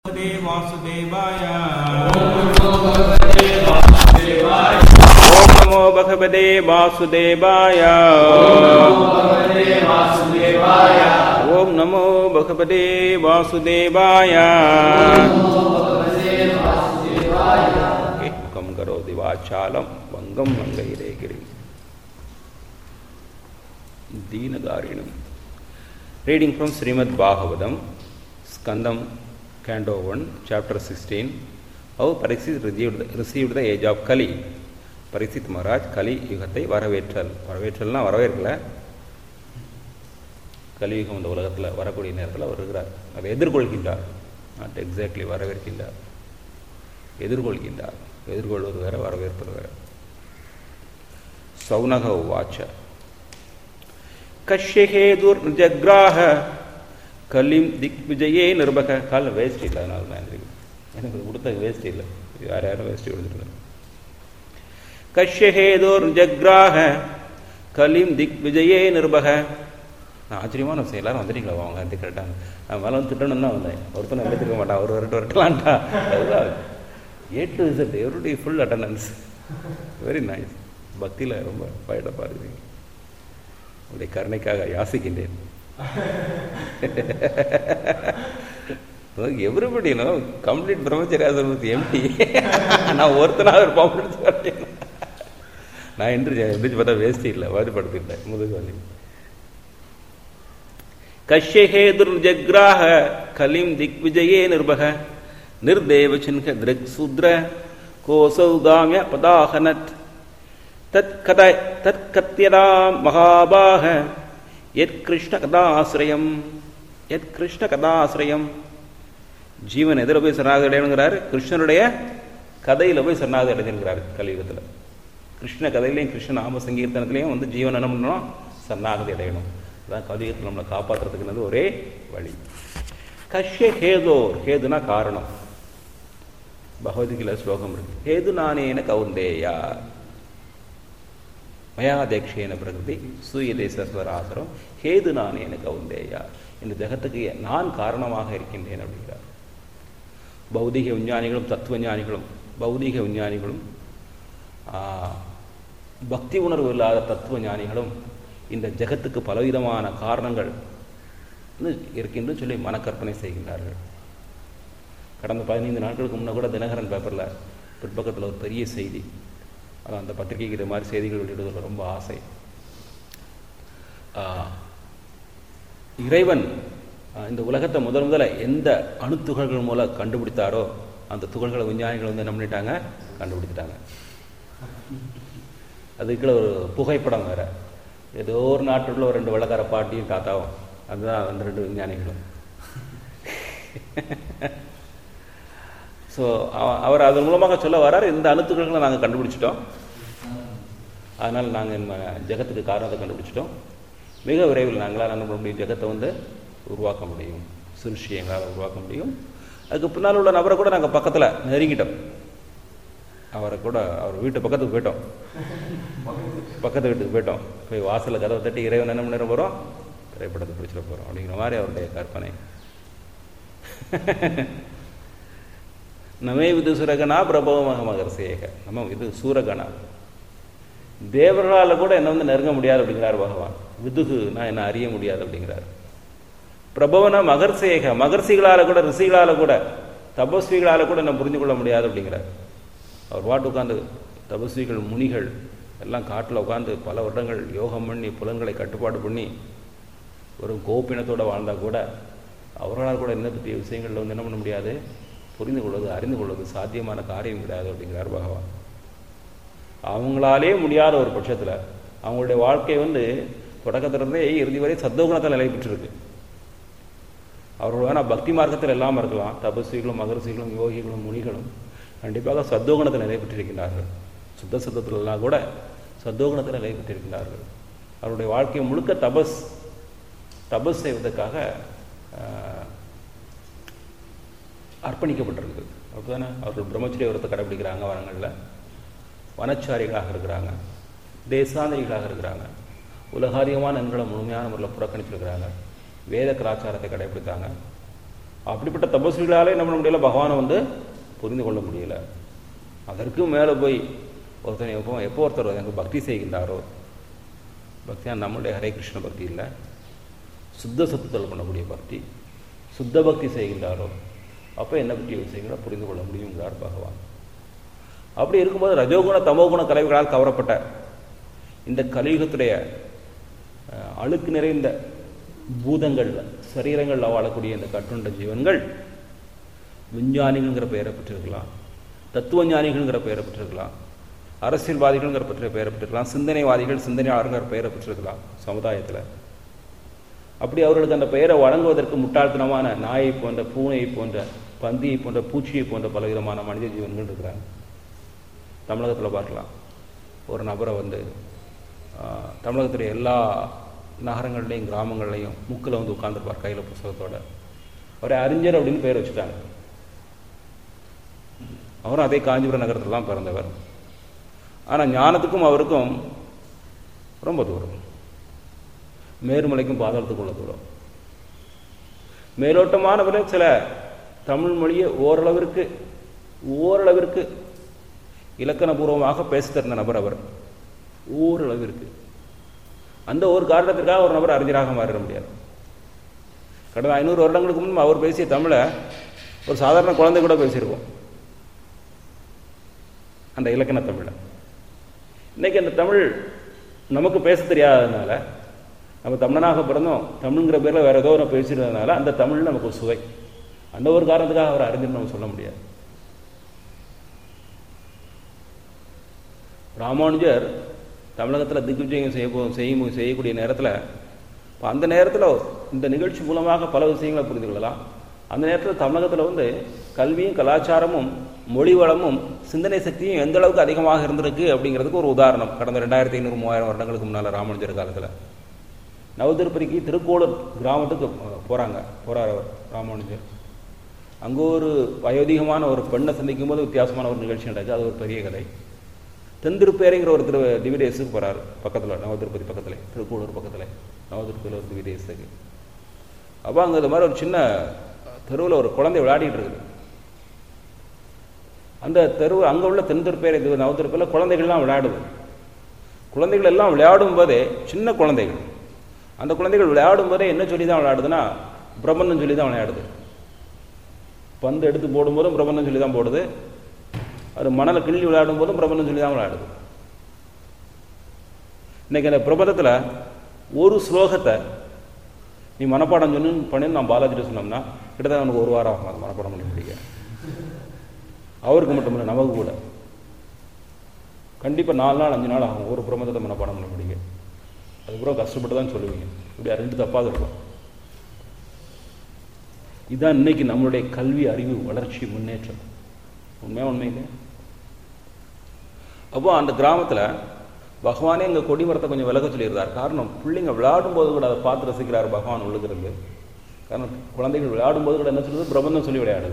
वासुदेवाय ॐ नमो भगवते वासुदेवाय ॐ नमो भगवते वासुदेवाय एकं करोति वाचालं भङ्गं भङ्गैरे गिरिं दीनदारिणम् Reading from Srimad Bhagavatam, Skandam, Canto 1, Chapter 16. How Pariksit received, received the age of Kali. Parikshit Maharaj கலி யுகத்தை வரவேற்றல் வரவேற்றல்னா வரவேற்கல கலியுகம் இந்த உலகத்தில் வரக்கூடிய நேரத்தில் அவர் இருக்கிறார் அதை எதிர்கொள்கின்றார் நாட் எக்ஸாக்ட்லி வரவேற்கின்றார் எதிர்கொள்கின்றார் எதிர்கொள்வது வேற வரவேற்பது வேற சௌனக உவாச்ச கஷ்யஹேதுர்ஜக்ராஹ கலிம் திக் விஜயே நிர்பக கால் வேஸ்ட் இல்லை அதனால தான் எனக்கு எனக்கு கொடுத்த வேஸ்ட் இல்லை யார் யாரும் வேஸ்ட் கொடுத்துருக்காங்க கஷ்யஹேதுர்ஜக்ராஹ கலிம் திக் விஜயே நிர்பக நான் ஆச்சரியமான விஷயம் எல்லாரும் வந்துட்டீங்களா அவங்க வந்து கரெக்டாக நான் மேலே வந்து திட்டணும் தான் வந்தேன் ஒருத்தனை எடுத்துக்க மாட்டான் ஒரு வரட்டு வரட்டலான்டா அதுதான் A to Z everyday full attendance very nice பக்தியில் ரொம்ப பயடப்பாக இருக்குது உடைய கருணைக்காக யாசிக்கின்றேன் எவ்ரிபடி நோ கம்ப்ளீட் பிரம்மச்சரியாசன் எம்டி நான் ஒருத்தனாக ஒரு பாம்பு வரட்டேன் நான் எந்திரிச்சு எந்திரிச்சு பார்த்தா வேஸ்ட் இல்லை வருப்படுத்திட்டேன் முதுகு வலி கஷ்யஹேதுர் ஜக்ராஹ கலிம் திக் விஜயே நிர்பக நிர்தேவ சின்க திருக் சூத்ர கோசௌகாமிய பதாகனத் தத்கத தற்கத்தியதா மகாபாக எத் கிருஷ்ண கதாசிரயம் எத் கிருஷ்ண கதாசிரயம் ஜீவன் எதில் போய் சரணாகதி அடையணுங்கிறார் கிருஷ்ணனுடைய கதையில் போய் சரணாகதி அடைஞ்சிருக்கிறார் கலியுகத்தில் கிருஷ்ண கதையிலையும் கிருஷ்ண நாம சங்கீர்த்தனத்திலையும் வந்து ஜீவன் என்ன பண்ணணும் சரணாகதி அடையணும் அதான் கலியுகத்தில் நம்மளை காப்பாற்றுறதுக்குனது ஒரே வழி கஷ்ய ஹேதோர் ஹேதுனா காரணம் பகவத்கீதை ஸ்லோகம் இருக்கு ஹேது நானேன கவுந்தேயா மயாதேக்ஷேன பிரகிருதி சூயதேசஸ்வராசரம் ஹேது நானேன கவுந்தேயா இந்த ஜெகத்துக்கு நான் காரணமாக இருக்கின்றேன் அப்படிங்கிறார் பௌதிக விஞ்ஞானிகளும் தத்துவ ஞானிகளும் பௌதிக விஞ்ஞானிகளும் பக்தி உணர்வு இல்லாத தத்துவ ஞானிகளும் இந்த ஜெகத்துக்கு பலவிதமான காரணங்கள் இருக்கின்ற சொல்லி மனக்கற்பனை செய்கின்றார்கள் கடந்த பதினைந்து நாட்களுக்கு முன்னே கூட தினகரன் பேப்பரில் பிற்பக்கத்தில் ஒரு பெரிய செய்தி அது அந்த பத்திரிகைக்கு இது மாதிரி செய்திகள் வெளியிடுவதில் ரொம்ப ஆசை இறைவன் இந்த உலகத்தை முதல் முதல்ல எந்த அணுத்துகள்கள் மூலம் கண்டுபிடித்தாரோ அந்த துகள்களை விஞ்ஞானிகள் வந்து என்ன பண்ணிட்டாங்க கண்டுபிடிச்சிட்டாங்க அதுக்குள்ள ஒரு புகைப்படம் வேற ஏதோ ஒரு நாட்டில் ஒரு ரெண்டு வெள்ளக்கார பாட்டியும் தாத்தாவும் அதுதான் அந்த ரெண்டு விஞ்ஞானிகளும் ஸோ அவர் அதன் மூலமாக சொல்ல வரார் இந்த அணுத்துக்களை நாங்கள் கண்டுபிடிச்சிட்டோம் அதனால் நாங்கள் ஜெகத்துக்கு காரணத்தை கண்டுபிடிச்சிட்டோம் மிக விரைவில் நாங்களால் என்ன பண்ண முடியும் ஜெகத்தை வந்து உருவாக்க முடியும் சிருஷ்டி எங்களால் உருவாக்க முடியும் அதுக்கு பின்னால் உள்ள நபரை கூட நாங்கள் பக்கத்தில் நெருங்கிட்டோம் அவரை கூட அவர் வீட்டு பக்கத்துக்கு போயிட்டோம் பக்கத்து வீட்டுக்கு போயிட்டோம் போய் வாசலில் கதவை தட்டி இறைவன் என்ன பண்ண போகிறோம் திரைப்படத்தை பிடிச்சிட போகிறோம் அப்படிங்கிற மாதிரி அவருடைய கற்பனை நமே விது சுரகனா பிரபவமாக மகர்சேக நம்ம இது சூரகணா தேவர்களால் கூட என்ன வந்து நெருங்க முடியாது அப்படிங்கிறார் பகவான் விதுகு நான் என்ன அறிய முடியாது அப்படிங்கிறார் பிரபவன மகர்சேக மகர்ஷிகளால் கூட ரிஷிகளால் கூட தபஸ்விகளால் கூட என்ன புரிந்து கொள்ள முடியாது அப்படிங்கிறார் அவர் பாட்டு உட்காந்து தபஸ்விகள் முனிகள் எல்லாம் காட்டில் உட்காந்து பல வருடங்கள் யோகம் பண்ணி புலன்களை கட்டுப்பாடு பண்ணி ஒரு கோப்பினத்தோடு வாழ்ந்தால் கூட அவர்களால் கூட என்ன பற்றிய விஷயங்களில் வந்து என்ன பண்ண முடியாது புரிந்து கொள்வது அறிந்து கொள்வது சாத்தியமான காரியம் கிடையாது அப்படிங்கிறார் பகவான் அவங்களாலே முடியாத ஒரு பட்சத்தில் அவங்களுடைய வாழ்க்கை வந்து தொடக்கத்திலிருந்தே இறுதி வரை சத்தோகுணத்தில் நிலை பெற்றிருக்கு அவர்கள் வேணால் பக்தி மார்க்கத்தில் இல்லாமல் இருக்கலாம் தபஸ்விகளும் மகர்ஷிகளும் யோகிகளும் முனிகளும் கண்டிப்பாக சத்தோகுணத்தில் நிலை பெற்றிருக்கிறார்கள் சுத்த சத்தத்திலெல்லாம் கூட சத்தோகுணத்தில் நிலை பெற்றிருக்கிறார்கள் அவருடைய வாழ்க்கை முழுக்க தபஸ் தபஸ் செய்வதற்காக அர்ப்பணிக்கப்பட்டிருக்கு அப்படிதானே அவர்கள் பிரம்மச்சரிய விரத்தை கடைபிடிக்கிறாங்க வரங்களில் வனச்சாரிகளாக இருக்கிறாங்க தேசாந்திரிகளாக இருக்கிறாங்க உலகாதிகமான எண்களை முழுமையான முறையில் புறக்கணிச்சிருக்கிறாங்க வேத கலாச்சாரத்தை கடைபிடித்தாங்க அப்படிப்பட்ட தபஸ்விகளாலே என்ன பண்ண முடியல பகவானை வந்து புரிந்து கொள்ள முடியல அதற்கும் மேலே போய் ஒருத்தன் எப்போ எப்போ ஒருத்தர் எனக்கு பக்தி செய்கின்றாரோ பக்தியா நம்மளுடைய ஹரே கிருஷ்ண பக்தி இல்லை சுத்த சத்துத்தல் பண்ணக்கூடிய பக்தி சுத்த பக்தி செய்கின்றாரோ அப்போ என்ன பற்றி விஷயங்களை புரிந்து கொள்ள முடியுங்கிறார் பகவான் அப்படி இருக்கும்போது ரஜோகுண தமோகுண கலைகளால் கவரப்பட்ட இந்த கலியுகத்துடைய அஹ், அழுக்கு நிறைந்த பூதங்கள் சரீரங்களில் வாழக்கூடிய இந்த கட்டுண்ட ஜீவன்கள் விஞ்ஞானிகள்ங்கிற பெயரை பெற்றிருக்கலாம் தத்துவ ஞானிகள்ங்கிற பெயரை பெற்றிருக்கலாம் அரசியல்வாதிகள்ங்கிற பற்றிய பெயரை பெற்றிருக்கலாம் சிந்தனைவாதிகள் சிந்தனையாளர்கிற பெயரை பெற்றிருக்கலாம் சமுதாயத்தில் அப்படி அவர்களுக்கு அந்த பெயரை வழங்குவதற்கு முட்டாள்தனமான நாயை போன்ற பூனையை போன்ற பந்தியை போன்ற பூச்சியை போன்ற பலவிதமான மனித ஜீவன்கள் இருக்கிறாங்க தமிழகத்தில் பார்க்கலாம் ஒரு நபரை வந்து ஆஹ், தமிழகத்துடைய எல்லா நகரங்கள்லையும் கிராமங்கள்லையும் முக்கில் வந்து உட்காந்துருப்பார் கையில் புஸ்தகத்தோட அவரை அறிஞர் அப்படின்னு பேர் வச்சுட்டாங்க அவரும் அதே காஞ்சிபுரம் நகரத்தில் தான் பிறந்தவர் ஆனால் ஞானத்துக்கும் அவருக்கும் ரொம்ப தூரம் மேருமலைக்கும் பாதாளத்துக்குள்ள தூரம் மேலோட்டமானவரும் சில தமிழ் மொழியை ஓரளவிற்கு ஓரளவிற்கு இலக்கணபூர்வமாக பேசி தருந்த நபர் அவர் ஓரளவிற்கு அந்த ஒரு காரணத்திற்காக ஒரு நபர் அறிஞராக மாறிட முடியாது கடந்த ஐநூறு வருடங்களுக்கு முன்பு அவர் பேசிய தமிழை ஒரு சாதாரண குழந்தை கூட பேசியிருக்கோம் அந்த இலக்கண தமிழை இன்னைக்கு அந்த தமிழ் நமக்கு பேச தெரியாததுனால நம்ம தமிழனாக பிறந்தோம் தமிழ்ங்கிற பேரில் வேற ஏதோ ஒன்று பேசிடுறதுனால அந்த தமிழ் நமக்கு ஒரு சுவை அந்த ஒரு காரணத்துக்காக அவர் அறிஞர் நம்ம சொல்ல முடியாது ராமானுஜர் தமிழகத்தில் திக்விஜயம் செய்ய போ- செய்யும் செய்யக்கூடிய நேரத்தில் இப்போ அந்த நேரத்தில் இந்த நிகழ்ச்சி மூலமாக பல விஷயங்களை புரிந்து கொள்ளலாம் அந்த நேரத்தில் தமிழகத்தில் வந்து கல்வியும் கலாச்சாரமும் மொழி வளமும் சிந்தனை சக்தியும் எந்த அளவுக்கு அதிகமாக இருந்திருக்கு அப்படிங்கிறதுக்கு ஒரு உதாரணம் கடந்த ரெண்டாயிரத்தி ஐநூறு மூவாயிரம் வருடங்களுக்கு முன்னால் ராமானுஜர் காலத்தில் நவதிருப்பதிக்கு திருக்கோளூர் கிராமத்துக்கு போகிறாங்க போகிறார் அவர் ராமானுஜர் அங்கே ஒரு வயோதிகமான ஒரு பெண்ணை சந்திக்கும் போது வித்தியாசமான ஒரு நிகழ்ச்சி நடக்குது அது ஒரு பெரிய கதை தென்திருப்பேரைங்கிற ஒரு திரு திவிதேசுக்கு போகிறார் பக்கத்தில் நவதிருப்பதி பக்கத்தில் திருக்கோளூர் பக்கத்தில் நவதிருப்பதியில் ஒரு திவிதேசுக்கு அப்போ அங்கே இந்த மாதிரி ஒரு சின்ன தெருவில் ஒரு குழந்தை விளையாடிட்டு இருக்குது அந்த தெரு அங்கே உள்ள தென்திருப்பேரை இது நவதிருப்பையில் குழந்தைகள்லாம் விளையாடுது குழந்தைகள் எல்லாம் விளையாடும் போதே சின்ன குழந்தைகள் அந்த குழந்தைகள் விளையாடும் போதே என்ன சொல்லி தான் விளையாடுதுன்னா பிரபந்தம் சொல்லி தான் விளையாடுது பந்து எடுத்து போடும்போதும் பிரபந்தம் சொல்லி தான் போடுது அது மணலை கிள்ளி விளையாடும் போதும் பிரபந்தம் சொல்லி தான் விளையாடுது இன்னைக்கு அந்த பிரபந்தத்தில் ஒரு ஸ்லோகத்தை நீ மனப்பாடம் சொல்லு பண்ணி நான் பாலாஜிட்ட சொன்னோம்னா கிட்டத்தட்ட அவனுக்கு ஒரு வாரம் ஆகும் அதை மனப்பாடம் பண்ணி முடிக்க அவருக்கு மட்டும் இல்லை நமக்கு கூட கண்டிப்பாக நாலு நாள் அஞ்சு நாள் ஆகும் ஒரு பிரபந்தத்தை மனப்பாடம் பண்ண முடியுங்க அதுக்கப்புறம் கஷ்டப்பட்டு தான் சொல்லுவீங்க இப்படி ரெண்டு தப்பாக இருக்கும் இதுதான் இன்னைக்கு நம்மளுடைய கல்வி அறிவு வளர்ச்சி முன்னேற்றம் உண்மையா உண்மையிலே அப்போ அந்த கிராமத்தில் பகவானே எங்கள் கொடிமரத்தை கொஞ்சம் விலக சொல்லியிருந்தார் காரணம் பிள்ளைங்க விளையாடும் போது கூட அதை பார்த்து ரசிக்கிறார் பகவான் உள்ளுக்கிறது காரணம் குழந்தைகள் விளையாடும் போது கூட என்ன சொல்லுது பிரபந்தம் சொல்லி விளையாடுது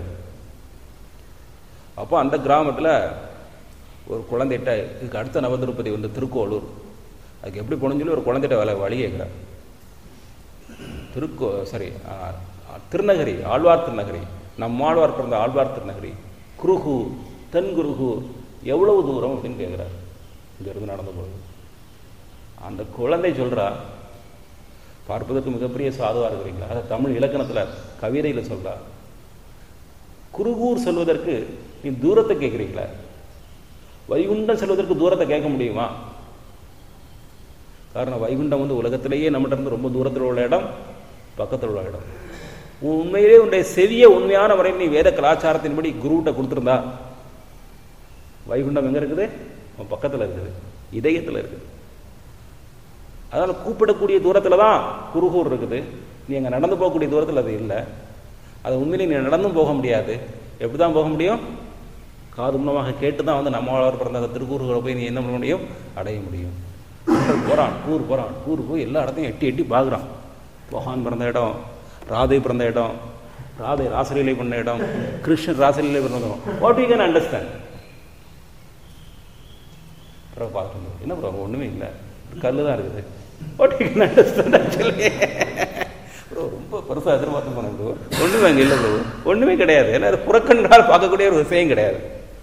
அப்போ அந்த கிராமத்தில் ஒரு குழந்தைகிட்ட இதுக்கு அடுத்த நவதிருப்பதி வந்து திருக்கோளூர் அதுக்கு எப்படி போகணும்னு சொல்லி ஒரு குழந்தைகிட்ட வேலை வழி கேட்குறார் திருக்கோ சாரி திருநகரி ஆழ்வார் திருநகரி நம் ஆழ்வார் பிறந்த ஆழ்வார் திருநகரி குருகு தென் குருகு எவ்வளவு தூரம் அப்படின்னு கேட்குறார் இங்கேருந்து நடந்த பொழுது அந்த குழந்தை சொல்றா பார்ப்பதற்கு மிகப்பெரிய சாதுவாக இருக்கிறீங்களா அதை தமிழ் இலக்கணத்தில் கவிதையில் சொல்றா குருகூர் சொல்வதற்கு நீ தூரத்தை கேட்குறீங்களா வைகுண்டம் செல்வதற்கு தூரத்தை கேட்க முடியுமா காரணம் வைகுண்டம் வந்து உலகத்திலேயே நம்மகிட்ட இருந்து ரொம்ப தூரத்தில் உள்ள இடம் பக்கத்தில் உள்ள இடம் உண்மையிலே உன்னுடைய செவிய உண்மையான முறையில் நீ வேத கலாச்சாரத்தின்படி குருகிட்ட கொடுத்துருந்தா வைகுண்டம் எங்க இருக்குது உன் பக்கத்தில் இருக்குது இதயத்தில் இருக்குது அதனால கூப்பிடக்கூடிய தூரத்தில் தான் குருகூர் இருக்குது நீ அங்கே நடந்து போகக்கூடிய தூரத்தில் அது இல்லை அது உண்மையிலே நீ நடந்தும் போக முடியாது எப்படி தான் போக முடியும் காது மூலமாக கேட்டு தான் வந்து நம்மளால் பிறந்த அந்த திருக்கூறுகளை போய் நீ என்ன பண்ண முடியும் அடைய முடியும் போகிறான் டூர் போகிறான் டூர் போய் எல்லா இடத்தையும் எட்டி எட்டி பார்க்குறான் பகவான் பிறந்த இடம் ராதை பிறந்த இடம் ராதை ராசலீலை பண்ண இடம் கிருஷ்ணன் ராசலீலை பண்ண இடம் வாட் யூ கேன் அண்டர்ஸ்டாண்ட் பிறகு பார்த்துட்டு என்ன ப்ரோ ஒன்றுமே இல்லை கல் தான் இருக்குது what you can understand actually bro ரொம்ப ரொம்ப பெருசாக எதிர்பார்த்து போனேன் பிரபு ஒன்றுமே அங்கே இல்லை பிரபு ஒன்றுமே கிடையாது ஏன்னா அது புறக்கண்களால் பார்க்கக்கூடிய ஒரு விஷயம் கிடையாது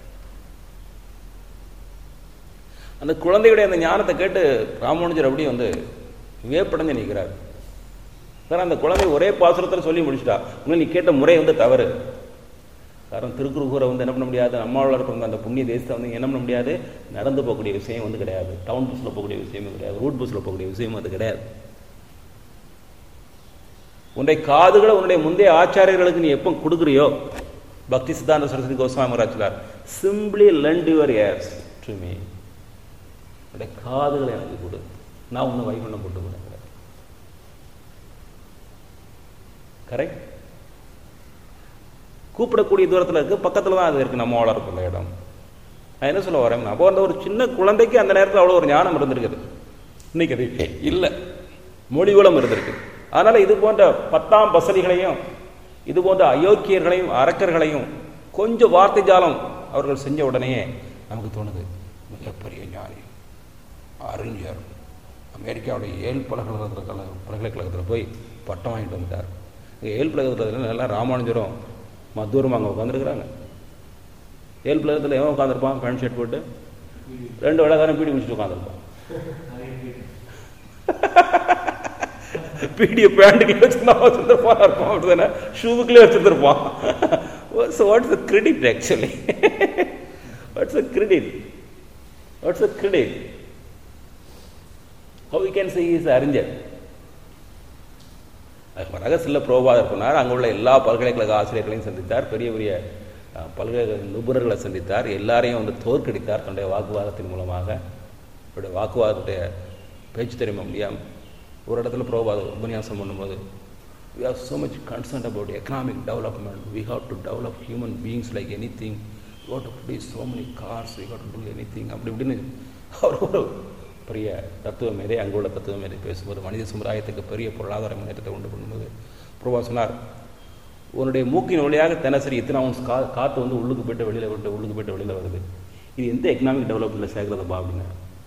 அந்த குழந்தையுடைய அந்த ஞானத்தை கேட்டு ராமானுஜர் அப்படியே வந்து வியப்படைஞ்சு நிற்கிறார் சார் அந்த குழந்தை ஒரே பாசுரத்தில் சொல்லி முடிச்சிட்டா உங்களை நீ கேட்ட முறை வந்து தவறு காரணம் திருக்குறுகூரை வந்து என்ன பண்ண முடியாது அம்மாவில் இருக்கிற அந்த புண்ணிய தேசத்தை வந்து என்ன பண்ண முடியாது நடந்து போகக்கூடிய விஷயம் வந்து கிடையாது டவுன் பஸ்ஸில் போகக்கூடிய விஷயமும் கிடையாது ரூட் பஸ்ஸில் போகக்கூடிய விஷயமும் அது கிடையாது உன்னுடைய காதுகளை உன்னுடைய முந்தைய ஆச்சாரியர்களுக்கு நீ எப்போ கொடுக்குறியோ பக்தி சித்தாந்த சரஸ்வதி கோஸ்வாமி மகாராஜ்லார் simply lend your ears to me உன்னுடைய காதுகளை எனக்கு கொடு நான் உன்னை வைகுண்டம் கொண்டு போகிறேன் கரெக்ட் கூப்பிடக்கூடிய தூரத்தில் இருக்கு பக்கத்தில் தான் அது இருக்கு நம்ம வளர்க்குள்ள இடம் நான் என்ன சொல்ல வரேன் அப்போ அந்த ஒரு சின்ன குழந்தைக்கு அந்த நேரத்தில் அவ்வளோ ஒரு ஞானம் இருந்திருக்குது இன்னைக்கு அது இல்லை மொழிகுலம் இருந்திருக்கு அதனால இது போன்ற பத்தாம் பசலிகளையும் இது போன்ற அயோக்கியர்களையும் அரக்கர்களையும் கொஞ்சம் வார்த்தை ஜாலம் அவர்கள் செஞ்ச உடனேயே நமக்கு தோணுது மிகப்பெரிய ஞானி அறிஞர் அமெரிக்காவுடைய ஏழு பல்கலைக்கழக பல்கலைக்கழகத்தில் போய் பட்டம் வாங்கிட்டு வந்துட்டார் ஏழு பல்கலைக்கழகத்தில் நல்லா ராமானுஜரும் மத்தூரும் அங்கே உட்காந்துருக்குறாங்க ஏழு பல்கலைக்கழகத்தில் எவன் உட்காந்துருப்பான் பேண்ட் ஷர்ட் போட்டு ரெண்டு விளக்காரம் பீடி முடிச்சுட்டு உட்காந்துருப்பான் பீடிய பேண்ட்டுக்குள்ளே வச்சுருந்தா வச்சுருந்துருப்பான் இருப்பான் அப்படிதானே ஷூவுக்குள்ளே வச்சுருந்துருப்பான் so what's the credit actually what's the credit what's the credit how you can say is அறிஞர் ரகசியில் புரோபாதர் போனார் அங்கே உள்ள எல்லா பல்கலைக்கழக ஆசிரியர்களையும் சந்தித்தார் பெரிய பெரிய பல்கலைக்கழக நிபுணர்களை சந்தித்தார் எல்லாரையும் வந்து தோற்கடித்தார் தன்னுடைய வாக்குவாதத்தின் மூலமாக அவருடைய வாக்குவாதத்துடைய பேச்சு தெரியுமா முடியாமல் ஒரு இடத்துல புரோபாத உபன்யாசம் பண்ணும்போது we are so much concern about economic development we have to develop human beings like anything we to produce so many cars we have to do anything அப்படி இப்படின்னு அவர் ஒரு பெரிய தத்துவ மேலே அங்கே உள்ள தத்துவ மேலே பேசும்போது மனித சமுதாயத்துக்கு பெரிய பொருளாதார முன்னேற்றத்தை உண்டு பண்ணும்போது பிரபா சொன்னார் உன்னுடைய மூக்கின் வழியாக தினசரி இத்தனை அவுன்ஸ் கா காற்று வந்து உள்ளுக்கு போயிட்டு வெளியில் விட்டு உள்ளுக்கு போயிட்டு வெளியில் வருது இது எந்த எக்கனாமிக் டெவலப்மெண்ட்டில் சேர்க்கிறதப்பா அப்படின்னு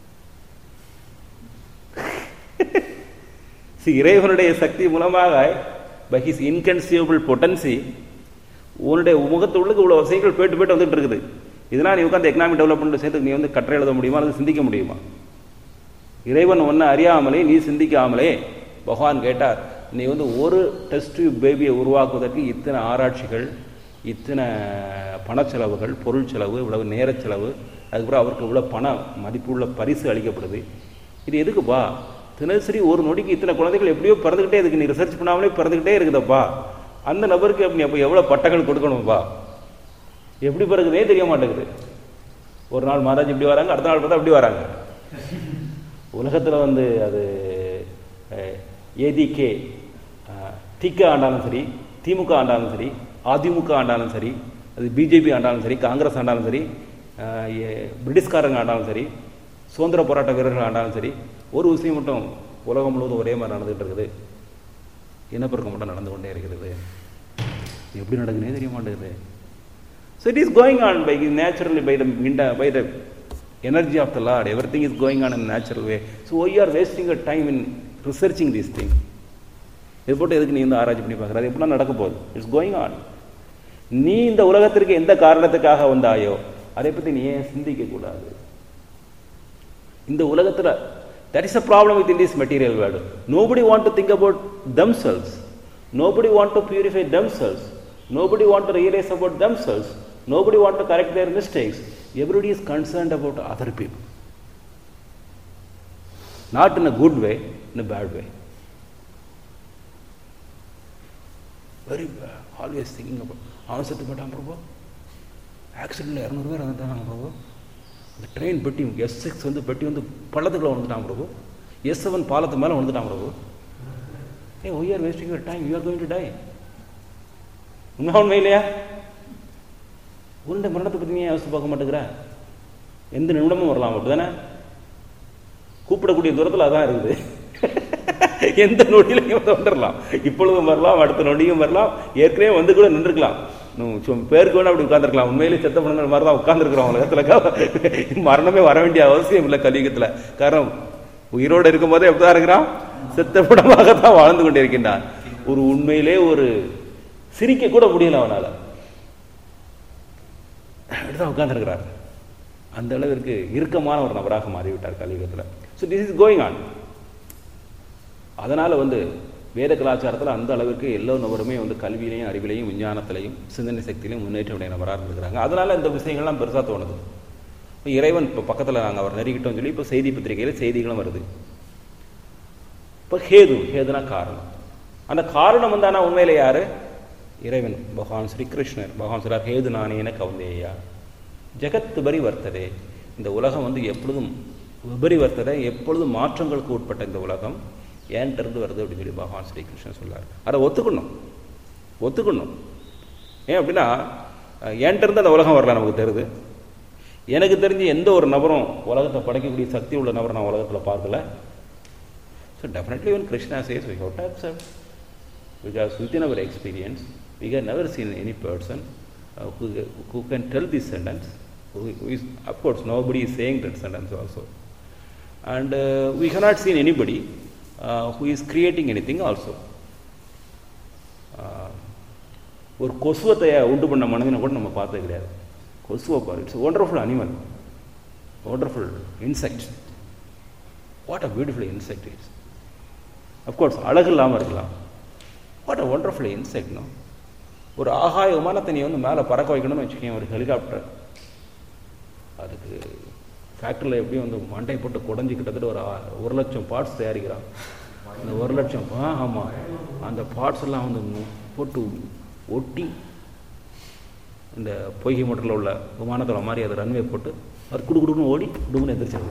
இறைவனுடைய சக்தி மூலமாக பை ஹிஸ் இன்கன்சியூபிள் பொட்டன்சி உன்னுடைய முகத்து உள்ளுக்கு இவ்வளோ விஷயங்கள் போயிட்டு போயிட்டு வந்துட்டு இருக்குது இதனால் நீ உட்காந்து எக்கனாமிக் டெவலப்மெண்ட் சேர்த்து நீ வந்து கற்றை எழுத முடியுமா அல்லது சிந்திக்க முடியுமா இறைவன் ஒன்று அறியாமலே நீ சிந்திக்காமலே பகவான் கேட்டார் நீ வந்து ஒரு டெஸ்ட் பேபியை உருவாக்குவதற்கு இத்தனை ஆராய்ச்சிகள் இத்தனை பணச்செலவுகள் பொருள் செலவு இவ்வளவு நேர செலவு அதுக்கப்புறம் அவருக்கு இவ்வளோ பண மதிப்புள்ள பரிசு அளிக்கப்படுது இது எதுக்குப்பா தினசரி ஒரு நொடிக்கு இத்தனை குழந்தைகள் எப்படியோ பிறந்துக்கிட்டே இருக்கு நீ ரிசர்ச் பண்ணாமலே பிறந்துக்கிட்டே இருக்குதப்பா அந்த நபருக்கு அப்படி அப்போ எவ்வளோ பட்டங்கள் கொடுக்கணும்ப்பா எப்படி பிறகுதே தெரிய மாட்டேங்குது ஒரு நாள் மகாராஜ் இப்படி வராங்க அடுத்த நாள் பார்த்தா அப்படி வராங்க உலகத்தில் வந்து அது ஏடிகே திக ஆண்டாலும் சரி திமுக ஆண்டாலும் சரி அதிமுக ஆண்டாலும் சரி அது பிஜேபி ஆண்டாலும் சரி காங்கிரஸ் ஆண்டாலும் சரி பிரிட்டிஷ்காரங்க ஆண்டாலும் சரி சுதந்திர போராட்ட வீரர்கள் ஆண்டாலும் சரி ஒரு விஷயம் மட்டும் உலகம் முழுவதும் ஒரே மாதிரி நடந்துகிட்டு இருக்குது இனப்பெருக்கம் மட்டும் நடந்து கொண்டே இருக்கிறது எப்படி நடக்குதுன்னே தெரிய மாட்டேங்குது so it is going on by naturally by the by the energy of the Lord. Everything is going on in a natural way. So why you are wasting your time in researching this thing? இது போட்டு எதுக்கு நீ வந்து ஆராய்ச்சி பண்ணி பார்க்குற அது எப்படின்னா நடக்க போகுது இட்ஸ் கோயிங் ஆன் நீ இந்த உலகத்திற்கு எந்த காரணத்துக்காக வந்தாயோ அதை பற்றி நீ ஏன் சிந்திக்க கூடாது இந்த உலகத்தில் that is a problem with in this material world nobody want to think about themselves nobody want to purify themselves nobody want to realise about themselves nobody want to correct their mistakes everybody is concerned about other people. Not in a good way, in a bad way. Very bad. Always thinking about அவன் செத்து போட்டான் பிரபு ஆக்சிடென்ட்ல இரநூறு பேர் வந்துட்டாங்க பிரபு இந்த train பெட்டி S six வந்து பெட்டி வந்து பள்ளத்துக்குள்ள வந்துட்டான் பிரபு எஸ் செவன் பாலத்து மேலே வந்துட்டான் பிரபு ஏ why are wasting your time you are going to die உண்மை உண்மை இல்லையா உருண்டை மரணத்தை பற்றி நீ யோசித்து பார்க்க மாட்டேங்கிற எந்த நிமிடமும் வரலாம் அப்படி தானே கூப்பிடக்கூடிய தூரத்தில் அதான் இருக்குது எந்த நொடியிலையும் வந்து வந்துடலாம் இப்பொழுதும் வரலாம் அடுத்த நொடியும் வரலாம் ஏற்கனவே வந்து கூட நின்றுக்கலாம் பேருக்கு வேணா அப்படி உட்காந்துருக்கலாம் உண்மையிலே செத்த பணங்கள் மாதிரி தான் உட்காந்துருக்குறோம் உலகத்தில் மரணமே வர வேண்டிய அவசியம் இல்லை கலியுகத்தில் காரணம் உயிரோடு இருக்கும் போதே எப்படிதான் இருக்கிறான் செத்த படமாக தான் வாழ்ந்து கொண்டிருக்கின்றான் ஒரு உண்மையிலே ஒரு சிரிக்க கூட முடியல அவனால அப்படிதான் உட்கார்ந்துருக்கிறார் அந்த அளவிற்கு இறுக்கமான ஒரு நபராக மாறிவிட்டார் கலியுகத்தில் so this is going on அதனால வந்து வேத கலாச்சாரத்தில் அந்த அளவிற்கு எல்லா நபருமே வந்து கல்வியிலையும் அறிவிலையும் விஞ்ஞானத்திலையும் சிந்தனை சக்தியிலையும் முன்னேற்றமுடைய நபராக இருந்திருக்கிறாங்க அதனால இந்த விஷயங்கள்லாம் பெருசாக தோணுது இப்போ இறைவன் இப்போ பக்கத்தில் நாங்கள் அவர் நெருங்கிட்டோம்னு சொல்லி இப்போ செய்தி பத்திரிகையில் செய்திகளும் வருது இப்போ ஹேது ஹேதுனா காரணம் அந்த காரணம் வந்து ஆனால் உண்மையில யாரு இறைவன் பகவான் ஸ்ரீ கிருஷ்ணர் பகவான் சொல்றார் ஹேது நானேன கவுந்தேயா ஜெகத் விபரி வர்த்ததே இந்த உலகம் வந்து எப்பொழுதும் விபரி வர்த்ததை எப்பொழுதும் மாற்றங்களுக்கு உட்பட்ட இந்த உலகம் ஏன்ட்டிருந்து வருது அப்படின்னு சொல்லி பகவான் ஸ்ரீ கிருஷ்ணன் சொல்றார் அதை ஒத்துக்கணும் ஒத்துக்கணும் ஏன் அப்படின்னா ஏன்ட்டிருந்து அந்த உலகம் வரல நமக்கு தெரியுது எனக்கு தெரிஞ்சு எந்த ஒரு நபரும் உலகத்தை படைக்கக்கூடிய சக்தி உள்ள நபர் நான் உலகத்தில் பார்க்கல so definitely one Krishna says we have to accept because within our experience, we have never seen any person uh, who, who can tell this sentence. Who, who is, of course, nobody is saying that sentence also. And uh, we cannot see anybody uh, who is creating anything also. Uh, ஒரு கொசுவத்தை உண்டு பண்ண மனிதனை கூட நம்ம பார்த்தது கிடையாது கொசுவை பாரு it's wonderful animal wonderful insect what a beautiful insect it's of course அழகு இல்லாமல் இருக்கலாம் what a wonderful insect no ஒரு ஆகாய விமானத்தை நீ வந்து மேலே பறக்க வைக்கணும்னு வச்சுக்கோங்க ஒரு ஹெலிகாப்டர் அதுக்கு ஃபேக்ட்ரியில் எப்படியும் வந்து மண்டை போட்டு குடஞ்சி கிட்டத்தட்ட ஒரு ஆ- ஒரு லட்சம் பார்ட்ஸ் தயாரிக்கிறான் அந்த ஒரு லட்சம் ஆ ஆமாம் அந்த பார்ட்ஸ் எல்லாம் வந்து மு- போட்டு ஒட்டி இந்த பொய்கை மோட்டரில் உள்ள விமானத்தோட மாதிரி அது ரன்வே போட்டு அது குடு குடுன்னு ஓடி குடுன்னு எந்திரிச்சிருது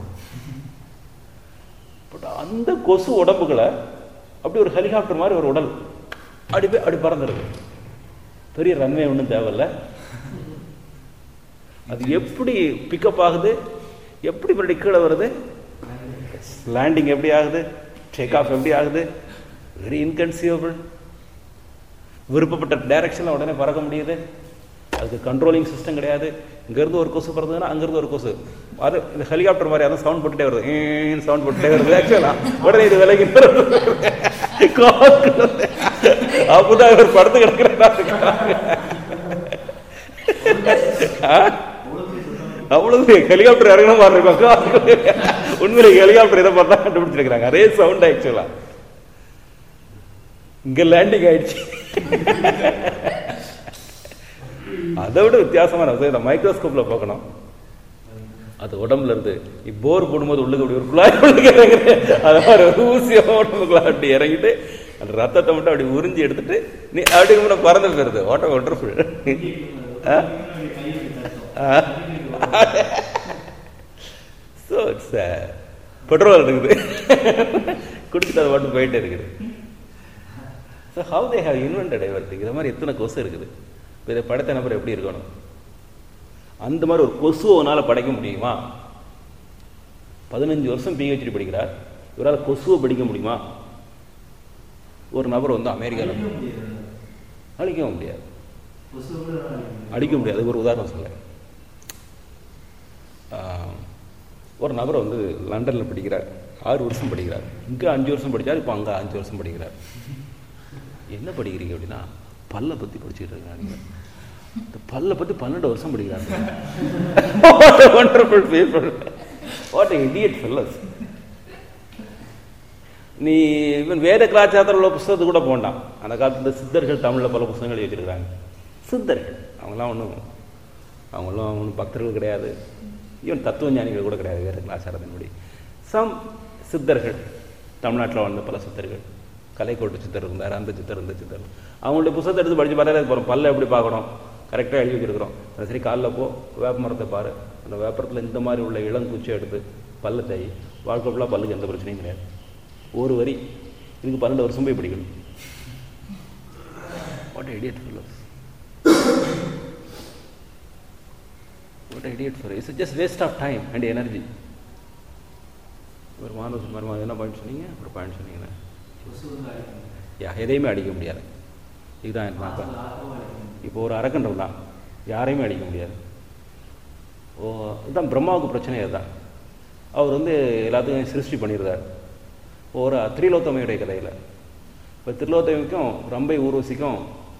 பட் அந்த கொசு உடம்புகளை அப்படி ஒரு ஹெலிகாப்டர் மாதிரி ஒரு உடல் அப்படி போய் அப்படி பறந்துருது பெரிய ரன்வே ஒன்றும் தேவையில்ல அது எப்படி பிக்கப் ஆகுது எப்படி மறுபடியும் கீழே வருது லேண்டிங் எப்படி ஆகுது டேக் ஆஃப் எப்படி ஆகுது வெரி இன்கன்சீவபிள் விருப்பப்பட்ட டைரக்ஷனில் உடனே பறக்க முடியுது அதுக்கு கண்ட்ரோலிங் சிஸ்டம் கிடையாது இங்கேருந்து ஒரு கொசு பறந்ததுன்னா அங்கேருந்து ஒரு கொசு அது இந்த ஹெலிகாப்டர் மாதிரி அதான் சவுண்ட் போட்டுட்டே வருது சவுண்ட் போட்டுட்டே வருது ஆக்சுவலாக உடனே இது விலகி அப்பதான் இவர் படுத்து கிடக்கிறாரு அவ்வளவு ஹெலிகாப்டர் இறங்கணும் மாதிரி இருக்கும் உண்மையில ஹெலிகாப்டர் இதை பார்த்தா கண்டுபிடிச்சிருக்கிறாங்க அதே சவுண்ட் ஆக்சுவலா இங்க லேண்டிங் ஆயிடுச்சு அதை விட வித்தியாசமான விஷயம் இந்த மைக்ரோஸ்கோப்ல பார்க்கணும் அது உடம்புல இருந்து போர் போடும்போது உள்ளுக்கு அப்படி ஒரு குழாய் உள்ளுக்கு இறங்குது அது மாதிரி ஒரு ஊசியா உடம்புக்குள்ள அப்படி இறங்கிட்டு அந்த ரத்தத்தை மட்டும் அப்படி உறிஞ்சி எடுத்துட்டு நீ அப்படி முன்ன பறந்து போயிருது ஓட்ட ஒண்டர்ஃபுல் ஸோ இட்ஸ் பெட்ரோல் இருக்குது குடிச்சிட்டு அது மட்டும் போயிட்டே இருக்குது so how they have invented everything இது மாதிரி எத்தனை கொசு இருக்குது இப்போ இதை படைத்த நபர் எப்படி இருக்கணும் அந்த மாதிரி ஒரு கொசுவை உன்னால் படைக்க முடியுமா பதினஞ்சு வருஷம் பிஹெச்டி படிக்கிறார் இவரால் கொசுவை படிக்க முடியுமா ஒரு நபர் வந்து அமெரிக்காவில் அழிக்கவும் முடியாது அடிக்க முடியாது அதுக்கு ஒரு உதாரணம் சொல்ல ஒரு நபர் வந்து லண்டனில் படிக்கிறார் ஆறு வருஷம் படிக்கிறார் இங்கே அஞ்சு வருஷம் படித்தார் இப்போ அங்கே அஞ்சு வருஷம் படிக்கிறார் என்ன படிக்கிறீங்க அப்படின்னா பல்லை பற்றி படிச்சுட்டு இருக்காங்க இந்த பல்லை பற்றி பன்னெண்டு வருஷம் படிக்கிறாங்க wonderful people what idiot fellows நீ இவன் வேத கலாச்சாரத்தில் உள்ள புஸ்தகத்தை கூட போண்டான் அந்த காலத்தில் சித்தர்கள் தமிழில் பல புஸ்தகங்கள் வச்சிருக்கிறாங்க சித்தர்கள் அவங்களாம் ஒன்றும் அவங்களாம் ஒன்றும் பக்தர்கள் கிடையாது ஈவன் தத்துவ ஞானிகள் கூட கிடையாது வேத கலாச்சாரத்தின்படி சம் சித்தர்கள் தமிழ்நாட்டில் வாழ்ந்த பல சித்தர்கள் கலைக்கோட்டு சித்தர் இருந்தார் அந்த சித்தர் இந்த சித்தர் அவங்களுடைய புத்தகத்தை எடுத்து படித்து பார்த்தாலே போகிறோம் பல்ல எப்படி பார்க்கணும் கரெக்டாக எழுதி வச்சிருக்கிறோம் அது சரி காலைல போ வேப்ப மரத்தை பாரு அந்த வேப்பரத்தில் இந்த மாதிரி உள்ள இளங்குச்சி எடுத்து பல்ல தேய் வாழ்க்கை ஃபுல்லாக பல்லுக்கு எந்த பிரச்சனையும் கிடையாது ஒரு வரி இதுக்கு பன்னெண்டு வருஷம் போய் படிக்கணும் what idiot fellows what idiot fellow it's just waste of time and energy ஒரு மாணவர் மருமா என்ன பாயிண்ட் சொன்னீங்க ஒரு பாயிண்ட் சொன்னீங்கன்னா யா எதையுமே அடிக்க முடியாது இதுதான் என்ன இப்போ ஒரு அரக்கன் இருந்தான் யாரையுமே அடிக்க முடியாது ஓ இதுதான் பிரம்மாவுக்கு பிரச்சனை அதுதான் அவர் வந்து எல்லாத்துக்கும் சிருஷ்டி பண்ணியிருந்தார் ஒரு திரிலோத்தமையுடைய கதையில் இப்போ திருலோத்தமிக்கும் ரம்பை ஊர்வசிக்கும்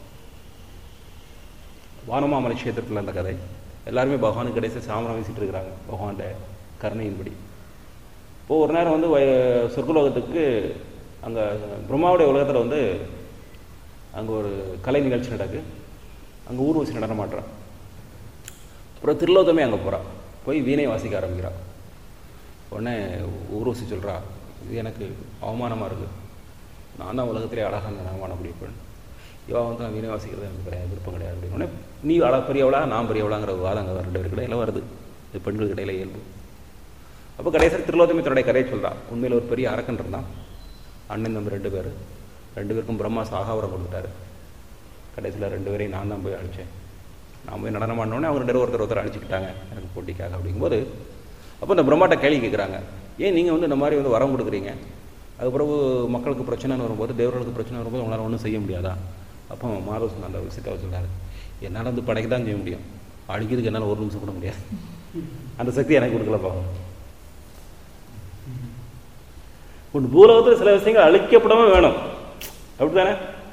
வானமாமலை கஷேத்திரத்தில் அந்த கதை எல்லாருமே பகவானுக்கு கடைசி சாமரம் வீசிட்டு இருக்கிறாங்க பகவான்கிட்ட கருணையின்படி இப்போ ஒரு நேரம் வந்து வய- சொர்க்கலோகத்துக்கு அங்கே பிரம்மாவுடைய உலகத்தில் வந்து அங்கே ஒரு கலை நிகழ்ச்சி நடக்கு அங்கே ஊர்வசி நடன மாட்டுறான் அப்புறம் திருலோகமே அங்கே போகிறான் போய் வீணை வாசிக்க ஆரம்பிக்கிறான் உடனே ஊர்வசி சொல்கிறா இது எனக்கு அவமானமாக இருக்குது நான் தான் உலகத்திலே அழகாக நடனம் ஆட முடியும் பெண் இவா வந்து நான் வீணை வாசிக்கிறது எனக்கு கிடையாது விருப்பம் கிடையாது அப்படின்னு உடனே நீ அழ பெரியவளா நான் பெரியவளாங்கிற ஒரு வாதம் அங்கே ரெண்டு பேருக்கு இடையில வருது இது பெண்களுக்கு இடையில இயல்பு அப்போ கடைசியில் திருலோத்தமி தன்னுடைய கதையை சொல்கிறான் உண்மையில் ஒரு பெரிய அரக்கன் இருந்தான் அண்ணன் தம்பி ரெண்டு பேர் ரெண்டு பேருக்கும் பிரம்மா சாகாவரம் கொடுத்துட்டாரு கடைசியில் ரெண்டு பேரையும் நான் தான் போய் அழிச்சேன் நான் போய் நடனம் ஆடினோடனே அவங்க ரெண்டு பேரும் ஒருத்தர் ஒருத்தர் அழிச்சிக்கிட்டாங்க எனக்கு போட்டிக்காக அப்படிங்கும்போது அப்போ இந்த பிரம்மாட்ட கேள்வி கேட்குறாங்க ஏன் நீங்கள் வந்து இந்த மாதிரி வந்து வரம் கொடுக்குறீங்க அது பிறகு மக்களுக்கு பிரச்சனைன்னு வரும்போது தேவர்களுக்கு பிரச்சனை வரும்போது உங்களால் ஒன்றும் செய்ய முடியாதா அப்போ மாதவசன் அந்த விஷயத்தை சொல்கிறாரு என்னால் வந்து படைக்க தான் செய்ய முடியும் அழிக்கிறதுக்கு என்னால் ஒரு நிமிஷம் கூட முடியாது அந்த சக்தி எனக்கு கொடுக்கல பாவம் உன் பூலோகத்தில் சில விஷயங்கள் அழிக்கப்படவும் வேணும் அப்படித்தானே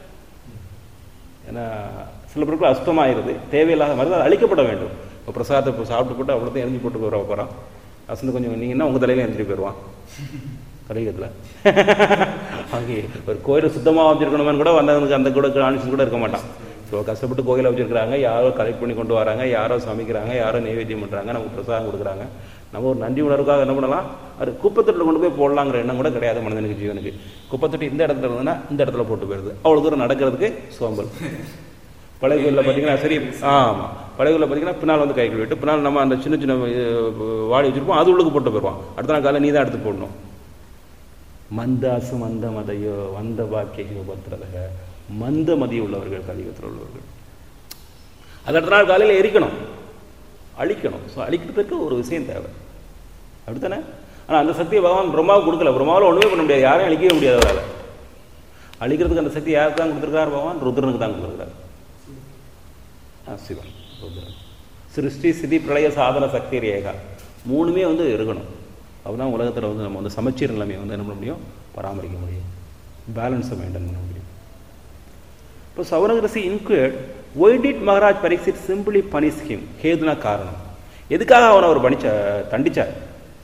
ஏன்னா சில பொருட்கள் அசுத்தமாயிருது தேவையில்லாத மாதிரி அது அழிக்கப்பட வேண்டும் இப்போ பிரசாதத்தை இப்போ சாப்பிட்டு போட்டு அவ்வளோத்தையும் எரிஞ்சு போட்டு போகிற போகிறான் அசந்து கொஞ்சம் நீங்கன்னா உங்கள் தலையில எரிஞ்சிட்டு போயிடுவான் கலியுகத்தில் அங்கே ஒரு கோயிலை சுத்தமாக வச்சிருக்கணுமேனு கூட வந்தவனுக்கு அந்த கூட காணிச்சு கூட இருக்க மாட்டான் ஸோ கஷ்டப்பட்டு கோயிலை வச்சிருக்கிறாங்க யாரோ கலெக்ட் பண்ணி கொண்டு வராங்க யாரோ சமைக்கிறாங்க யாரோ நைவேத்தியம் பண்ணுறாங்க நமக்கு பிரசாதம் கொடுக்குறாங்க நம்ம ஒரு நன்றி உணர்வுக்காக என்ன பண்ணலாம் அது குப்பத்தொட்டில் கொண்டு போய் போடலாங்கிற எண்ணம் கூட கிடையாது மனிதனுக்கு ஜீவனுக்கு குப்பத்தொட்டி இந்த இடத்துல இருந்ததுன்னா இந்த இடத்துல போட்டு போயிடுது அவ்வளோ தூரம் நடக்கிறதுக்கு சோம்பல் பழைய கோயிலில் பார்த்தீங்கன்னா சரி ஆமாம் பழைய கோயிலில் பார்த்தீங்கன்னா பின்னால் வந்து கை கழுவிட்டு பின்னால் நம்ம அந்த சின்ன சின்ன இது, வாடி வச்சிருப்போம் அது உள்ளுக்கு போட்டு போயிடுவான் அடுத்த நாள் காலையில் நீ தான் எடுத்து போடணும் மந்தாசு மந்த மதையோ வந்த பாக்கியோ பத்திரதக மந்த மதி உள்ளவர்கள் கலியுகத்தில் உள்ளவர்கள் அது அடுத்த நாள் காலையில் எரிக்கணும் அழிக்கணும் ஸோ அழிக்கிறதுக்கு ஒரு விஷயம் தேவை அப்படித்தானே ஆனால் அந்த சக்தியை பகவான் பிரம்மாவுக்கு கொடுக்கல பிரம்மாவில் ஒன்றுமே பண்ண முடியாது யாரையும் அழிக்கவே முடியாது அவரால் அழிக்கிறதுக்கு அந்த சக்தி யாருக்கு தான் கொடுத்துருக்கார் பகவான் ருத்ரனுக்கு தான் கொடுத்துருக்காரு ஆ சிவன் ருத்ரன் சிருஷ்டி சிதி பிரளய சாதன சக்தி ரேகா மூணுமே வந்து இருக்கணும் அப்பதான் உலகத்தில் வந்து நம்ம வந்து சமச்சீர் நிலைமையை வந்து என்ன பண்ண முடியும் பராமரிக்க முடியும் பேலன்ஸை மெயின்டைன் பண்ண முடியும் இப்போ சௌரகரசி inquired why did Maharaj Parikshit simply punish him ஹேதுனா காரணம் எதுக்காக அவனை அவர் பணிச்ச தண்டிச்சார்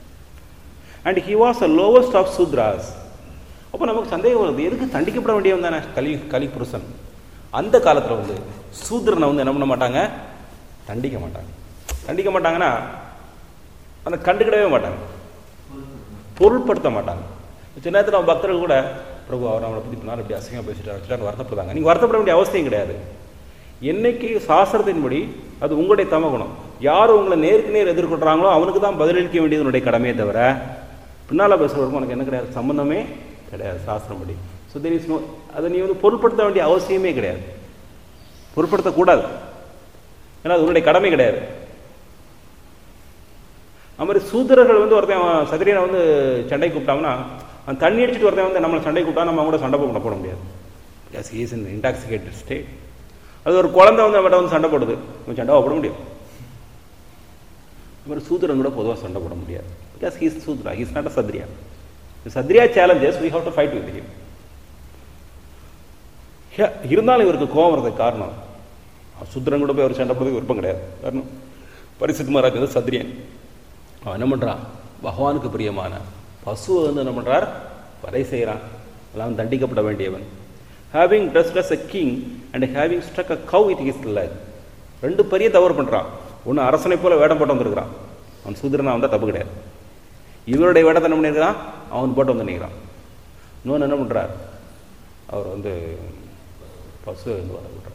and he was a lowest of Shudras அப்போ நமக்கு சந்தேகம் வருது எதுக்கு தண்டிக்கப்பட வேண்டியவன் தானே கலி கலி புருஷன் அந்த காலத்தில் வந்து சூத்ரனை வந்து என்ன பண்ண மாட்டாங்க தண்டிக்க மாட்டாங்க தண்டிக்க மாட்டாங்கன்னா அந்த கண்டுக்கிடவே மாட்டாங்க பொருள்படுத்த மாட்டாங்க சின்ன நேரத்தில் நம்ம பக்தர்கள் கூட பிரபு அவர் நம்மளை பற்றி பின்னால் இப்படி அசிங்கமாக பேசிட்டு வச்சுட்டு வருத்தப்படுறாங்க நீங்கள் வருத்தப்பட வேண்டிய அவசியம் கிடையாது என்னைக்கு சாஸ்திரத்தின்படி அது உங்களுடைய தமகுணம் யார் உங்களை நேருக்கு நேர் எதிர்கொள்றாங்களோ அவனுக்கு தான் பதிலளிக்க வேண்டியது உன்னுடைய கடமையே தவிர பின்னால் பேசுறவருக்கும் உனக்கு என்ன கிடையாது சம்பந்தமே கிடையாது சாஸ்திரப்படி ஸோ தெர் இஸ் நோ அதை நீ வந்து பொருட்படுத்த வேண்டிய அவசியமே கிடையாது பொருட்படுத்தக்கூடாது ஏன்னா அது உன்னுடைய கடமை கிடையாது அது மாதிரி சூத்திரர்கள் வந்து ஒருத்தன் அவன் சத்திரியனை வந்து சண்டை கூப்பிட்டாங்கன்னா அவன் தண்ணி அடிச்சுட்டு ஒருத்தன் வந்து நம்மளை சண்டை கூப்பிட்டா நம்ம அவங்க கூட சண்டை போட போட முடியாது because he's in intoxicated state அது ஒரு குழந்தை வந்து அவன்கிட்ட வந்து சண்டை போடுது அவன் சண்டை போட முடியும் அது மாதிரி சூத்திரன் கூட பொதுவாக சண்டை போட முடியாது because he's Shudra he's not a Kshatriya Kshatriya challenges we have to fight with him இருந்தாலும் இவருக்கு கோவம் வரதுக்கு காரணம் சுத்திரன் கூட போய் அவர் சண்டை போடுறதுக்கு விருப்பம் கிடையாது காரணம் பரிசுத்த மகாராஜ் வந்து சத்ரியன் அவன் என்ன பண்ணுறான் பகவானுக்கு பிரியமான பசுவை வந்து என்ன பண்ணுறார் வதை செய்கிறான் எல்லாம் தண்டிக்கப்பட வேண்டியவன் having dressed as a king and having struck a cow it is like ரெண்டு பெரிய தவறு பண்ணுறான் ஒன்று அரசனை போல வேடம் போட்டு வந்திருக்கிறான் அவன் சூத்திரனா வந்தால் தப்பு கிடையாது இவருடைய வேடத்தை என்ன பண்ணியிருக்கிறான் அவன் போட்டு வந்து நிற்கிறான் இன்னொன்று என்ன பண்ணுறார் அவர் வந்து பசுவை வந்து வர விடுறார்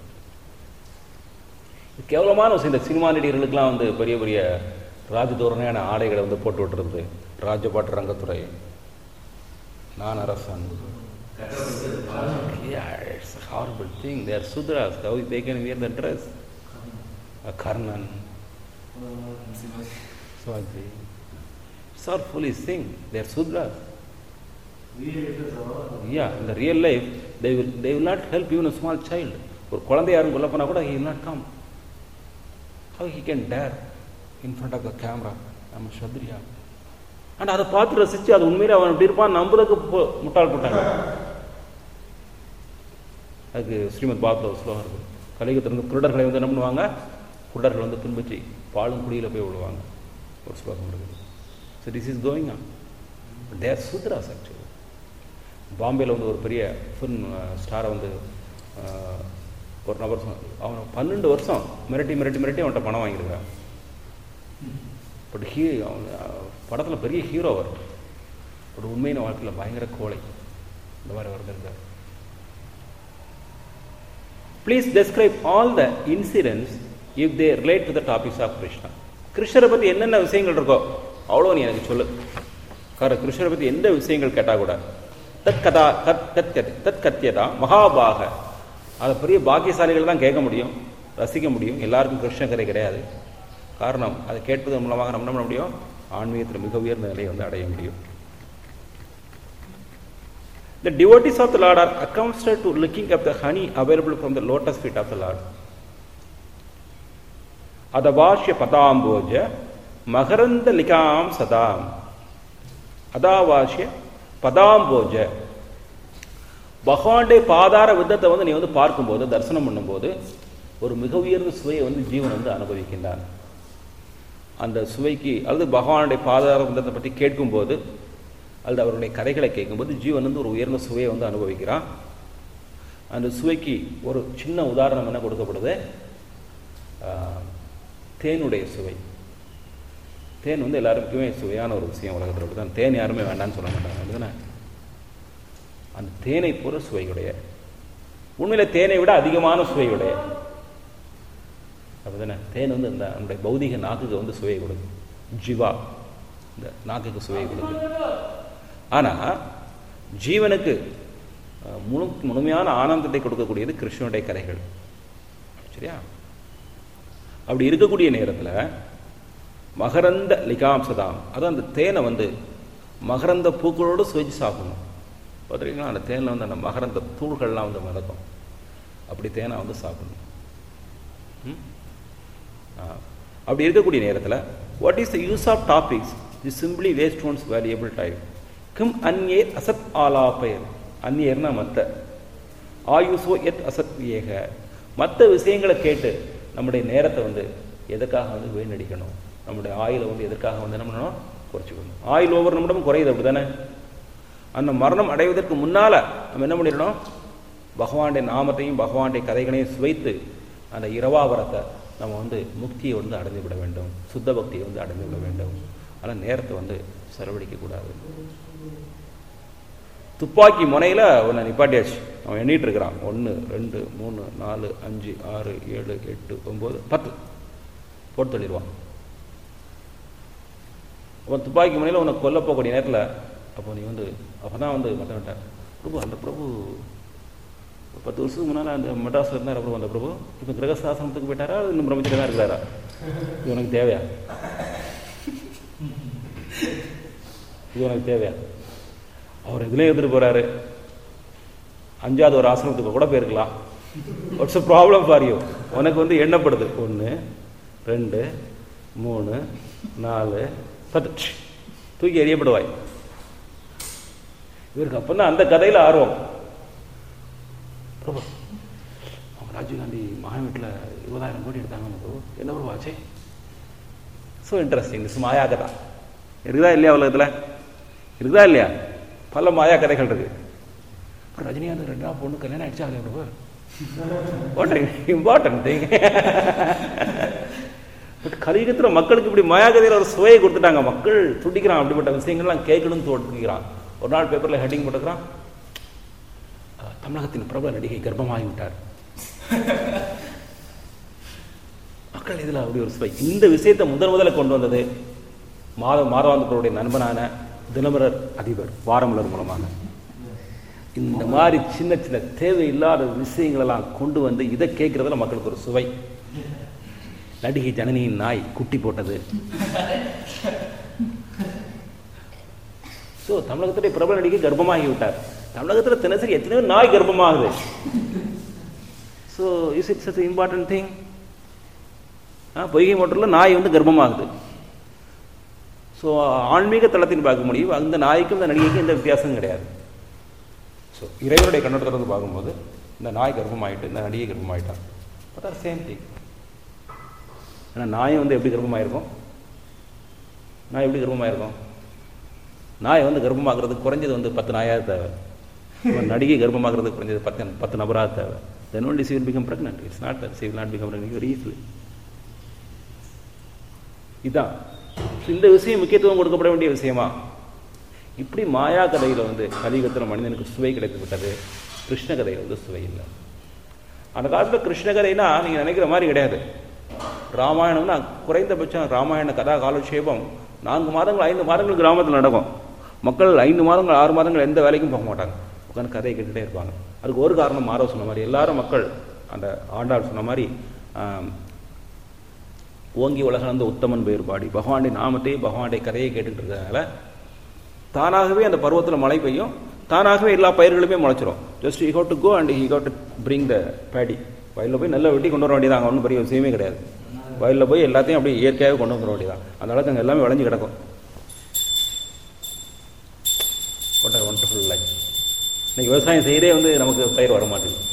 கேவலமான விஷயம் இந்த சினிமா நடிகர்களுக்கெல்லாம் வந்து பெரிய பெரிய ராஜதோரணையான ஆடைகளை வந்து போட்டு விட்டுறது ராஜபாட்டு ரங்கத்துறை நான் அரசன் Yeah, it's a horrible thing. They are Sudras. How they can wear the dress? A Karnan. Swaji. It's all foolish thing. They are Sudras. Yeah, in the real life, they will, they will not help even a small child. ஒரு குழந்தை யாரும் கொல்ல போனா கூட he will not come. How he can dare in front of the camera? I'm a Shadriya. And அதை பார்த்து ரசிச்சு அது உண்மையில அவன் எப்படி இருப்பான் நம்புறதுக்கு போ- முட்டாள் போட்டாங்க அதுக்கு ஸ்ரீமத் பாரத்தில் ஒரு ஸ்லோகம் இருக்குது கலியுகத்திலிருந்து குருடர்களை வந்து என்ன பண்ணுவாங்க குருடர்கள் வந்து பின்பற்றி பாலும் குடியில் போய் விழுவாங்க ஒரு ஸ்லோகம் இருக்குது so this is going on there Shudras actually பாம்பேயில் வந்து ஒரு பெரிய ஃபிலிம் ஸ்டாரை வந்து அஹ், ஒரு நபர் சொன்ன- அவன் பன்னெண்டு வருஷம் மிரட்டி மிரட்டி மிரட்டி அவன்கிட்ட பணம் வாங்கியிருக்கான் பட் ஹீ அவன் படத்தில் பெரிய ஹீரோ அவர் பட் உண்மையான வாழ்க்கையில் பயங்கர கோழை இந்த மாதிரி அவர் இருக்கார் please describe all the incidents if they relate to the topics of Krishna கிருஷ்ணரை பற்றி என்னென்ன விஷயங்கள் இருக்கோ அவ்வளோ நீ எனக்கு சொல்லு காரணம் கிருஷ்ணரை பற்றி எந்த விஷயங்கள் கேட்டால் கூட தத் கதா கத் தத் கத் தத் கத்தியதா மகாபாக அதை பெரிய பாக்கியசாலிகள் தான் கேட்க முடியும் ரசிக்க முடியும் எல்லாருக்கும் கிருஷ்ண கதை கிடையாது காரணம் அதை கேட்பதன் மூலமாக நம்ம என்ன பண்ண முடியும் ஆன்மீகத்தில் மிக உயர்ந்த நிலையை வந்து அடைய முடியும் The devotees of the Lord are accustomed to looking up the honey available from the lotus feet of the Lord. அதவாஷ்ய பதாம்போஜ மகரந்த லிகாம் சதாம் அதாவாஷ்ய பதாம்போஜ பகவானுடைய பாதார வித்தத்தை வந்து நீ வந்து பார்க்கும்போது தரிசனம் பண்ணும்போது ஒரு மிக உயர்ந்த சுவையை வந்து ஜீவன் வந்து அனுபவிக்கின்றான் அந்த சுவைக்கு அல்லது பகவானுடைய பாதார வித்தத்தை பற்றி கேட்கும்போது அல்லது அவருடைய கதைகளை கேட்கும்போது ஜீவன் வந்து ஒரு உயர்ந்த சுவையை வந்து அனுபவிக்கிறான் அந்த சுவைக்கு ஒரு சின்ன உதாரணம் என்ன கொடுக்கப்படுது ஆஹ், தேனுடைய சுவை தேன் வந்து எல்லாருக்குமே சுவையான ஒரு விஷயம் உலகத்தில் அப்படி தான் தேன் யாருமே வேண்டாம்னு சொல்ல மாட்டாங்க அப்படிதானே அந்த தேனை போல சுவையுடைய உண்மையில தேனை விட அதிகமான சுவையுடைய அப்படிதானே தேன் வந்து இந்த நம்முடைய பௌதிக நாக்குக்கு வந்து சுவையை கொடுக்கும் ஜிவா இந்த நாக்குக்கு சுவையை கொடுக்கும் ஆனா ஜீவனுக்கு அஹ், முழு முழுமையான ஆனந்தத்தை கொடுக்கக்கூடியது கிருஷ்ணனுடைய கதைகள் சரியா அப்படி இருக்கக்கூடிய நேரத்துல மகரந்த லிகாம்சதாம் அதான் அந்த தேனை வந்து மகரந்த பூக்களோடு சுவைச்சு சாப்பிடணும் பார்த்துருக்கீங்களா அந்த தேனில் வந்து அந்த மகரந்த தூள்கள்லாம் வந்து மிதக்கும் அப்படி தேனை வந்து சாப்பிடணும் ம்? ஆ. அப்படி இருக்கக்கூடிய நேரத்தில் what is the use of topics is simply waste one's valuable time கிம் அந்நேர் அசத் ஆலாப்பயர் அந்நியர்னா மத்த ஆயுசோ எத் அசத் வியேக மற்ற விஷயங்களை கேட்டு நம்முடைய நேரத்தை வந்து எதுக்காக வந்து வீணடிக்கணும் நம்முடைய ஆயுளை வந்து எதற்காக வந்து என்ன பண்ணணும் குறைச்சிக்கணும் ஆயுள் ஒவ்வொரு நிமிடமும் குறையுது அப்படிதானே அந்த மரணம் அடைவதற்கு முன்னால நம்ம என்ன பண்ணிடணும் பகவானுடைய நாமத்தையும் பகவானுடைய கதைகளையும் சுவைத்து அந்த இரவாவரத்தை நம்ம வந்து முக்தியை வந்து அடைந்து விட வேண்டும் சுத்த பக்தியை வந்து அடைந்து விட வேண்டும் ஆனால் நேரத்தை வந்து செலவழிக்க கூடாது துப்பாக்கி முனையில ஒன்று நிப்பாட்டியாச்சு அவன் எண்ணிட்டு இருக்கிறான் ஒன்று ரெண்டு மூணு நாலு அஞ்சு ஆறு ஏழு எட்டு ஒன்பது பத்து போட்டு தள்ளிடுவான் அவன் துப்பாக்கி முனையில் உன்னை கொல்ல போகக்கூடிய நேரத்தில் அப்போ நீ வந்து அப்போ தான் வந்து மற்றவன்ட்ட பிரபு அந்த பிரபு ஒரு பத்து வருஷத்துக்கு முன்னால் அந்த மெட்ராஸில் இருந்தார் பிரபு அந்த பிரபு இப்போ கிரகசாசனத்துக்கு போயிட்டாரா இன்னும் பிரம்மச்சரிய தான் இருக்கிறாரா இது உனக்கு தேவையா இது உனக்கு தேவையா அவர் இதுலேயே இருந்துட்டு போறாரு அஞ்சாவது ஒரு ஆசிரமத்துக்கு கூட போயிருக்கலாம் what's a problem for you உனக்கு வந்து எண்ணப்படுது ஒன்று ரெண்டு மூணு நாலு பத்து ப்ஷ். தூக்கி எறியப்படுவாய் இவருக்கு அப்பதான் அந்த கதையில ஆர்வம் பிரபு அவங்க ராஜீவ்காந்தி மகா வீட்டில் இருபதாயிரம் கோடி எடுத்தாங்க பிரபு என்ன பிரபு ஆச்சு ஸோ இன்ட்ரெஸ்டிங் திஸ் மாயா கதை இருக்குதா இல்லையா உலகத்தில் இருக்குதா இல்லையா பல மாயா கதைகள் இருக்கு அப்புறம் ரஜினிகாந்த் ரெண்டாவது பொண்ணு கல்யாணம் ஆயிடுச்சா இல்லையா Prabhu what important thing but கலியுகத்தில் மக்களுக்கு இப்படி மாயா கதையில் ஒரு சுவையை கொடுத்துட்டாங்க மக்கள் துடிக்கிறான் அப்படிப்பட்ட விஷயங்கள்லாம் கேட்கணும்னு துடிக்கிறான் ஒரு நாள் பேப்பரில் ஹெட்டிங் போட்டுக்கிறான் அஹ், தமிழகத்தின் பிரபல நடிகை கர்ப்பமாகி விட்டார் மக்கள் இதில் அப்படி ஒரு சுவை இந்த விஷயத்தை முதல் முதல்ல கொண்டு வந்தது மாத மாதவாந்தர்களுடைய நண்பனான தினமலர் அதிபர் வாரமலர் மூலமாக இந்த மாதிரி சின்ன சின்ன தேவையில்லாத விஷயங்களெல்லாம் கொண்டு வந்து இதை கேட்கறதுல மக்களுக்கு ஒரு சுவை நடிகை ஜனனியின் நாய் குட்டி போட்டது ஸோ தமிழகத்துடைய பிரபல நடிகை கர்ப்பமாகி விட்டார் தமிழகத்தில் தினசரி எத்தனையோ நாய் கர்ப்பமாகுது so is it's a important thing பொய்கை மோட்டரில் நாய் வந்து கர்ப்பமாகுது ஸோ ஆன்மீக தளத்தின் பார்க்க முடியும் அந்த நாய்க்கும் இந்த நடிகைக்கும் எந்த வித்தியாசம் கிடையாது ஸோ இறைவனுடைய கண்ணோட்டத்தில் இருந்து பார்க்கும்போது இந்த நாய் கர்ப்பமாயிட்டு இந்த நடிகை கர்ப்பமாயிட்டான் பார்த்தா சேம் திங் ஆனால் நாய் வந்து எப்படி கர்ப்பமாயிருக்கும் நாய் எப்படி கர்ப்பமாயிருக்கும் நாய் வந்து கர்ப்பமாக்குறதுக்கு குறைஞ்சது வந்து பத்து நாயாக தேவை ஒரு நடிகை கர்ப்பமாக்குறதுக்கு குறைஞ்சது பத்து பத்து நபராக தேவை then only she will become pregnant it's not that she will not become pregnant very easily இதான் இந்த விஷயம் முக்கியத்துவம் கொடுக்கப்பட வேண்டிய விஷயமா இப்படி மாயா கதையில் வந்து கலியுகத்தில் மனிதனுக்கு சுவை கிடைத்து விட்டது கிருஷ்ண கதையில் வந்து சுவை இல்லை அந்த காலத்தில் கிருஷ்ண கதைனா நீங்கள் நினைக்கிற மாதிரி கிடையாது ராமாயணம்னா குறைந்தபட்சம் ராமாயண கதா காலட்சேபம் நான்கு மாதங்கள் ஐந்து மாதங்கள் கிராமத்தில் நடக்கும் மக்கள் ஐந்து மாதங்கள் ஆறு மாதங்கள் எந்த வேலைக்கும் போக மாட்டாங்க உட்காந்து கதையை கேட்டுகிட்டே இருப்பாங்க அதுக்கு ஒரு காரணம் மாறவ சொன்ன மாதிரி எல்லாரும் மக்கள் அந்த ஆண்டாள் சொன்ன மாதிரி ஆம், ஓங்கி உலகளந்த உத்தமன் பேர் பாடி பகவானுடைய நாமத்தை பகவானுடைய கதையை கேட்டுக்கிட்டு இருக்கிறதுனால தானாகவே அந்த பருவத்தில் மழை பெய்யும் தானாகவே எல்லா பயிர்களுமே முளைச்சிரும் just he got to go and he got to bring the paddy வயலில் போய் நல்லா வெட்டி கொண்டு வர வேண்டியதாங்க ஒன்றும் பெரிய விஷயமே கிடையாது வயலில் போய் எல்லாத்தையும் அப்படியே இயற்கையாகவே கொண்டு வந்துட வேண்டியதான் அந்த அளவுக்கு அங்கே எல்லாமே விளைஞ்சு கிடக்கும் வாட் ஒண்டர்ஃபுல் லைஃப் இன்னைக்கு விவசாயம் செய்யறே வந்து நமக்கு பயிர் வர மாட்டேங்குது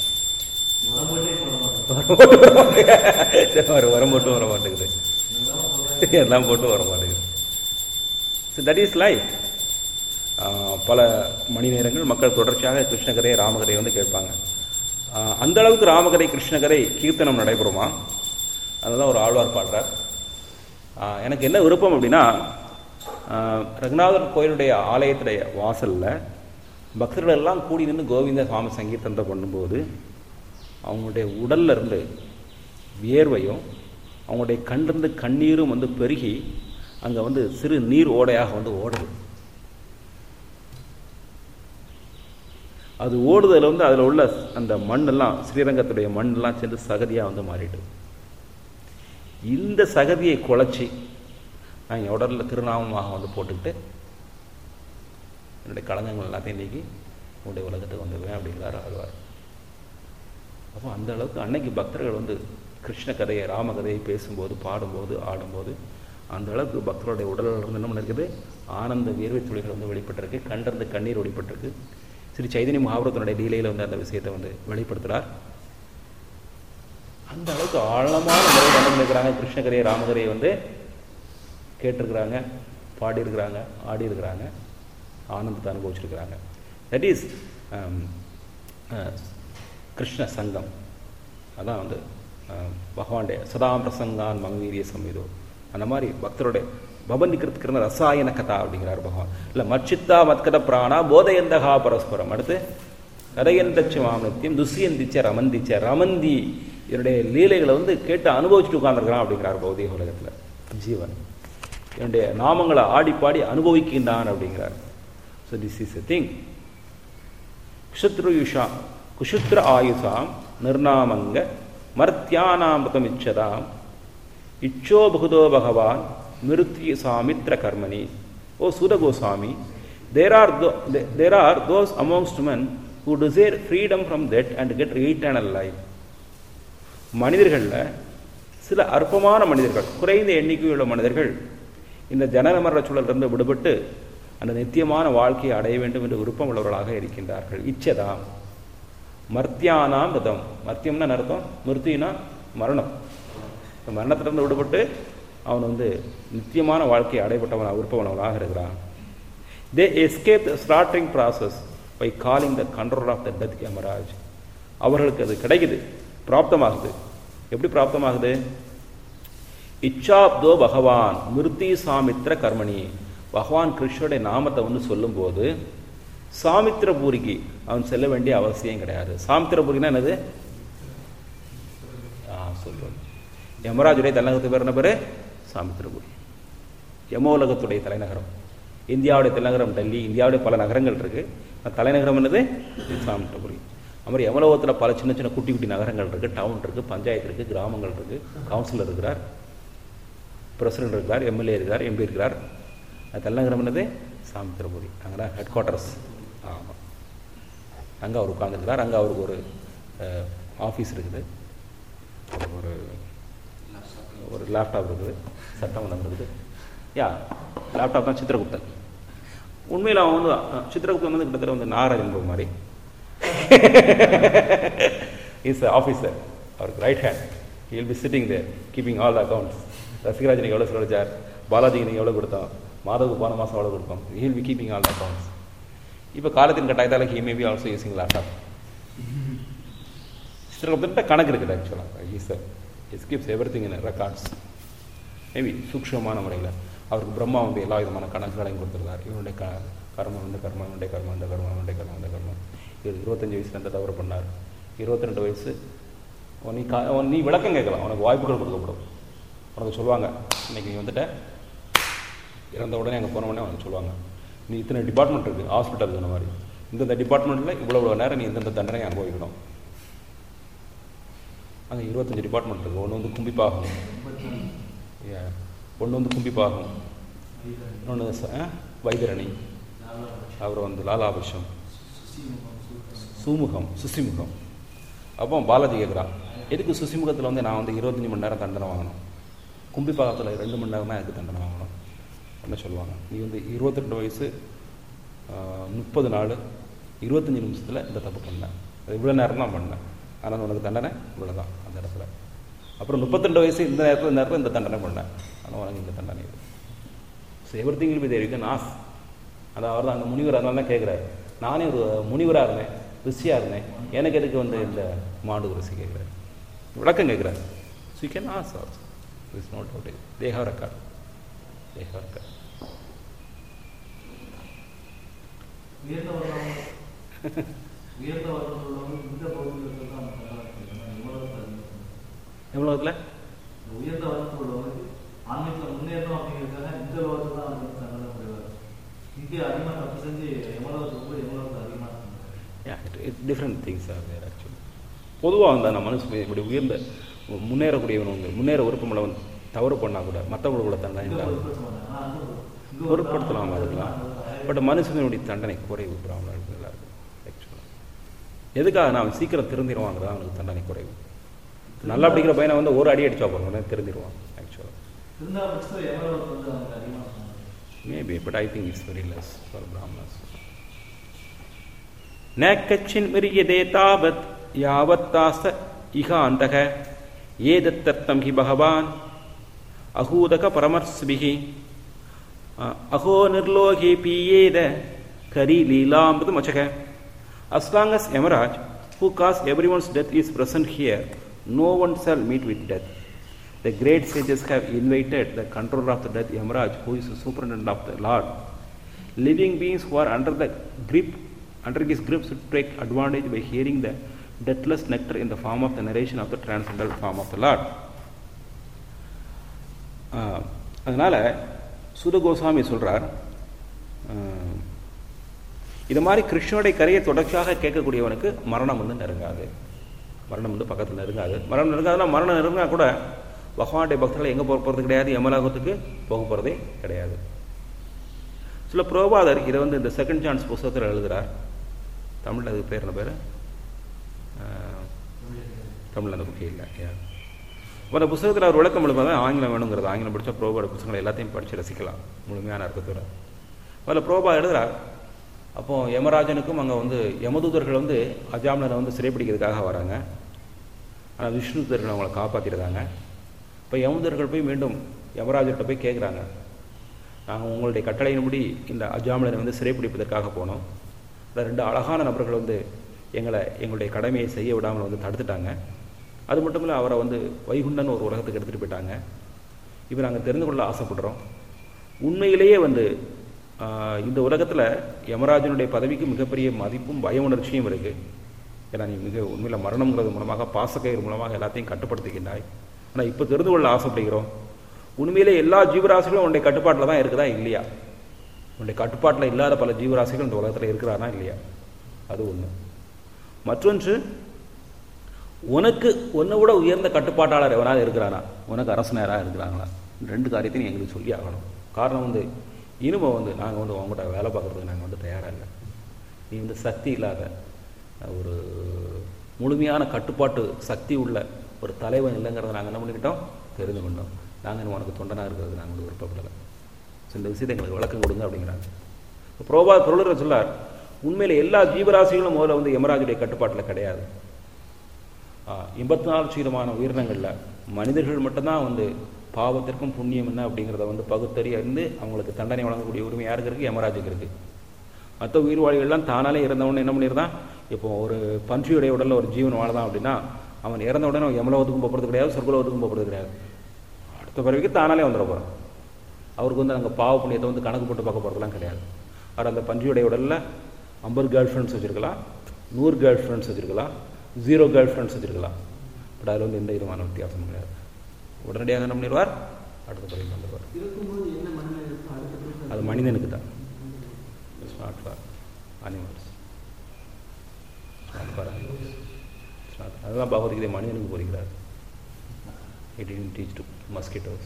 வர வரம் போட்டும் வர மாட்டேங்குது எல்லாம் போட்டும் வர மாட்டேங்குது ஸோ தட் இஸ் லைஃப் பல மணி நேரங்கள் மக்கள் தொடர்ச்சியாக கிருஷ்ணகதை ராமகதை வந்து கேட்பாங்க ஆஹ் அந்த அளவுக்கு ராமகதை கிருஷ்ணகதை கீர்த்தனம் நடைபெறுமா அதுதான் ஒரு ஆழ்வார் பாடுறார் ஆஹ் எனக்கு என்ன விருப்பம் அப்படின்னா ஆஹ் ரங்கநாதர் கோயிலுடைய ஆலயத்துடைய வாசல்ல பக்தர்கள் எல்லாம் கூடி நின்று கோவிந்த சுவாமி சங்கீர்த்தனத்தை பண்ணும்போது அவங்களுடைய உடல்ல இருந்து வியர்வையும் அவங்களுடைய கண்ணிருந்து கண்ணீரும் வந்து பெருகி அங்க வந்து சிறு நீர் ஓடையாக வந்து ஓடுது அது ஓடுதல வந்து அதில் உள்ள அந்த மண்ணெல்லாம் ஸ்ரீரங்கத்துடைய மண்ணெல்லாம் சேர்ந்து சகதியாக வந்து மாறிட்டு இந்த சகதியை குலைச்சி நான் என் உடலில் திருநாமமாக வந்து போட்டுக்கிட்டு என்னுடைய களங்கங்கள் எல்லாத்தையும் நீக்கி உன்னுடைய உலகத்துக்கு வந்துடுவேன் அப்படிங்கிறார் ஆழ்வார் அப்போ அந்த அளவுக்கு அன்னைக்கு பக்தர்கள் வந்து கிருஷ்ண கதையை ராம கதையை பேசும்போது பாடும்போது ஆடும்போது அந்த அளவுக்கு பக்தருடைய உடலில் இருந்து என்ன பண்ணிருக்குது ஆனந்த வியர்வை துளிகள் வந்து வெளிப்பட்டிருக்கு கண்டிருந்து கண்ணீர் வெளிப்பட்டிருக்கு ஸ்ரீ சைதன்ய மகாபுரத்தினுடைய லீலையில் வந்து அந்த விஷயத்தை வந்து வெளிப்படுத்துகிறார் அந்த அளவுக்கு ஆழமான முறையில் என்ன பண்ணிருக்கிறாங்க கிருஷ்ணகரையை ராமகரையை வந்து கேட்டிருக்கிறாங்க பாடியிருக்கிறாங்க ஆடி இருக்கிறாங்க ஆனந்தத்தை அனுபவிச்சிருக்கிறாங்க தட் இஸ் கிருஷ்ண சங்கம் அதான் வந்து அஹ், பகவானுடைய சதாம் பிரசங்கான் மங்கவீரிய சம்விதோ அந்த மாதிரி பக்தருடைய பவனிக்கிறதுக்கிற ரசாயன கதா அப்படிங்கிறார் பகவான் இல்லை மச்சித்தா மத்கத பிராணா போதயந்தகா பரஸ்பரம் அடுத்து கதையந்தச்சு மாமனித்தியம் துசியந்திச்ச ரமந்திச்ச ரமந்தி என்னுடைய லீலைகளை வந்து கேட்டு அனுபவிச்சுட்டு உட்கார்ந்துருக்கிறான் அப்படிங்கிறார் பௌதிக உலகத்தில் ஜீவன் என்னுடைய நாமங்களை ஆடி பாடி அனுபவிக்கின்றான் அப்படிங்கிறார் so this is a thing குஷத்ருயுஷா குஷுத்ர ஆயுசாம் நிர்நாமங்க மர்த்தியானாமிருதமிச்சதாம் இச்சோ பகுதோ பகவான் மிருத்யு சாமித்ர கர்மணி ஓ Suta Goswami there are there are those amongst men who desire freedom from death and get eternal life மனிதர்களில் சில அற்பமான மனிதர்கள் குறைந்த எண்ணிக்கையுள்ள மனிதர்கள் இந்த ஜனன மரண சூழலிருந்து விடுபட்டு அந்த நித்தியமான வாழ்க்கையை அடைய வேண்டும் என்று விருப்பம் உள்ளவர்களாக இருக்கின்றார்கள் இச்சதாம் மர்த்தியானாம் ரிதம் மர்த்தியம்னா என்ன அர்த்தம் மிருத்தினா மரணம் இந்த மரணத்திலிருந்து விடுபட்டு அவன் வந்து நித்தியமான வாழ்க்கையை அடைபட்டவன் விருப்பவனவனாக இருக்கிறான் they escape the slaughtering process by calling the control of the death Yamaraj அவர்களுக்கு அது கிடைக்குது பிராப்தமாகுது எப்படி பிராப்தமாகுது இச்சாப்தோ பகவான் மிருத்தி சாமித்ர கர்மணி பகவான் கிருஷ்ணனுடைய நாமத்தை வந்து சொல்லும்போது சாமித்திரபூரிக்கு அவன் செல்ல வேண்டிய அவசியம் கிடையாது சாமித்திரபூரினா என்னது ஆ சொல்லுவது யமராஜுடைய தலைநகரத்து பேர் என்ன பேரு சாமித்திரபுரி யமோலகத்துடைய தலைநகரம் இந்தியாவுடைய தலைநகரம் டெல்லி இந்தியாவுடைய பல நகரங்கள் இருக்கு அந்த தலைநகரம் என்னது சாமித்திரபுரி அது மாதிரி யமலோகத்தில் பல சின்ன சின்ன குட்டி குட்டி நகரங்கள் இருக்கு டவுன் இருக்கு பஞ்சாயத்து இருக்கு கிராமங்கள் இருக்கு கவுன்சிலர் இருக்கிறார் பிரசிடென்ட் இருக்கிறார் எம்எல்ஏ இருக்கிறார் எம்பி இருக்கிறார் அது தலைநகரம் என்னது சாமித்திரபுரி அங்கே தான் ஹெட் குவார்ட்டர்ஸ் ஆமாம் அங்கே அவர் உட்காந்துருக்கிறார் அங்கே அவருக்கு ஒரு ஆஃபீஸ் இருக்குது ஒரு ஒரு லேப்டாப் இருக்குது சட்டமன்றம் இருக்குது யா லேப்டாப் தான் சித்திரகுப்தன் உண்மையில் அவன் வந்து அஹ், சித்திரகுப்தன் வந்து கிட்டத்தட்ட வந்து நாகராஜன் பிரபு மாதிரி இஸ் ஆஃபீஸர் அவருக்கு right hand he will be sitting there keeping all the accounts ரசிகராஜனுக்கு எவ்வளோ செலவழிச்சார் பாலாஜிக்கு நீங்கள் எவ்வளோ கொடுத்தோம் மாதவுக்கு போன மாதம் எவ்வளோ கொடுத்தோம் he will be keeping all the accounts இப்போ காலத்தின் கட்டாயத்தால் he may be also using laptop சிலர்கிட்ட கணக்கு இருக்குது ஆக்சுவலாக he said he keeps everything in records maybe சூக்ஷமான முறையில் அவருக்கு பிரம்மா வந்து எல்லா விதமான கணக்குகளையும் கொடுத்துருக்கார் இவனுடைய க கர்மம் இந்த கர்மம் இவனுடைய கர்மம் இந்த கர்மம் இவனுடைய கர்மம் இந்த கர்மம் இது இருபத்தஞ்சு வயசுல இந்த தவறு பண்ணார் இருபத்தி ரெண்டு வயசு உன் நீ கா உன் நீ விளக்கம் கேட்கலாம் உனக்கு வாய்ப்புகள் கொடுக்கப்படும் உனக்கு சொல்லுவாங்க இன்னைக்கு நீ வந்துட்ட இறந்த உடனே அங்கே போன உடனே உனக்கு சொல்லுவாங்க நீ இத்தனை டிபார்ட்மெண்ட் இருக்குது ஹாஸ்பிட்டல் இந்த மாதிரி இந்தந்த டிபார்ட்மெண்ட்டில் இவ்வளோ நேரம் நீ இந்தந்த தண்டனை அனுபவிக்கணும் அங்கே இருபத்தஞ்சு டிபார்ட்மெண்ட் இருக்குது ஒன்று வந்து கும்பிப்பாகும் ஒன்று வந்து கும்பிப்பாகும் இன்னொன்று ச- ஆ, வைதரணி அப்புறம் வந்து லாலாபட்சம் சுமுகம் சுசிமுகம் அப்போ பாலாஜி கேட்குறான் எதுக்கு சுசிமுகத்தில் வந்து நான் வந்து இருபத்தஞ்சி மணி நேரம் தண்டனை வாங்கணும் கும்பிப்பாகத்தில் ரெண்டு மணி நேரம் தான் எனக்கு தண்டனை வாங்கணும் என்ன சொல்லுவாங்க நீ வந்து இருபத்தி ரெண்டு வயசு முப்பது நாள் இருபத்தஞ்சி நிமிஷத்தில் இந்த தப்பு பண்ணேன் அது இவ்வளோ நேரம் தான் பண்ணேன் ஆனால் உனக்கு தண்டனை இவ்வளோ தான் அந்த இடத்துல அப்புறம் முப்பத்திரெண்டு வயசு இந்த நேரத்தில் இந்த நேரத்தில் இந்த தண்டனை பண்ணேன் ஆனால் உனக்கு இந்த தண்டனை இது so everything will be there you can ask அது அவர் தான் அந்த முனிவர் அதனால தான் கேட்குறாரு நானே ஒரு முனிவராக இருந்தேன் ரிஷியாக இருந்தேன் எனக்கு எதுக்கு வந்து இந்த மாடு ரிஷி கேட்குறாரு விளக்கம் கேட்குறாரு so you can ask also is not out they have record they have record உயர்ந்த வர்ணம் உயர்ந்த வர்ணம் உள்ளவங்க இந்த பகுதியில் இருக்கிறது தான் எவ்வளோத்தில் உயர்ந்த வர்ணத்தில் உள்ளவங்க ஆன்மீகத்தில் முன்னேறணும் அப்படிங்கிறதுக்காக இந்த லோகத்தில் தான் வந்து தண்டனை புரிவார் இங்கே அதிகமாக தப்பு செஞ்சு எமலோகத்துக்கு போய் எமலோகத்தில் அதிகமாக yeah it different things are there actually பொதுவாக வந்து நான் மனுஷன் இப்படி உயர்ந்த முன்னேறக்கூடியவன் வந்து முன்னேற விருப்பமில்ல வந்து தவறு பண்ணால் கூட மற்றவங்களோட தண்டனை இங்கே இல்லாமல் பொருட்படுத்த மாட்டேன் ஆனால் அங்கே இங்கே பொருட்படுத்தலாமா இருக்கலாம் பட் மனுஷனுடைய தண்டனை குறைவு பிராமணர்களுக்கு எல்லாருக்கும் ஆக்சுவலாக எதுக்காக நான் அவன் சீக்கிரம் திருந்திடுவாங்கிறதா அவனுக்கு தண்டனை குறைவு நல்லா படிக்கிற பையனை வந்து ஒரு அடி அடிச்சா போகிறோம் உடனே திருந்திடுவான் ஆக்சுவலாக இருந்தா பட்சத்தில் எமலோகத்தில் வந்து அவங்க அதிகமாக சொன்னாங்க maybe but I think it's very less for Brahmanas न कच्छिन् म्रियते तावत् यावत्तास्त इह अन्तः एतत्तर्थं हि भगवान् अहूदकपरमर्स्भिः अहो निर्लोके पीयेद करीलीलामृतमचः As long as Yamaraj, who caused everyone's death, is present here, no one shall meet with death. The great sages have invited the controller of the death, Yamaraj, who is the superintendent of the Lord. Living beings who are under the grip, under his grip, should take advantage by hearing the deathless nectar in the form of the narration of the transcendental form of the Lord. ஆஹ், அதனால சுத கோஸ்வாமி சொல்றார் ஆஹ், இது மாதிரி கிருஷ்ணனுடைய கரையை தொடர்ச்சியாக கேட்கக்கூடியவனுக்கு மரணம் வந்து நெருங்காது மரணம் வந்து பக்கத்தில் நெருங்காது மரணம் நெருங்காதுன்னா மரணம் நெருங்கினா கூட பகவானுடைய பக்தர்கள் எங்கே போக போகிறது கிடையாது யமலாகத்துக்கு போக போகிறதே கிடையாது சில புரோபாதர் இதை வந்து இந்த செகண்ட் சான்ஸ் புஸ்தகத்தில் எழுதுறார் தமிழில் அதுக்கு பேர் என்ன பேர் தமிழில் அந்த புக்கே இல்லை yeah. அப்ப அந்த புத்தகத்தில் அவர் விளக்கம் எழுப்பாங்க ஆங்கிலம் வேணுங்கிறது ஆங்கிலம் படித்தா புரோபாட புத்தகங்கள் எல்லாத்தையும் படித்து ரசிக்கலாம் முழுமையான அர்த்தத்தோட அதில் புரோபா எழுதுறார் அப்போ யமராஜனுக்கும் அங்கே வந்து யமதூதர்கள் வந்து அஜாமலனை வந்து சிறைப்பிடிக்கிறதுக்காக வராங்க ஆனால் விஷ்ணு தூதர்கள் அவங்கள காப்பாற்றிருக்காங்க இப்போ யமதூதர்கள் போய் மீண்டும் யமராஜர்கிட்ட போய் கேட்குறாங்க நாங்கள் உங்களுடைய கட்டளையின்படி இந்த அஜாமலனை வந்து சிறைப்பிடிப்பதற்காக போனோம் அந்த ரெண்டு அழகான நபர்கள் வந்து எங்களை எங்களுடைய கடமையை செய்ய விடாமல் வந்து தடுத்துட்டாங்க அது மட்டும் இல்லை அவரை வந்து வைகுண்டன் ஒரு உலகத்துக்கு எடுத்துகிட்டு போயிட்டாங்க இப்போ நாங்கள் தெரிந்து கொள்ள ஆசைப்படுறோம் உண்மையிலேயே வந்து ஆஹ், இந்த உலகத்தில் யமராஜனுடைய பதவிக்கு மிகப்பெரிய மதிப்பும் பய உணர்ச்சியும் இருக்குது ஏன்னா நீ மிக உண்மையில் மரணம்ங்கிறது மூலமாக பாசக்கயிறு மூலமாக எல்லாத்தையும் கட்டுப்படுத்துகின்றாய் ஆனால் இப்போ தெரிந்து கொள்ள ஆசைப்படுகிறோம் உண்மையிலே எல்லா ஜீவராசிகளும் உன்னுடைய கட்டுப்பாட்டில் தான் இருக்குதா இல்லையா உன்னுடைய கட்டுப்பாட்டில் இல்லாத பல ஜீவராசிகள் இந்த உலகத்தில் இருக்கிறானா இல்லையா அது ஒன்று மற்றொன்று உனக்கு உன்னை விட உயர்ந்த கட்டுப்பாட்டாளர் எவனாவது இருக்கிறானா உனக்கு அரசனராக இருக்கிறாங்களா ரெண்டு காரியத்தையும் நீ எங்களுக்கு சொல்லி ஆகணும் காரணம் வந்து இனிமே வந்து நாங்கள் வந்து உங்கள்கிட்ட வேலை பார்க்குறதுக்கு நாங்கள் வந்து தயாராக இல்லை நீ வந்து சக்தி இல்லாத ஒரு முழுமையான கட்டுப்பாட்டு சக்தி உள்ள ஒரு தலைவன் இல்லைங்கிறத நாங்கள் என்ன பண்ணிக்கிட்டோம் தெரிந்து கொண்டோம் நாங்கள் உனக்கு தொண்டனாக இருக்கிறது நாங்கள் வந்து விருப்பப்படலை ஸோ இந்த விஷயத்தை எங்களுக்கு விளக்கம் கொடுங்க அப்படிங்கிறாங்க இப்போ புரோபா பொருளர் சொல்லார் உண்மையில எல்லா ஜீவராசிகளும் முதல்ல வந்து யமராஜுடைய கட்டுப்பாட்டில் கிடையாது எண்பத்தி நாலு சீரமான உயிரினங்களில் மனிதர்கள் மட்டும்தான் வந்து பாவத்திற்கும் புண்ணியம் என்ன அப்படிங்கிறத வந்து பகுத்தறிந்து அவங்களுக்கு தண்டனை வழங்கக்கூடிய உரிமை யாருக்கு இருக்குது யமராஜுக்கு இருக்குது மற்ற உயிர்வாழிகள்லாம் தானாலே இறந்தவொடனே என்ன பண்ணியிருந்தான் இப்போ ஒரு பன்றியுடைய உடலில் ஒரு ஜீவன் வாழதான் அப்படின்னா அவன் இறந்த உடனே அவன் யமலோகத்துக்கும் போகிறது கிடையாது சொர்க்கலோகத்துக்கும் போகிறது கிடையாது அடுத்த பிறவிக்கு தானாலே வந்துட போகிறான் அவருக்கு வந்து நாங்கள் பாவ புண்ணியத்தை வந்து கணக்கு போட்டு பார்க்க போகிறதுலாம் கிடையாது அவர் அந்த பன்றியுடைய உடலில் ஐம்பது கேர்ள் ஃப்ரெண்ட்ஸ் வச்சுருக்கலாம் நூறு கேர்ள் ஃப்ரெண்ட்ஸ் வச்சுருக்கலாம் ஜீரோ கேர்ள் ஃப்ரெண்ட்ஸ் வச்சுருக்கலாம் பட் அதில் வந்து எந்த விதமான வித்தியாசமும் கிடையாது உடனடியாக என்ன பண்ணிடுவார் அடுத்த பிறகு வந்துடுவார் இருக்கும்போது என்ன மனநிலை இருக்கோ அடுத்த பிறகு அது மனிதனுக்கு தான் it's not for animals not for animals அதுதான் பகவத்கீதை மனிதனுக்கு போகிறார் it didn't teach to mosquitoes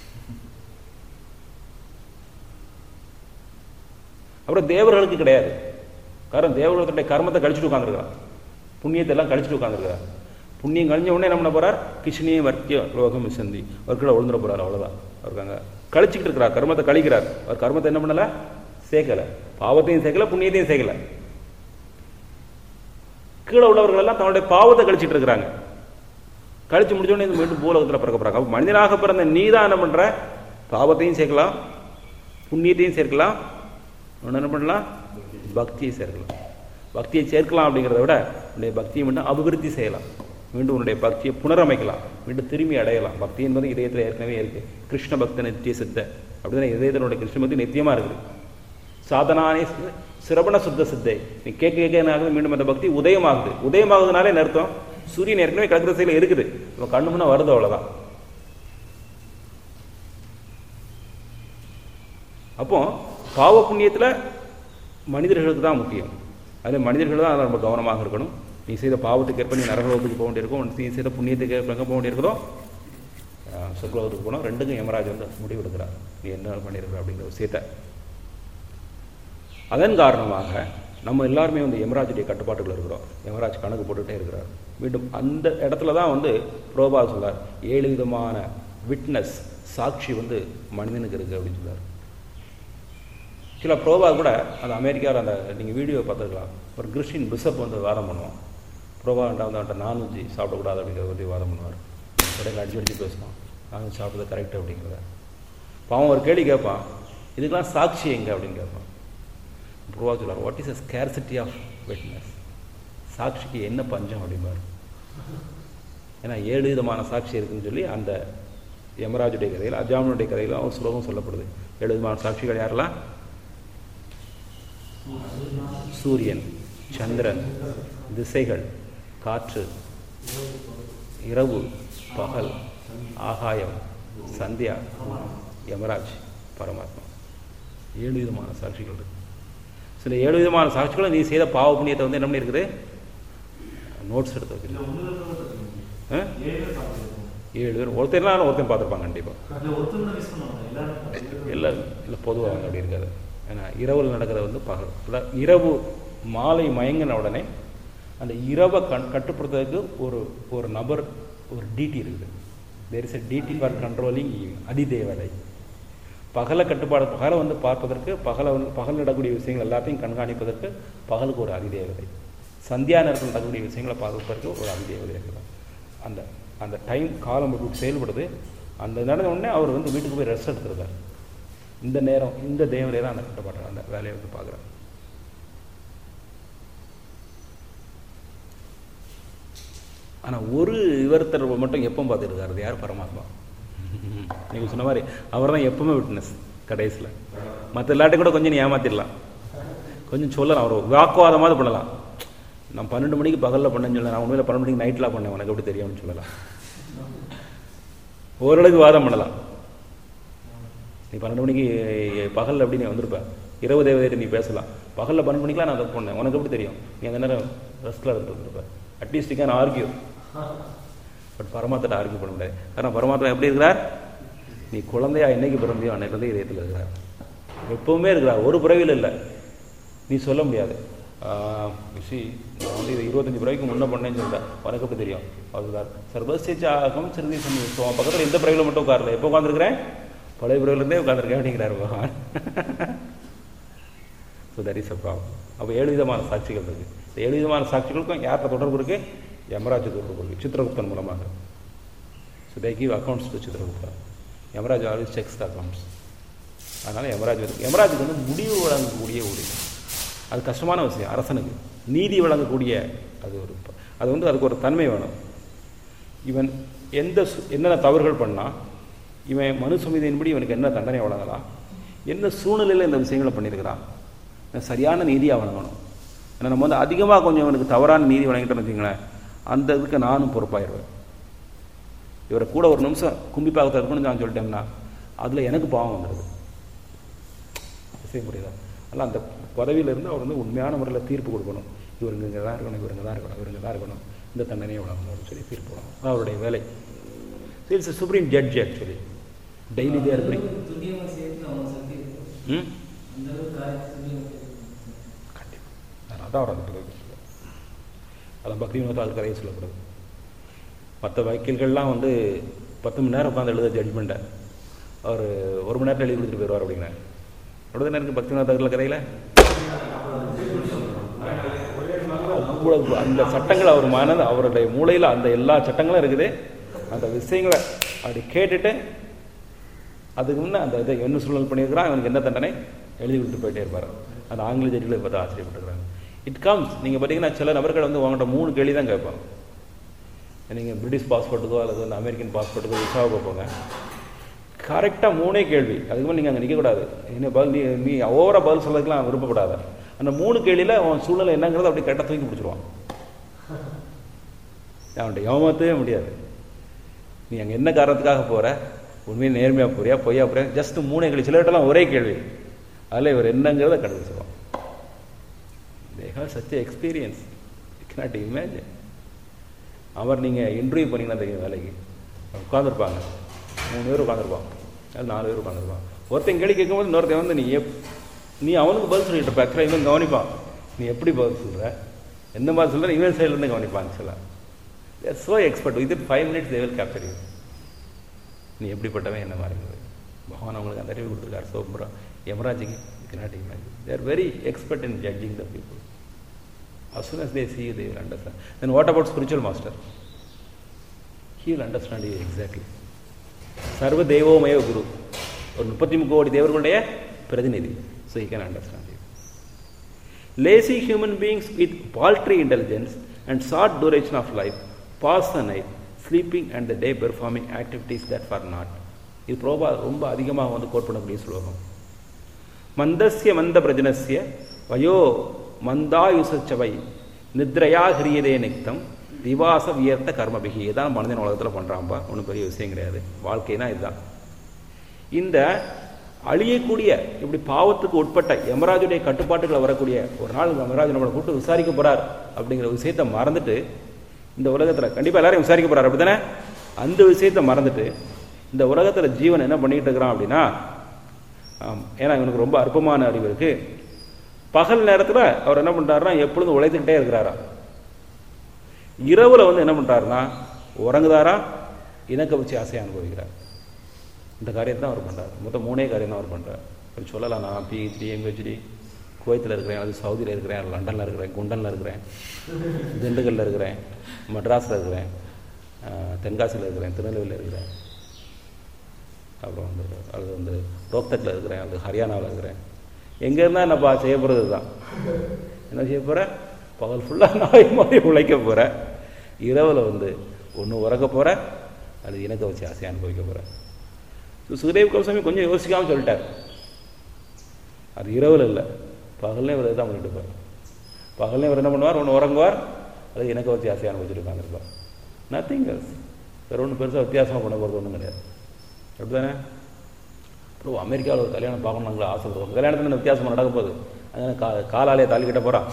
அப்புறம் தேவர்களுக்கு கிடையாது காரணம் தேவர்களுடைய கர்மத்தை கழிச்சுட்டு உட்காந்துருக்கான் புண்ணியத்தை எல்லாம் கழிச்சுட்டு உட்காந்துருக்கார் புண்ணியம் கழிஞ்ச உடனே என்ன பண்ண போறார் கிருஷ்ணியே வர்க்கிய லோகம் விசந்தி அவர் கீழே விழுந்துட போறார் அவ்வளவுதான் அவருக்கு அங்க கழிச்சுக்கிட்டு இருக்கிறார் கர்மத்தை கழிக்கிறார் அவர் கர்மத்தை என்ன பண்ணல சேர்க்கல பாவத்தையும் சேர்க்கல புண்ணியத்தையும் சேர்க்கல கீழே உள்ளவர்கள் எல்லாம் தன்னுடைய பாவத்தை கழிச்சிட்டு இருக்கிறாங்க கழிச்சு முடிச்ச உடனே இது மீண்டும் பூலகத்தில் பிறக்க போறாங்க அப்ப மனிதனாக பிறந்த நீ தான் என்ன பண்ற பாவத்தையும் சேர்க்கலாம் புண்ணியத்தையும் சேர்க்கலாம் இன்னொன்னு என்ன பண்ணலாம் பக்தியை சேர்க்கலாம் பக்தியை சேர்க்கலாம் அப்படிங்கிறத விட உன்னுடைய பக்தியை மட்டும் அபிவிருத்தி செய்யலாம் மீண்டும் உன்னுடைய பக்தியை புனரமைக்கலாம் மீண்டும் திரும்பி அடையலாம் பக்தி என்பது இதயத்தில் ஏற்கனவே இருக்கு கிருஷ்ண பக்த நித்திய சித்த அப்படிதான் இதயத்தினுடைய கிருஷ்ண பக்தி நித்தியமா இருக்குது சாதனானே சி- சிரவண சுத்த சித்தை நீ கேட்க கேட்க என்ன ஆகுது மீண்டும் அந்த பக்தி உதயமாகுது உதயமாகுதுனாலே என்ன அர்த்தம் சூரியன் ஏற்கனவே கிழக்கு திசையில இருக்குது இப்போ கண்ணு முன்ன வருது அவ்வளவுதான் அப்போ பாவ புண்ணியத்துல மனிதர்களுக்கு தான் முக்கியம் அது மனிதர்கள் தான் அதில் ரொம்ப கவனமாக இருக்கணும் நீ செய்த பாவத்துக்கு ஏற்ப நீ நரகலோகத்துக்கு போக வேண்டியிருக்கும் நீ செய்த புண்ணியத்துக்கு ஏற்ப எங்கே போக வேண்டியிருக்கிறதோ அஹ், சொர்க்கலோகத்துக்கு போனோம் ரெண்டுக்கும் யமராஜ் வந்து முடிவெடுக்கிறார் நீ என்ன பண்ணியிருக்கிற அப்படிங்கிற விஷயத்தை அதன் காரணமாக நம்ம எல்லாருமே வந்து யமராஜுடைய கட்டுப்பாட்டுக்குள்ள இருக்கிறோம் யமராஜ் கணக்கு போட்டுட்டே இருக்கிறார் மீண்டும் அந்த இடத்துல தான் வந்து புரோபா சொல்றார் ஏழு விதமான விட்னஸ் சாட்சி வந்து மனிதனுக்கு இருக்கு அப்படின்னு சொல்றார் சில ப்ரோபா கூட அந்த அமெரிக்காவில் அந்த நீங்கள் வீடியோ பார்த்துருக்கலாம் ஒரு கிறிஸ்டின் பிஷப் வந்து வாதம் பண்ணுவான் ப்ரோபாண்டா வந்து அவன்கிட்ட நான்வெஜ் சாப்பிடக்கூடாது அப்படிங்கிறத பற்றி வாதம் பண்ணுவார் இடையில அடிச்சு அடிச்சு பேசுவான் நான்வெஜ் சாப்பிட்றது கரெக்ட் அப்படிங்கிறத பாவம் ஒரு கேள்வி கேட்பான் இதுக்கெல்லாம் சாட்சி எங்க அப்படின்னு கேட்பான் ப்ரோவா சொல்லுவார் what is a scarcity of witness சாட்சிக்கு என்ன பஞ்சம் அப்படிம்பார் ஏன்னா ஏழு விதமான சாட்சி இருக்குன்னு சொல்லி அந்த யமராஜுடைய கதையில் அஜாமனுடைய கதையில் ஒரு ஸ்லோகம் சொல்லப்படுது ஏழு விதமான சாட்சிகள் யாரெல்லாம் சூரியன் சந்திரன் திசைகள் காற்று இரவு பகல் ஆகாயம் சந்தியா யமராஜ் பரமாத்மா ஏழு விதமான சாட்சிகள் இருக்கு சில ஏழு விதமான சாட்சிகளை நீ செய்த பாவ புண்ணியத்தை வந்து என்ன பண்ணியிருக்குது நோட்ஸ் எடுத்து இல்ல வச்சிருக்கேன் ஒண்ணுல இருந்து மட்டும் ஆ? ஏழு பேர் சாப்பிட்டுருக்கோம். ஏழு பேர் ஒருத்தர்லாம் ஒருத்தன் பார்த்துருப்பாங்க கண்டிப்பாக இல்ல ஒருத்தர் தான் மிஸ் பண்ணுவாங்க எல்லாரும் பார்த்துருக்கோம். இல்லை இல்லை பொதுவாக அப்படி இருக்காது ஏன்னா இரவில் நடக்கிறது வந்து பகல் அதான் இரவு மாலை மயங்கின உடனே அந்த இரவை கண் கட்டுப்படுத்துறதுக்கு ஒரு ஒரு நபர் ஒரு டிடி இருக்குது there is a deity for controlling அதிதேவதை பகலை கட்டுப்பாடு பகலை வந்து பார்ப்பதற்கு பகலை வந்து பகல் நடக்கக்கூடிய விஷயங்கள் எல்லாத்தையும் கண்காணிப்பதற்கு பகலுக்கு ஒரு அதிதேவதை சந்தியா நேரத்தில் நடக்கக்கூடிய விஷயங்களை பார்ப்பதற்கு ஒரு அதிதேவதை இருக்கிறார் அந்த அந்த டைம் காலம் இப்படி செயல்படுது அந்த நடந்த உடனே அவர் வந்து வீட்டுக்கு போய் ரெஸ்ட் எடுத்துருக்கார் இந்த நேரம் இந்த தேவதை தான் அந்த கட்டுப்பாட்டு அந்த வேலையை வந்து பார்க்குறார் ஆனால் ஒரு இவர்த்தர் மட்டும் எப்போ பார்த்துருக்காரு அது யார் பரமாத்மா நீங்கள் சொன்ன மாதிரி அவர் தான் எப்பவுமே விட்னஸ் கடைசியில் மற்ற எல்லாட்டையும் கூட கொஞ்சம் நீ ஏமாத்திடலாம் கொஞ்சம் சொல்லலாம் அவர் வாக்குவாதமாவது பண்ணலாம் நான் பன்னெண்டு மணிக்கு பகலில் பண்ணேன்னு சொல்லலாம் நான் உண்மையில் பன்னெண்டு மணிக்கு நைட்டில் பண்ணேன் உனக்கு எப்படி தெரியும்னு சொல்லலாம் ஓரளவுக்கு வாதம் பண்ணலாம் நீ பன்னெண்டு மணிக்கு பகலில் எப்படி நீ வந்திருப்ப இரவு தேவதையிட்ட நீ பேசலாம் பகலில் பன்னெண்டு மணிக்கெலாம் நான் அதை பண்ணேன் உனக்கு எப்படி தெரியும் நீ அந்த நேரம் ரெஸ்ட்டில் இருந்திருப்ப அட்லீஸ்ட் கேன் ஆர்கியூ பட் பரமாத்திட்ட ஆர்கியூ பண்ண முடியாது காரணம் பரமாத்மா எப்படி இருக்கிறார் நீ குழந்தையா என்னைக்கு பிறந்தியோ அன்னைக்கு இதயத்தில் இருக்கிறார் எப்பவுமே இருக்கிறார் ஒரு பிறவியில் இல்லை நீ சொல்ல முடியாது சி நான் வந்து இது இருபத்தஞ்சு பிறவிக்கு முன்ன பண்ணேன்னு சொல்லிட்டேன் உனக்கு எப்படி தெரியும் அதுதான் சர்வசிச்சாகம் சிறுதி சந்தி பக்கத்தில் எந்த பிறவியில் மட்டும் உட்காரல எப்போ உட்காந்துருக்கிறேன் பழைய பிறவிலேருந்தே உட்காந்துருக்கேன் அப்படிங்கிறார் பகவான் so so that is a problem அப்போ ஏழு விதமான சாட்சிகள் இருக்குது இந்த ஏழு விதமான சாட்சிகளுக்கும் யார்கிட்ட தொடர்பு இருக்குது யமராஜ தொடர்பு இருக்குது சித்திரகுப்தன் மூலமாக so they give accounts to Chitragupta Yamaraj always checks the accounts அதனால் யமராஜ் இருக்கு யமராஜுக்கு வந்து முடிவு வழங்கக்கூடிய ஒரு அது கஷ்டமான விஷயம் அரசனுக்கு நீதி வழங்கக்கூடிய அது ஒரு ப- அது வந்து அதுக்கு ஒரு தன்மை வேணும் இவன் எந்த சு- என்னென்ன தவறுகள் பண்ணால் இவன் மனு சமிதியின்படி இவனுக்கு என்ன தண்டனை வழங்கலாம் என்ன சூழ்நிலையில் இந்த விஷயங்களை பண்ணியிருக்கிறான் இவன் சரியான நீதியாக வழங்கணும் ஏன்னா நம்ம வந்து அதிகமாக கொஞ்சம் இவனுக்கு தவறான நீதி வழங்கிட்டோம்னு வச்சுங்களேன் அந்த இதுக்கு நானும் பொறுப்பாயிருவேன் இவரை கூட ஒரு நிமிஷம் கும்பி பார்க்க இருக்கணும்னு நான் சொல்லிட்டேன்னா அதில் எனக்கு பாவம் வந்துடுது செய்ய முடியுதா அதனால் அந்த பதவியில இருந்து அவர் வந்து உண்மையான முறையில் தீர்ப்பு கொடுக்கணும் இவருங்க இங்கே தான் இருக்கணும் இவருங்க தான் இருக்கணும் இவருங்க தான் இருக்கணும் இந்த தண்டனையை வழங்கணும்னு சொல்லி தீர்ப்பு கொடுக்கணும் அதான் அவருடைய வேலை it's supreme judge actually daily there படி துல்லியமா செய்யறதுக்கு அவங்க சக்தி இருக்கு ம் அந்த அளவுக்கு காரியத்தை துல்லியமா செய்யறது. கண்டிப்பாக அதான் அவர் அந்த பிறகு அதான் பக்தி வினோதால் கதையை சொல்லக்கூடாது மற்ற வக்கீல்கள்லாம் வந்து பத்து மணி நேரம் உட்காந்து எழுத ஜட்ஜ்மெண்ட்டை அவர் ஒரு மணி நேரத்தில் எழுதி கொடுத்துட்டு போயிடுவார் அப்படிங்கிறேன் அப்படிதானே இருக்குது பக்தி வினோதால் கதையில் அவ்வளவு அந்த சட்டங்கள் அவர் மனது அவருடைய மூளையில் அந்த எல்லா சட்டங்களும் இருக்குது அந்த விஷயங்களை அப்படி கேட்டுட்டு அதுக்கு முன்னே அந்த இதை என்ன சூழல் பண்ணியிருக்கிறான் அவனுக்கு என்ன தண்டனை எழுதி கொடுத்து போயிட்டே இருப்பார் அந்த ஆங்கில ஜட்ஜில் இப்போ தான் ஆச்சரியப்பட்டுருக்காங்க இட் கம்ஸ் நீங்கள் பார்த்தீங்கன்னா சில நபர்கள் வந்து உங்கள்கிட்ட மூணு கேள்வி தான் கேட்பாங்க நீங்கள் பிரிட்டிஷ் பாஸ்போர்ட்டுக்கோ அல்லது வந்து அமெரிக்கன் பாஸ்போர்ட்டுக்கோ விசாவுக்கோ போங்க கரெக்டாக மூணே கேள்வி அதுக்கு மேலே நீங்கள் அங்கே நிற்கக்கூடாது என்ன பதில் நீ நீ ஓவராக பதில் சொல்றதுக்கெல்லாம் விருப்பப்படாத அந்த மூணு கேள்வியில் அவன் சூழ்நிலை என்னங்கிறத அப்படி கரெக்டாக தூக்கி பிடிச்சிருவான் அவன்கிட்ட ஏமாற்றவே முடியாது நீ அங்கே என்ன காரணத்துக்காக போகிற உண்மையை நேர்மையாக போறியா பொய்யா போறியா ஜஸ்ட் மூணே கேள்வி சிலர்கிட்டலாம் ஒரே கேள்வி அதில் இவர் என்னங்கிறத கண்டுபிடிச்சிருவான் they have such experience not imagine அவர் நீங்கள் இன்டர்வியூ பண்ணீங்கன்னா தெரியும் வேலைக்கு உட்காந்துருப்பாங்க மூணு பேர் உட்காந்துருப்பான் அது நாலு பேர் உட்காந்துருப்பான் ஒருத்தன் கேள்வி கேட்கும்போது இன்னொருத்தன் வந்து நீ எப் நீ அவனுக்கு பதில் சொல்லிட்டு இருப்ப ஆக்சுவலாக இவன் கவனிப்பான் நீ எப்படி பதில் சொல்கிற எந்த மாதிரி சொல்கிற இவன் சைட்லேருந்து கவனிப்பான் ஆக்சுவலாக they're so expert with five minutes they will capture you நீ எப்படிப்பட்டவன் என்ன மாதிரி பகவான் அவங்களுக்கு அந்த அறிவு கொடுத்துருக்காரு ஸோ யமராஜிக்கு cannot imagine they are very expert in judging the people as soon as they see you they will understand then what about spiritual master he will understand you exactly சர்வ தெய்வோமய குரு ஒரு முப்பத்தி மூணு கோடி தேவர்களுடைய பிரதிநிதி so he can understand you lazy human beings with paltry intelligence and short duration of life pass the night sleeping and the day performing activities that were not இது ப்ரோபா ரொம்ப அதிகமாக வந்து கோட் பண்ணக்கூடிய ஸ்லோகம் மந்தஸ்ய மந்த பிரஜனஸ்ய வயோ மந்தாயுசச்சவை நித்ரையா ஹிரியதே நிக்தம் திவாச வியர்த்த கர்மபிகி இதான் மனிதன் உலகத்தில் பண்ணுறான்ப்பா ஒன்றும் பெரிய விஷயம் கிடையாது வாழ்க்கைனா இதுதான் இந்த அழியக்கூடிய இப்படி பாவத்துக்கு உட்பட்ட யமராஜுடைய கட்டுப்பாட்டுகளை வரக்கூடிய ஒரு நாள் யமராஜ் நம்மளை கூப்பிட்டு விசாரிக்க போறார் அப்படிங்கிற விஷயத்தை மறந்துட்டு இந்த உலகத்தில் கண்டிப்பாக எல்லாரையும் விசாரிக்க போறார் அப்படிதானே அந்த விஷயத்தை மறந்துட்டு இந்த உலகத்தில் ஜீவன் என்ன பண்ணிட்டு இருக்கிறான் அப்படின்னா ஆம், ஏன்னா இவனுக்கு ரொம்ப அற்பமான அறிவு இருக்கு பகல் நேரத்தில் அவர் என்ன பண்றாருன்னா எப்பொழுதும் உழைத்துக்கிட்டே இருக்கிறாரா இரவுல வந்து என்ன பண்றாருன்னா உறங்குதாரா இணக்க வச்சு ஆசையை அனுபவிக்கிறார் இந்த காரியத்தை தான் அவர் பண்றாரு மொத்தம் மூணே காரியம் தான் அவர் பண்றாரு கொஞ்சம் சொல்லலாம் நான் பிஹெச்டி எம்ஹெச்டி குவைத்தில் இருக்கிறேன் அது சவுதியில் இருக்கிறேன் லண்டனில் இருக்கிறேன் குண்டனில் இருக்கிறேன் திண்டுக்கல்ல இருக்கிறேன் மெட்ராஸில் இருக்கிறேன் ஆஹ், தென்காசியில் இருக்கிறேன் திருநெல்வேலியில் இருக்கிறேன் அப்புறம் வந்து அது வந்து ரோக்தக்கில் இருக்கிறேன் அது ஹரியானாவில் இருக்கிறேன் எங்கே இருந்தால் என்னப்பா செய்ய போகிறது தான் என்ன செய்ய போகிற பகல் ஃபுல்லாக நாய் மாதிரி உழைக்க போகிற இரவில் வந்து ஒன்று உறக்க போகிற அது இணக்க வச்சு ஆசையை அனுபவிக்க போகிற ஸோ சுகதேவ் கோஸ்வாமி கொஞ்சம் யோசிக்காமல் சொல்லிட்டார் அது இரவில் இல்லை பகல்லே இவர் தான் பண்ணிட்டு இருப்பார் பகல்லே இவர் என்ன பண்ணுவார் ஒன்று உறங்குவார் அது இணக்க வச்சு ஆசையை அனுபவிச்சுட்டு உட்காந்துருப்பார் நத்திங் எல்ஸ் வேறு ஒன்றும் பெருசாக வித்தியாசமாக பண்ண போகிறது ஒன்றும் கிடையாது அப்படிதானே அப்புறம் அமெரிக்காவில் ஒரு கல்யாணம் பார்க்கணும் நாங்களே ஆசைப்படுவோம் கல்யாணத்தில் என்ன வித்தியாசமாக நடக்க போகுது அதனால கா காலாலேயே தாலி கட்ட போகிறான்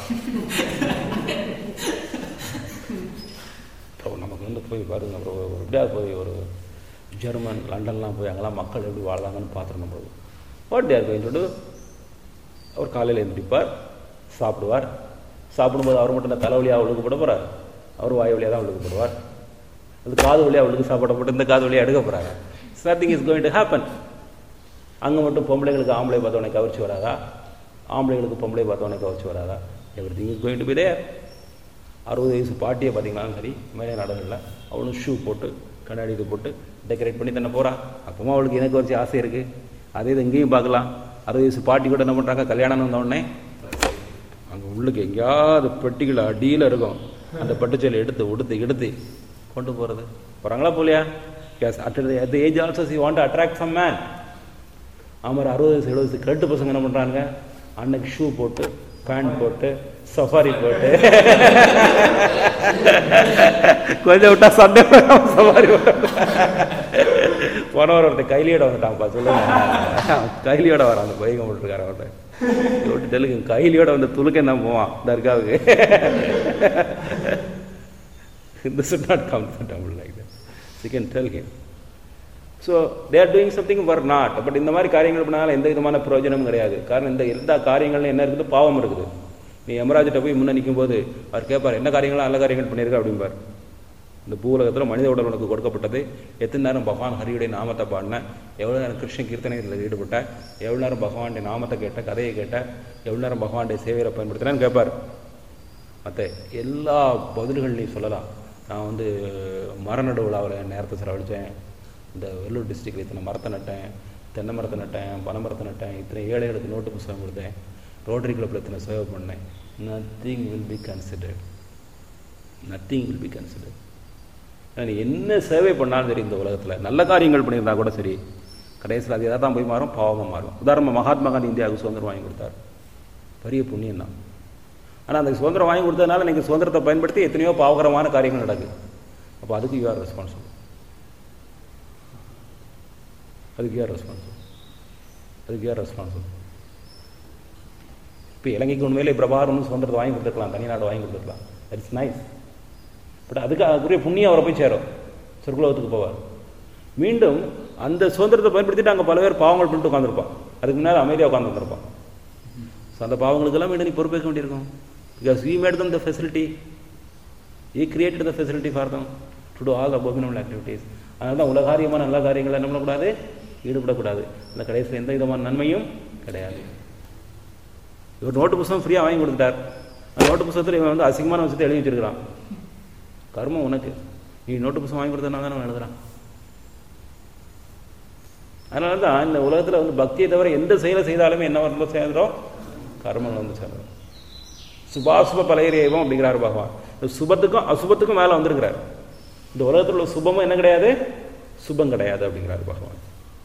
அப்புறம் நமக்கு வந்து போய் பாருங்க அப்புறம் ஒரு எப்படியாவது போய் ஒரு ஜெர்மன் லண்டன்லாம் போய் அங்கெல்லாம் மக்கள் எப்படி வாழ்றாங்கன்னு பார்த்துட்டு நம்ம வாட் தேர் கோயிங் டு அவர் காலையில் எழுந்திரிப்பார் சாப்பிடுவார் சாப்பிடும்போது அவர் மட்டும் இந்த தலைவலியாக அவளுக்கு போட போகிறார் அவர் வாய் வழியாக தான் அவளுக்கு போடுவார் அது காது வழியாக அவளுக்கு சாப்பாடை போட்டு இந்த காது வழியாக எடுக்க போகிறாங்க nothing is going to happen அங்கே மட்டும் பொம்பளைங்களுக்கு ஆம்பளை பார்த்தவனை கவர்ச்சி வராதா ஆம்பளைகளுக்கு பொம்பளை பார்த்தோன்னே கவச்சு வராதா everything is going to be there அறுபது வயசு பாட்டியை பார்த்தீங்கன்னாலும் சரி மேலே நாடுகளில் அவளும் ஷூ போட்டு கண்ணாடி இது போட்டு டெக்கரேட் பண்ணி தானே போகிறா அப்பவும் அவளுக்கு எனக்கு வச்சு ஆசை இருக்குது அதே இது இங்கேயும் பார்க்கலாம் அறுபது வயசு பாட்டி கூட என்ன பண்ணுறாங்க கல்யாணம் வந்த உடனே அங்கே உள்ளுக்கு எங்கேயாவது பெட்டிகள் அடியில் இருக்கும் அந்த பட்டுச்சேலை எடுத்து உடுத்து எடுத்து கொண்டு போகிறது போகிறாங்களா போலியா yes at at age also she want attract some man ஆமாம் அறுபது வயசு எழுபது வயசு கட்டு பசங்க என்ன பண்ணுறாங்க அன்னைக்கு ஷூ போட்டு பேண்ட் போட்டு சஃபாரி போட்டு கொஞ்சம் விட்டா சண்டை வரும், சஃபாரி வரும். போனவர் ஒருத்தர் கைலியோட வந்துட்டான்ப்பா சொல்லுங்க கைலியோட வரான் அந்த பையங்க போட்டுருக்காரு அவர்கிட்ட விட்டு தெலுங்கு கைலியோட வந்து துலுக்க என்ன போவான் தர்காவுக்கு this should not come to Tamil like that. So you can tell him. So they are doing something were not but இந்த மாதிரி காரியங்கள் பண்ணாலும் எந்த விதமான பிரயோஜனமும் கிடையாது காரணம் இந்த எல்லா காரியங்களும் என்ன இருக்குது பாவம் இருக்குது நீ யமராஜிட்ட போய் முன்ன நிற்கும் போது அவர் கேட்பார் என்ன காரியங்களும் நல்ல காரியங்கள் பண்ணியிருக்க அப்படிம்பார் இந்த பூலகத்தில் மனித உடல் உனக்கு கொடுக்கப்பட்டது எத்தனை நேரம் பகவான் ஹரியுடைய நாமத்தை பாடினேன் எவ்வளோ நேரம் கிருஷ்ண கீர்த்தனையில் ஈடுபட்ட எவ்வளோ நேரம் பகவானுடைய நாமத்தை கேட்ட கதையை கேட்ட எவ்வளோ நேரம் பகவானுடைய சேவையை பயன்படுத்தினேன்னு கேட்பார் மற்ற எல்லா பதில்கள் நீ சொல்லலாம் நான் வந்து மரநடு விழாவில் நேரத்தை செலவழித்தேன் இந்த வெள்ளூர் டிஸ்ட்ரிக்டில் இத்தனை மரத்தை நட்டேன் தென்னை மரத்தை நட்டேன் பனை மரத்தை நட்டேன் இத்தனை ஏழைகளுக்கு நோட்டு புத்தகம் கொடுத்தேன் ரோட்டரி கிளப்பில் இத்தனை சேவை பண்ணேன் nothing will be considered nothing will be considered நீ என்ன சேவை பண்ணாலும் சரி இந்த உலகத்தில் நல்ல காரியங்கள் பண்ணியிருந்தா கூட சரி கடைசியில் அது எதாவது தான் போய் மாறும் பாவமாக மாறும் உதாரணமாக மகாத்மா காந்தி இந்தியாவுக்கு சுதந்திரம் வாங்கி கொடுத்தார் பெரிய புண்ணியம் தான் ஆனால் அந்த சுதந்திரம் வாங்கி கொடுத்ததுனால நீங்கள் சுதந்திரத்தை பயன்படுத்தி எத்தனையோ பாவகரமான காரியங்கள் நடக்குது அப்போ அதுக்கு யூ ஆர் ரெஸ்பான்சிபிள் அதுக்கு யார் ரெஸ்பான்சிபிள் அதுக்கு யார் ரெஸ்பான்சிபிள் இப்போ இலங்கைக்கு உண்மையிலே பிரபாகரன் சுதந்திரத்தை வாங்கி கொடுத்துருக்கலாம் தனிநாடு வாங்கி கொடுத்துருக்கலாம் இட்ஸ் நைஸ் பட் அதுக்கு அதுக்குரிய புண்ணியம் அவரை போய் சேரும் சொர்க்குலோகத்துக்கு போவார் மீண்டும் அந்த சுதந்திரத்தை பயன்படுத்திட்டு அங்கே பல பேர் பாவங்கள் பண்ணிட்டு உட்காந்துருப்பான் அதுக்கு முன்னால் அமைதியாக உட்காந்துருப்பான் ஸோ அந்த பாவங்களுக்கெல்லாம் மீண்டும் நீ பொறுப்பேற்க வேண்டியிருக்கும் because we made them the facility he created the facility for them to do all abominable activities அதனால தான் உலகாரியமான நல்ல காரியங்களை என்ன பண்ணக்கூடாது ஈடுபடக்கூடாது அந்த கடைசியில் எந்த விதமான நன்மையும் கிடையாது இவர் நோட்டு புத்தகம் ஃப்ரீயாக வாங்கி கொடுத்துட்டார் அந்த நோட்டு புத்தகத்தில் இவன் வந்து அசிங்கமான விஷயத்தை எழுதி வச்சிருக்கிறான் கர்மம் உனக்கு நீ நோட்டு புத்தகம் வாங்கி கொடுத்தனால தான் அவன் எழுதுறான் அதனால தான் இந்த உலகத்தில் வந்து பக்தியை தவிர எந்த செயலை செய்தாலுமே என்ன வந்து சேர்ந்துடும் கர்மங்கள் வந்து சேர்ந்துடும் சுபாசுப பலையரேவம் அப்படிங்கிறார் பகவான் இந்த சுபத்துக்கும் அசுபத்துக்கும் மேலே வந்திருக்கிறார் இந்த உலகத்தில் உள்ள சுபமும் என்ன கிடையாது சுபம் கிடையாது அப்படிங்கிறார் பகவான்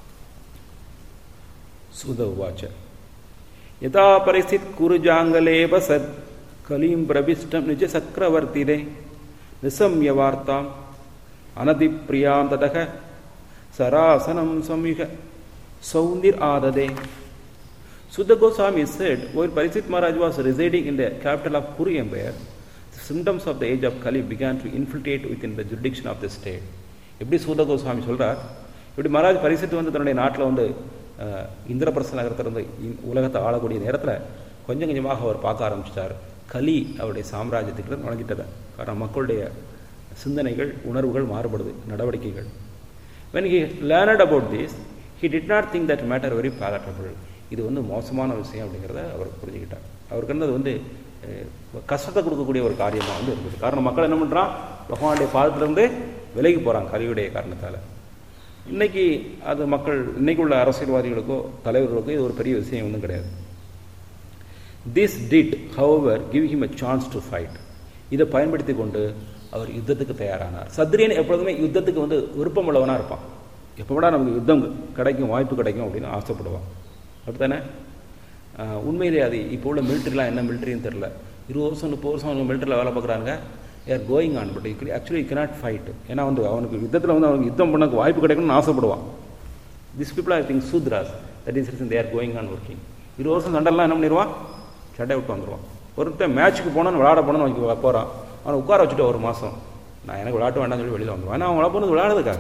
சுத உவாச்ச யதா பரிஸ்தித் குருஜாங்கலேப சத் கலீம் பிரபிஷ்டம் நிஜ சக்கரவர்த்திதே நிசம்ய வார்த்தாம் அனதிப்பிரியாம் ததக சராசனம் சம்யுக சௌந்திர் ஆததே Sudha Goswami said, while Pariksit Maharaj was residing in the capital of Kuru Empire, the symptoms of the age of Kali began to infiltrate within the jurisdiction of the state. எப்படி சூத கோஸ்வாமி சொல்றார் இப்படி மகாராஜ் பரிசித்து வந்து தன்னுடைய நாட்டில் வந்து அஹ், இந்திரபிரச நகரத்திலிருந்து இந்~ உலகத்தை ஆளக்கூடிய நேரத்தில் கொஞ்சம் கொஞ்சமாக அவர் பார்க்க ஆரம்பிச்சிட்டார் கலி அவருடைய சாம்ராஜ்யத்துக்கு நுழைஞ்சிட்டதை காரணம் மக்களுடைய சிந்தனைகள் உணர்வுகள் மாறுபடுது நடவடிக்கைகள் when he learned about this he did not think that matter very palatable இது வந்து மோசமான விஷயம் அப்படிங்கிறத அவர் புரிஞ்சுக்கிட்டார் அவருக்கு வந்து அது வந்து அஹ், கஷ்டத்தை கொடுக்கக்கூடிய ஒரு காரியமாக வந்து இருக்குது காரணம் மக்கள் என்ன பண்ணுறான் பகவானுடைய பாதத்திலிருந்து விலகி போகிறாங்க கலியுடைய காரணத்தால் இன்னைக்கு அது மக்கள் இன்னைக்கு உள்ள அரசியல்வாதிகளுக்கோ தலைவர்களுக்கோ இது ஒரு பெரிய விஷயம் ஒன்றும் கிடையாது this did however give him a chance to fight இதை பயன்படுத்தி கொண்டு அவர் யுத்தத்துக்கு தயாரானார் சத்ரியன் எப்பொழுதுமே யுத்தத்துக்கு வந்து விருப்பம் உள்ளவனாக இருப்பான் எப்போடா நமக்கு யுத்தம் கிடைக்கும் வாய்ப்பு கிடைக்கும் அப்படின்னு ஆசைப்படுவான் அப்படித்தானே ஆஹ் உண்மையிலே அது இப்போ உள்ள மிலிட்ரிலாம் என்ன மிலிட்ரின்னு தெரில இருபது வருஷம் முப்பது வருஷம் அவங்க மிலிட்ரியில் வேலை பார்க்குறாங்க are going on but actually you cannot fight ஏன்னா வந்து அவனுக்கு யுத்தத்தில் வந்து அவனுக்கு யுத்தம் பண்ணக்கு வாய்ப்பு கிடைக்கணும்னு ஆசைப்படுவான் திஸ் பீப்புள் ஐ திங்க் சூத்ராஸ் that is reason there going on working இருபது வருஷம் சண்டெல்லாம் என்ன பண்ணிடுவான் சட்டை விட்டு வந்துடுவான் ஒருத்தன் மேட்ச்சுக்கு போனான்னு விளாட போனான்னு வைக்க போகிறான் அவனை உட்கார வச்சுட்டு ஒரு மாதம் நான் எனக்கு விளாட்டு வேண்டாம்னு சொல்லி வெளியில் வந்துடுவான் ஏன்னா அவன் விளாட போனது விளையாடுறதுக்காக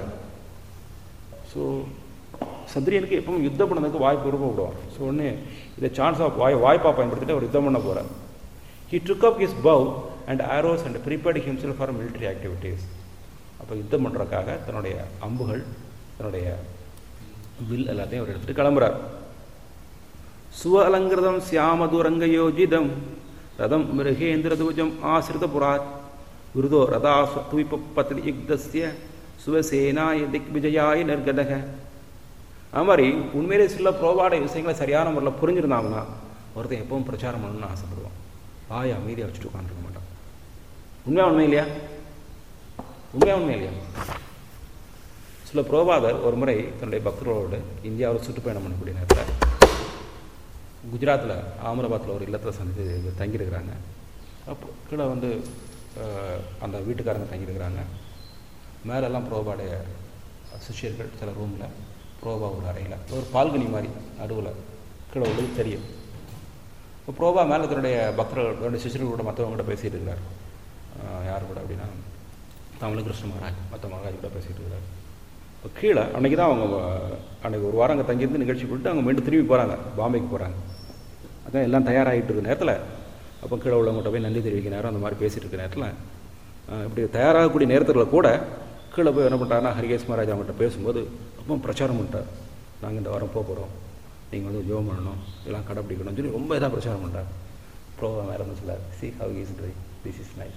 ஸோ சத்திரியனுக்கு எப்பவும் யுத்தம் பண்ணதுக்கு வாய்ப்பு இருக்க விடுவான் ஸோ ஒன்று இதை சான்ஸ் ஆஃப் வாய் வாய்ப்பாக பயன்படுத்திட்டு அவர் யுத்தம் பண்ண போகிறார் he took up his bow and arrows and prepared himself for military activities அப்போ யுத்தம் பண்ணுறதுக்காக தன்னுடைய அம்புகள் தன்னுடைய வில் எல்லாத்தையும் அவர் எடுத்துட்டு கிளம்புறார் சுவ அலங்கிருதம் சியாமதுரங்க யோஜிதம் ரதம் மிருகேந்திரதுவஜம் ஆசிரித புராத் விருதோ ரதாசு துவிப்பத்தி யுக்தஸ்ய சுவசேனாய திக் விஜயாய நிர்கதக அது மாதிரி உண்மையிலே சில புரோபாட விஷயங்களை சரியான முறையில் புரிஞ்சிருந்தாங்கன்னா ஒருத்தன் எப்பவும் பிரச்சாரம் பண்ணணும்னு ஆசைப்படுவான் வாய் அமைதியாக வச்சுட்டு உட்காந்துருக்க மாட்டான் உண்மையா உண்மை இல்லையா உண்மையா உண்மை இல்லையா சில புரோபாதர் ஒரு முறை தன்னுடைய பக்தர்களோடு இந்தியாவில் சுற்றுப்பயணம் பண்ணக்கூடிய நேரத்தில் குஜராத்தில் ஆமராபாத்தில் ஒரு இல்லத்தில் சந்தித்து தங்கியிருக்கிறாங்க அப்போ கீழே வந்து அஹ், அந்த வீட்டுக்காரங்க தங்கியிருக்கிறாங்க மேலெல்லாம் புரோபாடைய சிஷ்யர்கள் சில ரூமில் புரோபா ஒரு அறையில் ஒரு பால்கனி மாதிரி நடுவில் கீழே உள்ளது தெரியும் இப்போ புரோபா மேலே தன்னுடைய பக்தர்கள் தன்னுடைய சிஷ்யர்கள் கூட மற்றவங்க கூட பேசிகிட்டு இருக்கிறார் அஹ், யார் கூட அப்படின்னா தமிழ் கிருஷ்ண மகாராஜ் மற்ற மகாராஜ் கூட பேசிகிட்டு இருக்கிறார் இப்போ கீழே அன்றைக்கி தான் அவங்க வ- அன்னைக்கு ஒரு வாரம் அங்கே தங்கியிருந்து நிகழ்ச்சி போட்டு அவங்க மீண்டும் திரும்பி போகிறாங்க பாம்பேக்கு போகிறாங்க அதான் எல்லாம் தயாராகிட்டு இருக்க நேரத்தில் அப்போ கீழே உள்ளவங்கள்ட்ட போய் நன்றி தெரிவிக்க நேரம் அந்த மாதிரி பேசிட்டு இருக்க நேரத்தில் அஹ், இப்படி தயாராகக்கூடிய நேரத்தில் கூட கீழே போய் என்ன பண்ணிட்டாருன்னா ஹரிகேஷ் மகாராஜ் அவங்கள்ட்ட பேசும்போது ரொம்ப பிரச்சாரம் பண்ணிட்டார் நாங்கள் இந்த வாரம் போக போகிறோம் நீங்கள் வந்து ஜோம் பண்ணணும் இதெல்லாம் கடைப்பிடிக்கணும்னு சொல்லி ரொம்ப இதாக பிரச்சாரம் பண்ணுறாரு ப்ரோக்ராம் வேறு ஒன்றும் சொல்லார் see how is try this is nice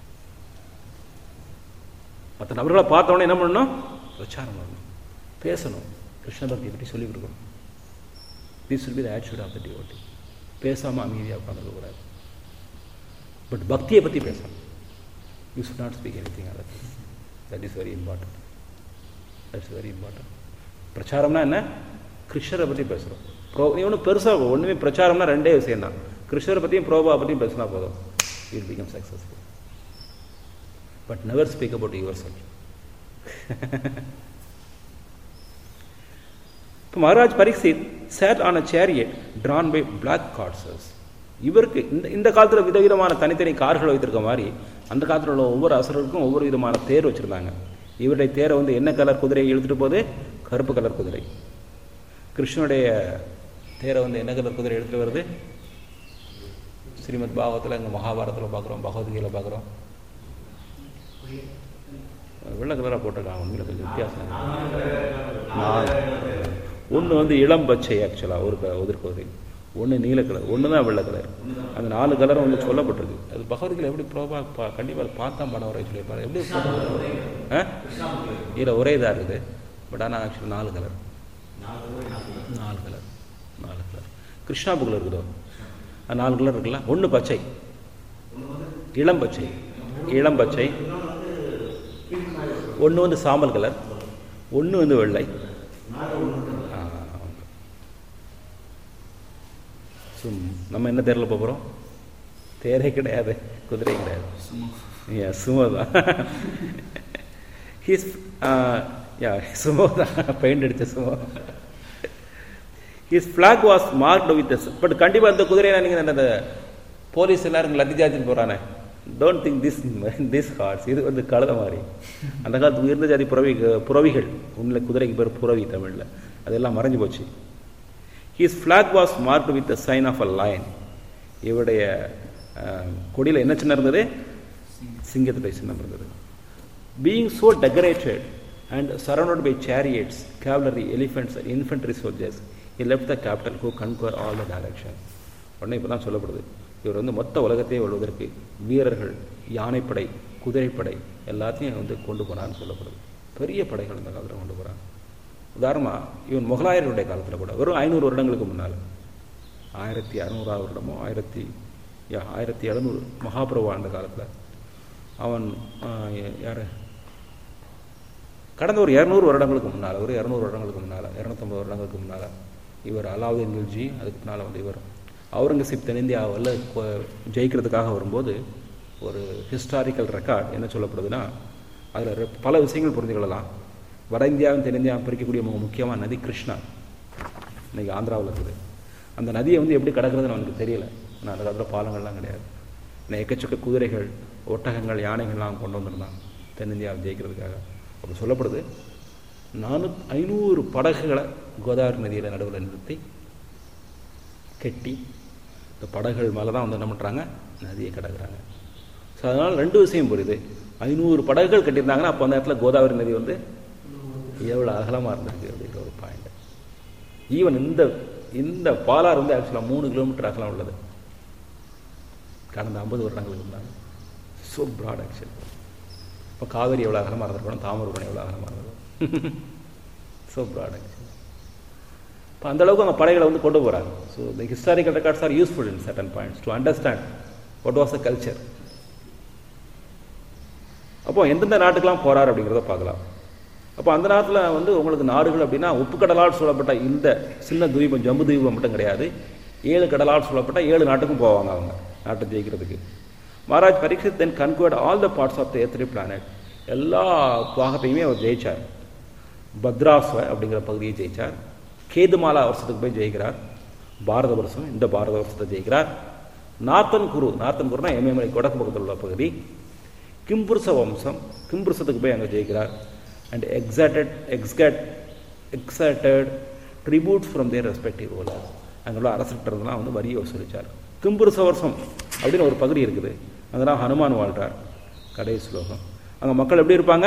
மற்ற நபர்களை பார்த்தோன்னே என்ன பண்ணணும் பிரச்சாரம் பண்ணணும் பேசணும் கிருஷ்ண பக்தியை பற்றி சொல்லிக் கொடுக்கணும் this will be the attitude of the devotee பேசாமல் அமைதியாக உட்காந்துருக்கக்கூடாது பட் பக்தியை பற்றி பேசணும் you should not speak anything other that is very important that's very important பிரச்சாரம்னா என்ன கிருஷ்ணரை பற்றி பேசுகிறோம் ப்ரோ நீ ஒன்றும் பெருசாக ஒன்றுமே பிரச்சாரம்னா ரெண்டே விஷயம் தான் கிருஷ்ணரை பற்றியும் ப்ரோபா பற்றியும் பேசினா போதும் you become successful but never speak about yourself இப்போ Maharaj Parikshit sat on a chariot drawn by black horses இவருக்கு இந்த இந்த காலத்தில் விதவிதமான தனித்தனி கார்கள் வைத்திருக்க மாதிரி அந்த காலத்தில் உள்ள ஒவ்வொரு அசுரருக்கும் ஒவ்வொரு விதமான தேர் வச்சுருந்தாங்க இவருடைய தேரை வந்து என்ன கலர் குதிரையை இழுத்துட்டு போகுது கருப்பு கலர் குதிரை கிருஷ்ணனுடைய தேரை வந்து என்ன கலர் குதிரை எடுத்துகிட்டு வருது ஸ்ரீமத் பாகவத்தில் எங்கள் மகாபாரதத்தில் பார்க்குறோம் பகவத்கீதையில் பார்க்குறோம் வெள்ளை கலராக போட்டிருக்காங்க உண்மையில கொஞ்சம் வித்தியாசம் நாலு ஒன்று வந்து இளம் பச்சை ஆக்சுவலாக ஒரு க- உதிர் குதிரை ஒன்று நீல கலர் ஒன்று தான் வெள்ளை கலர் அந்த நாலு கலரும் வந்து சொல்லப்பட்டிருக்கு அது பகவத்கீதை எப்படி ப்ரோபா பா கண்டிப்பாக பார்த்தா படம் வரைய சொல்லியிருப்பாரு எப்படி ஆ இதில் ஒரே இதாக இருக்குது பட் ஆனால் ஆக்சுவலி நாலு கலர் நாலு கலர் நாலு கலர் கிருஷ்ணா புக்கில் இருக்குதோ அது நாலு கலர் இருக்குல்ல ஒன்று பச்சை இளம் பச்சை இளம் பச்சை ஒன்று வந்து சாம்பல் கலர் ஒன்று வந்து வெள்ளை ஆ, ஸோ நம்ம என்ன தேரில் போகிறோம் தேரே கிடையாது குதிரை கிடையாது யா சுமோ தான் ஹீஸ் யா சுமோ தான் பெயிண்ட் அடித்த Sumo his flag was marked with but கண்டிப்பாக அந்த குதிரையை நீங்கள் அந்த போலீஸ் எல்லாரும் லத்தி ஜாதின்னு போகிறானே don't think this this hurts இது வந்து கழுத மாதிரி அந்த காலத்து உயர்ந்த ஜாதி புறவி புறவிகள் உண்மையில குதிரைக்கு பேர் புறவி தமிழில் அதெல்லாம் மறைஞ்சு போச்சு his flag was marked with sign of a lion இவருடைய கொடியில் என்ன சின்னம் இருந்தது சிங்கத்துடைய சின்னம் இருந்தது being so decorated and surrounded by chariots, cavalry, elephants, and infantry soldiers, he left the capital who conquer all the direction. உடனே இப்போ தான் சொல்லப்படுது இவர் வந்து மொத்த உலகத்தையே வெல்வதற்கு வீரர்கள் யானைப்படை குதிரைப்படை எல்லாத்தையும் வந்து கொண்டு போனான்னு சொல்லப்படுது பெரிய படைகள் இந்த காலத்தில் கொண்டு போகிறாங்க உதாரணமாக இவன் முகலாயருடைய காலத்தில் கூட வெறும் ஐநூறு வருடங்களுக்கு முன்னால் ஆயிரத்தி அறநூறாவது வருடமோ ஆயிரத்தி யா ஆயிரத்தி எழுநூறு மகாபிரபு ஆண்ட காலத்தில் அவன் யார் கடந்த ஒரு இரநூறு வருடங்களுக்கு முன்னால் ஒரு இரநூறு வருடங்களுக்கு முன்னால் இரநூத்தம்பது வருடங்களுக்கு முன்னால் இவர் அலாவுதீன் கில்ஜி அதுக்கு முன்னால் வந்து இவர் அவுரங்கசீப் தென்னிந்தியாவில் கொ- ஜெயிக்கிறதுக்காக வரும்போது ஒரு ஹிஸ்டாரிக்கல் ரெக்கார்ட் என்ன சொல்லப்படுதுன்னா அதில் பல விஷயங்கள் புரிஞ்சுக்கொள்ளலாம் வட இந்தியாவும் தென்னிந்தியாவும் பிரிக்கக்கூடிய மிக முக்கியமான நதி கிருஷ்ணா இன்னைக்கு ஆந்திராவில் இருக்குது அந்த நதியை வந்து எப்படி கடக்கிறதுன்னு அவனுக்கு தெரியல ஆனால் அந்த காலத்தில் பாலங்கள்லாம் கிடையாது இன்னும் எக்கச்சக்க குதிரைகள் ஒட்டகங்கள் யானைகள்லாம் கொண்டு வந்திருந்தான் தென்னிந்தியாவை ஜெயிக்கிறதுக்காக அப்படி சொல்லப்படுது நானூத் ஐநூறு படகுகளை கோதாவரி நதியில் நடுவில் நிறுத்தி கெட்டி இந்த படகுகள் மேலே தான் வந்து என்ன பண்ணுறாங்க நதியை கடக்குறாங்க ஸோ அதனால் ரெண்டு விஷயம் புரியுது ஐநூறு படகுகள் கட்டியிருந்தாங்கன்னா அப்போ அந்த இடத்துல கோதாவரி நதி வந்து எவ்வளோ அகலமாக இருந்திருக்கு அப்படிங்கிற ஒரு பாயிண்ட் ஈவன் இந்த இந்த பாலாறு வந்து ஆக்சுவலாக மூணு கிலோமீட்டர் அகலம் உள்ளது கடந்த ஐம்பது வருடங்களுக்கு முன்னாடி ஸோ ப்ராட் ஆக்சுவல் இப்போ காவேரி எவ்வளோ அகலமாக இருந்திருக்கணும் தாமிரபரணி எவ்வளோ அகலமாக இருந்திருக்கும் ஸோ ப்ராட் ஆக்சுவல் இப்போ அந்த அளவுக்கு அந்த படைகளை வந்து கொண்டு போகிறாங்க so the historical records are useful in certain points to understand what was a culture அப்போ எந்தெந்த நாட்டுக்கெல்லாம் போறார் அப்படிங்கிறத பார்க்கலாம் அப்போ அந்த நேரத்தில் வந்து உங்களுக்கு நாடுகள் அப்படின்னா உப்புக்கடலால் சூழப்பட்ட இந்த சின்ன தீபம் ஜம்பு தீபம் மட்டும் கிடையாது ஏழு கடலால் சூழப்பட்ட ஏழு நாட்டுக்கும் போவாங்க அவங்க நாட்டை ஜெயிக்கிறதுக்கு Maharaj Parikshit then conquered all the parts of the earthly planet எல்லா பாகத்தையுமே அவர் ஜெயிச்சார் பத்ராஸ்வ அப்படிங்கிற பகுதியை ஜெயிச்சார் கேதுமாலா வருஷத்துக்கு போய் ஜெயிக்கிறார் பாரத வருஷம் இந்த பாரத வருஷத்தை ஜெயிக்கிறார் நார்த்தன் குரு நார்த்தன் குருனா எம்எம்ஐ கொடக்கு பக்கத்தில் உள்ள பகுதி கிம்புருஷ வம்சம் கிம்புருஷத்துக்கு போய் அங்கே ஜெயிக்கிறார் and exacted exact exacted tributes from their respective ruler அங்கே உள்ள அரசர்கிட்ட இருந்தெல்லாம் வந்து வரியை வசூலிச்சார் கிம்புருஷ வருஷம் அப்படின்னு ஒரு பகுதி இருக்குது அங்கே தான் ஹனுமான் வாழ்றார் கடைசி ஸ்லோகம் அங்கே மக்கள் எப்படி இருப்பாங்க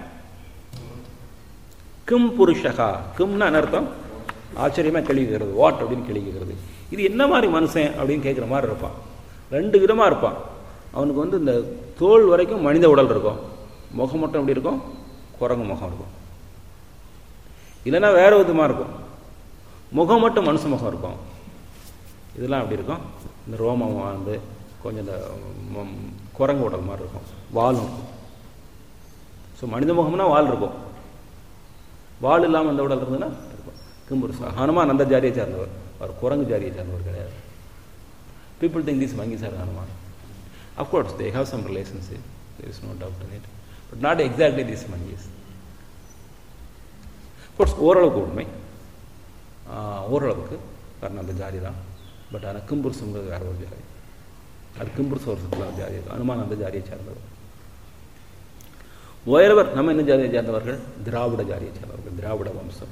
கிம் புருஷகா கிம்னா என்ன அர்த்தம் ஆச்சரியமா கேள்விக்கிறது வாட் அப்படின்னு கேள்விக்கிறது இது என்ன மாதிரி மனுஷன் அப்படின்னு கேட்குற மாதிரி இருப்பான் ரெண்டு விதமாக இருப்பான் அவனுக்கு வந்து இந்த தோல் வரைக்கும் மனித உடல் இருக்கும் முகம் மட்டும் எப்படி இருக்கும் குரங்கு முகம் இருக்கும் இல்லைன்னா வேற விதமாக இருக்கும் முகம் மட்டும் மனுஷ முகம் இருக்கும் இதெல்லாம் அப்படி இருக்கும் இந்த ரோமம் வந்து கொஞ்சம் இந்த ம், குரங்கு உடல் மாதிரி இருக்கும் வாலும் இருக்கும் ஸோ மனித முகம்னா வால் இருக்கும் வால் இல்லாமல் அந்த உடல் இருந்ததுன்னா இருக்கும் கிம்புருஷா ஹனுமான் அந்த ஜாரியை சேர்ந்தவர் அவர் குரங்கு ஜாரியை சேர்ந்தவர் கிடையாது people think these monkey sir Hanuman of course they have some relationship there is no doubt in it but not exactly these monkeys course ஓரளவுக்கு உண்மை ஆஹ், ஓரளவுக்கு காரணம் அந்த ஜாதி தான் பட் ஆனால் கிம்புருஷங்கிறது வேற ஒரு ஜாதி அது கிம்புருஷ வருஷத்தில் ஒரு ஜாதி அனுமான் அந்த ஜாதியை சேர்ந்தவர் ஓயரவர் நம்ம என்ன ஜாதியை சேர்ந்தவர்கள் திராவிட ஜாதியை சேர்ந்தவர்கள் திராவிட வம்சம்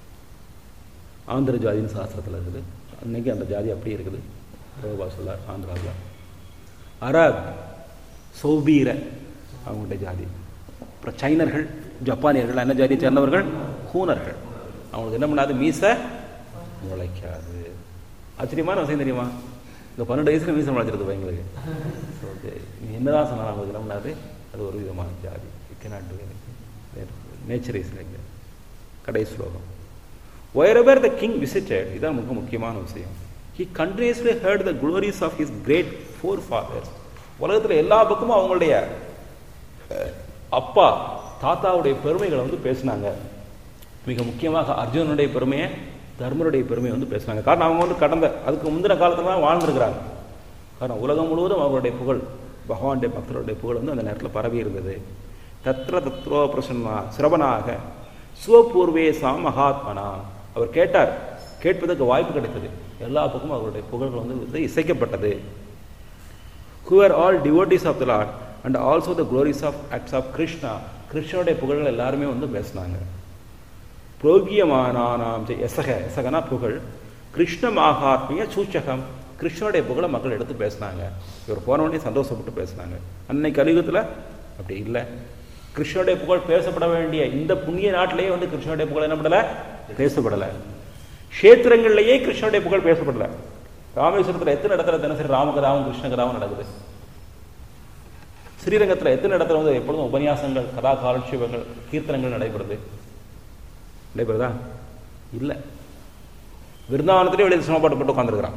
ஆந்திர ஜாதின்னு சாஸ்திரத்தில் இருக்குது அன்னைக்கு அந்த ஜாதி அப்படியே இருக்குது ரோபா சொல்லார் ஆந்திராவில் அரப் சௌபீர அவங்களுடைய ஜாதி அப்புறம் சைனர்கள் ஜப்பானியர்கள் என்ன ஜாதியை சேர்ந்தவர்கள் ஹூனர்கள் அவங்களுக்கு என்ன பண்ணாது மீச முளைக்காது ஆச்சரியமான விஷயம் தெரியுமா இந்த பன்னெண்டு வயசுல மீசை முளைச்சிருது எங்களுக்கு ஓகே நீ என்னதான் சொன்னாலும் அவங்களுக்கு என்ன பண்ணாது அது ஒரு விதமான ஜாதி cannot do anything nature is like கடை ஸ்லோகம் wherever the king visited இதான் மிக முக்கியமான விஷயம் he continuously heard the glories of his great forefathers உலகத்துல எல்லா பக்கமும் அவங்களுடைய அஹ், அப்பா தாத்தாவுடைய பெருமைகளை வந்து பேசினாங்க மிக முக்கியமாக அர்ஜுனனுடைய பெருமையை தர்மருடைய பெருமையை வந்து பேசுனாங்க காரணம் அவங்க வந்து கடந்த அதுக்கு முந்தின காலத்துல தான் வாழ்ந்திருக்கிறாங்க காரணம் உலகம் முழுவதும் அவருடைய புகழ் பகவானுடைய பக்தருடைய புகழ் வந்து அந்த நேரத்தில் பரவி இருந்தது தத்ர தத்ரோ பிரசன்னா சிரவனாக சுவபூர்வேசா மகாத்மனா அவர் கேட்டார் கேட்பதற்கு வாய்ப்பு கிடைத்தது எல்லா பக்கமும் அவருடைய புகழ்கள் வந்து வந்து இசைக்கப்பட்டது who are all devotees of the Lord and also the glories of acts of Krishna கிருஷ்ணனுடைய புகழ்கள் எல்லாருமே வந்து பேசினாங்க புரோகியமானாம் எசக எசகனா புகழ் கிருஷ்ண மகாத்மிய சூச்சகம் கிருஷ்ணனுடைய புகழை மக்கள் எடுத்து பேசினாங்க இவர் போன உடனே சந்தோஷப்பட்டு பேசினாங்க அன்னைக்கு கலியுகத்தில் அப்படி இல்லை கிருஷ்ணனுடைய புகழ் பேசப்பட வேண்டிய இந்த புண்ணிய நாட்டிலேயே வந்து கிருஷ்ணனுடைய புகழ் என்ன பண்ணல பேசப்படலை கஷேத்திரங்கள்லேயே கிருஷ்ணனுடைய புகழ் பேசப்படல ராமேஸ்வரத்தில் எத்தனை இடத்துல தினசரி ராமகதாவும் கிருஷ்ணகதாவும் நடக்குது ஸ்ரீரங்கத்தில் எத்தனை இடத்துல வந்து எப்பொழுதும் உபன்யாசங்கள் கதா காலட்சேபங்கள் கீர்த்தனங்கள் நடைபெறுது நடைபெறுதா இல்லை விருந்தாவனத்திலே வெளியே சுமப்பாட்டு போட்டு உட்காந்துருக்கிறான்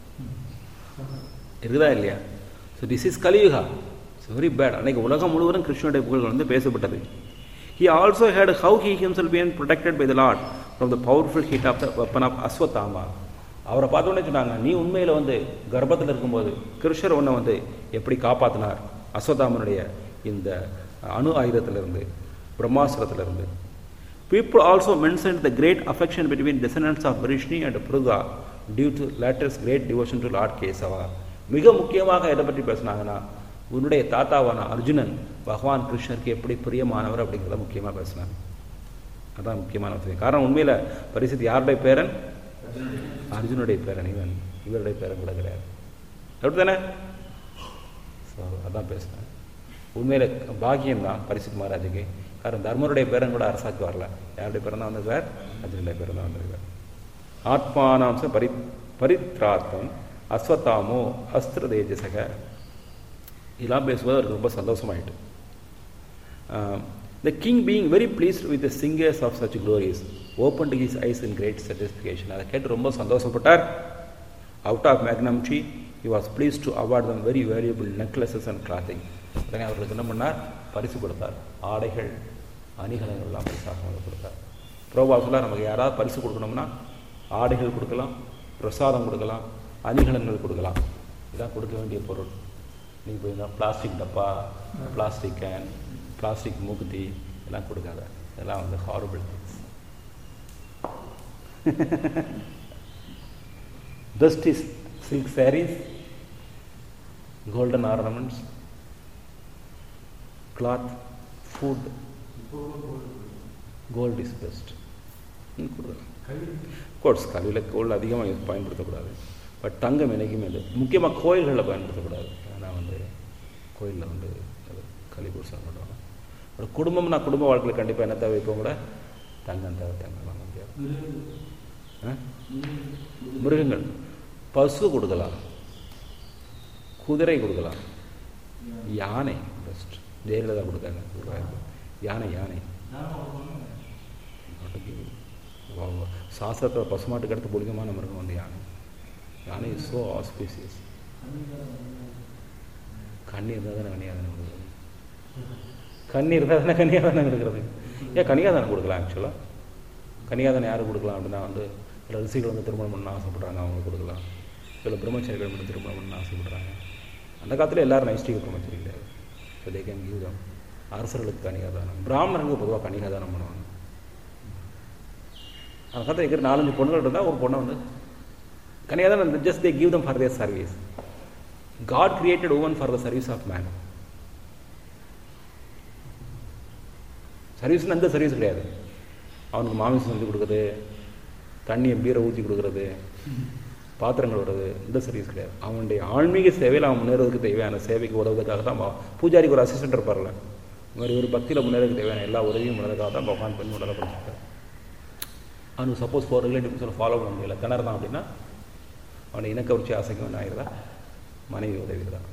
இருக்குதா இல்லையா so this is Kaliyuga it's very bad அன்னைக்கு உலகம் முழுவதும் கிருஷ்ணனுடைய புகழ்கள் வந்து பேசப்பட்டது he also had how he himself been protected by the Lord from the powerful heat of the weapon of Ashwatthama அவரை பார்த்த உடனே சொன்னாங்க நீ உண்மையில் வந்து கர்ப்பத்தில் இருக்கும்போது கிருஷ்ணர் உன்னை வந்து எப்படி காப்பாற்றினார் அஸ்வத்தாமனுடைய இந்த அணு ஆயுதத்திலிருந்து பிரம்மாஸ்திரத்திலிருந்து People also mentioned the great affection between descendants of Vrishni and Pruga due to latter's great devotion to Lord Kesava. மிக முக்கியமாக எதை பற்றி பேசுனாங்கன்னா உன்னுடைய தாத்தாவான அர்ஜுனன் பகவான் கிருஷ்ணருக்கு எப்படி பிரியமானவர் அப்படிங்கிறத முக்கியமாக பேசினாங்க அதான் முக்கியமான விஷயம் காரணம் உண்மையில் பரிசுத்தி யாருடைய பேரன் அர்ஜுனுடைய பேரன் இவன் இவருடைய பேரன் கூட கிடையாது அப்படி தானே ஸோ அதான் பேசினேன் உண்மையில் பாக்கியம் தான் பரிசுத் மகாராஜுக்கு காரணம் தர்மருடைய பேரன் கூட அரசாக்கு வரல யாருடைய பேரன் தான் வந்திருக்கார் அர்ஜுனுடைய பேரன் தான் வந்திருக்கார் ஆத்மானாம்ச பரி பரித்ரார்த்தம் அஸ்வத்தாமோ அஸ்திர தேஜசக இதெல்லாம் பேசும்போது அவருக்கு ரொம்ப சந்தோஷமாயிட்டு the king being very pleased with the singers of such glories open to his eyes in great satisfaction அதை கேட்டு ரொம்ப சந்தோஷப்பட்டார் out of magnanimity he was pleased to award them very valuable necklaces and clothing உடனே அவர்களுக்கு என்ன பண்ணார் பரிசு கொடுத்தார் ஆடைகள் அணிகலன்கள் எல்லாம் பரிசாக வந்து கொடுத்தார் புரோபாசில் நமக்கு யாராவது பரிசு கொடுக்கணும்னா ஆடைகள் கொடுக்கலாம் பிரசாதம் கொடுக்கலாம் அணிகலன்கள் கொடுக்கலாம் இதான் கொடுக்க வேண்டிய பொருள் நீங்கள் போய் பிளாஸ்டிக் டப்பா பிளாஸ்டிக் கேன் பிளாஸ்டிக் மூக்குத்தி எல்லாம் கொடுக்காத இதெல்லாம் வந்து horrible things Dust is silk sarees, golden ornaments, cloth, food, gold is best. ம், கொடுக்கலாம் கோட்ஸ் கல்வியில் கோல்டு அதிகமாக யூஸ் பயன்படுத்தக்கூடாது பட் தங்கம் என்னைக்குமே இல்லை முக்கியமாக கோயில்களில் பயன்படுத்தக்கூடாது ஏன்னா வந்து கோயிலில் வந்து அது களி பூசம் பண்ணுவாங்க ஒரு குடும்பம்னா குடும்ப வாழ்க்கையில் கண்டிப்பாக என்ன தேவை இப்போ கூட தங்கம் தேவை தங்கம் முடியாது ஆ மிருகங்கள் பசு கொடுக்கலாம் குதிரை கொடுக்கலாம் யானை பெஸ்ட் ஜெயலலிதா கொடுத்தாங்க குருவாயூர். யானை யானை சாஸ்திரத்தில் பசுமாட்டுக்கு அடுத்து புனிதமான மிருகம் வந்து யானை யானை இஸ் ஸோ ஆஸ்பீசியஸ் கண்ணி இருந்தால் தானே கன்னியாதானம் கொடுக்குறது கண்ணி இருந்தால் தானே கன்னியாதானம் கொடுக்குறது ஏன் கன்னியாதானம் கொடுக்கலாம் ஆக்சுவலாக கன்னியாதானம் யாருக்கு கொடுக்கலாம் அப்படின்னா வந்து சில ரிஷிகள் வந்து திருமணம் பண்ண ஆசைப்படுறாங்க அவங்களுக்கு கொடுக்கலாம் சில பிரம்மச்சரிகள் வந்து திருமணம் பண்ண ஆசைப்படுறாங்க அந்த காலத்தில் எல்லாரும் நைஷ்டிக பிரம்மச்சரி கிடையாது so they can give them அரசர்களுக்கு கன்னிகாதானம் பிராமணர்களுக்கு பொதுவாக கன்னிகாதானம் பண்ணுவாங்க அந்த காலத்தில் இருக்கிற நாலஞ்சு பொண்ணுகள் இருந்தால் ஒரு பொண்ணை வந்து கன்னிகாதானம் just they give them for their service God created woman for the service of man சர்வீஸ்னு எந்த சர்வீஸ் கிடையாது அவனுக்கு மாமிசம் செஞ்சு கொடுக்குறது தண்ணியை பீரை ஊற்றி கொடுக்குறது பாத்திரங்கள் வர்றது இந்த சர்வீஸ் கிடையாது அவனுடைய ஆன்மீக சேவையில் அவன் முன்னேறதுக்கு தேவையான சேவைக்கு உதவுவதற்காக தான் பா- பூஜாரிக்கு ஒரு அசிஸ்டன்ட் இருப்பார்ல இந்த மாதிரி ஒரு பக்தியில் முன்னேறதுக்கு தேவையான எல்லா உதவியும் பண்ணதுக்காக தான் பகவான் பண்ணி உடலை படிச்சிருக்காரு அவனுக்கு சப்போஸ் ஃபோர் ரிலேட்டிவ்ஸில் ஃபாலோ பண்ண முடியல கிணறு தான் அப்படின்னா அவனை இனக்கவர்ச்சி ஆசைக்கு ஒன்று ஆயிருதா மனைவி உதவி தான்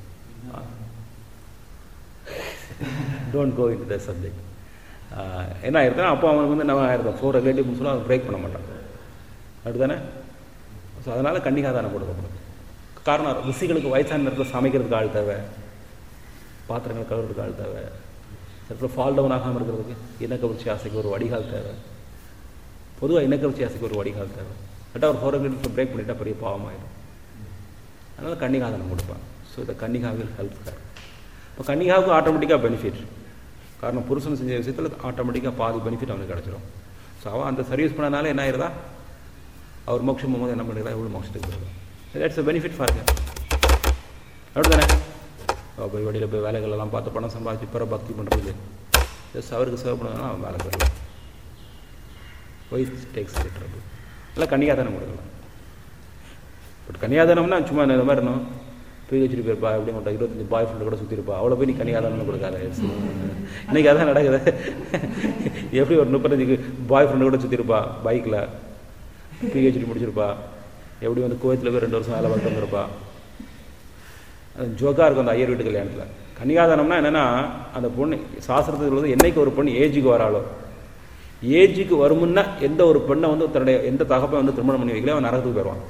don't go in the subject என்ன ஆயிருந்தா அப்போ அவனுக்கு வந்து நம்ம ஆயிருந்தோம் ஃபோர் ரிலேட்டிவ்னு சொல்லி அவன் பிரேக் பண்ண மாட்டான் அப்படிதானே ஸோ அதனால் கன்னிகாதானம் கொடுக்கப்படும் காரணம் ரிஷிகளுக்கு வயசான நேரத்தில் சமைக்கிறதுக்கு ஆள் தேவை பாத்திரங்கள் கழுவுறதுக்கு ஆள் தேவை சில ஃபால் டவுன் ஆகாமல் இருக்கிறதுக்கு இனக்கவர்ச்சி ஆசைக்கு ஒரு வடிகால் தேவை பொதுவாக இனக்கவர்ச்சி ஆசைக்கு ஒரு வடிகால் தேவை கரெக்டாக ஒரு ஃபோர் ரிலேட்டிவ்ஸ் பிரேக் பண்ணிட்டா பெரிய பாவமாயிடும் அதனால் கன்னிகாதானம் கொடுப்பாங்க ஸோ இந்த கன்னிகாவில் ஹெல்ப் கார் இப்போ கன்னிகாவுக்கு ஆட்டோமேட்டிக்காக பெனிஃபிட் காரணம் புருஷன் செஞ்ச விஷயத்தில் ஆட்டோமேட்டிக்காக பாதி பெனிஃபிட் அவனுக்கு கிடச்சிரும் ஸோ அவன் அந்த சர்வீஸ் பண்ணனால என்ன ஆயிருதா அவர் மோட்சம் போகும்போது என்ன பண்ணுறா இவ்வளோ மோட்சத்துக்கு போகிறது that's a benefit for her அப்படி தானே அவ போய் வெளியில் போய் வேலைகள் எல்லாம் பார்த்து பணம் சம்பாதிச்சு பிற பக்தி பண்ணுறது ஜஸ்ட் அவருக்கு சேவ் பண்ணதுனா அவன் வேலை போயிடலாம் ஒய்ஃப் டேக்ஸ் ட்ரபிள் இல்லை கன்னியாதானம் கொடுக்கலாம் பட் கன்னியாதானம்னா சும்மா இந்த மாதிரி இருக்கணும் போய் வச்சுட்டு போயிருப்பா எப்படி மட்டும் இருபத்தஞ்சு பாய் ஃப்ரெண்டு கூட சுற்றி இருப்பா அவ்வளோ போய் நீ கன்னியாதானம் கொடுக்காத இன்னைக்கு அதான் நடக்குது எப்படி ஒரு முப்பத்தஞ்சு பாய் ஃப்ரெண்டு கூட சுற்றி இருப்பா பைக்கில் பிஹெச்டி முடிச்சிருப்பா எப்படி வந்து கோயத்தில் போய் ரெண்டு வருஷம் வேலை பார்த்து வந்திருப்பா அது ஜோக்காக இருக்கும் அந்த ஐயர் வீட்டு கல்யாணத்தில் கன்னியாதானம்னா என்னென்னா அந்த பொண்ணு சாஸ்திரத்தில் வந்து என்னைக்கு ஒரு பொண்ணு ஏஜுக்கு வராளோ ஏஜுக்கு வருமுன்னா எந்த ஒரு பெண்ணை வந்து தன்னுடைய எந்த தகப்பை வந்து திருமணம் பண்ணி வைக்கல அவன் நரகத்துக்கு போயிடுவான்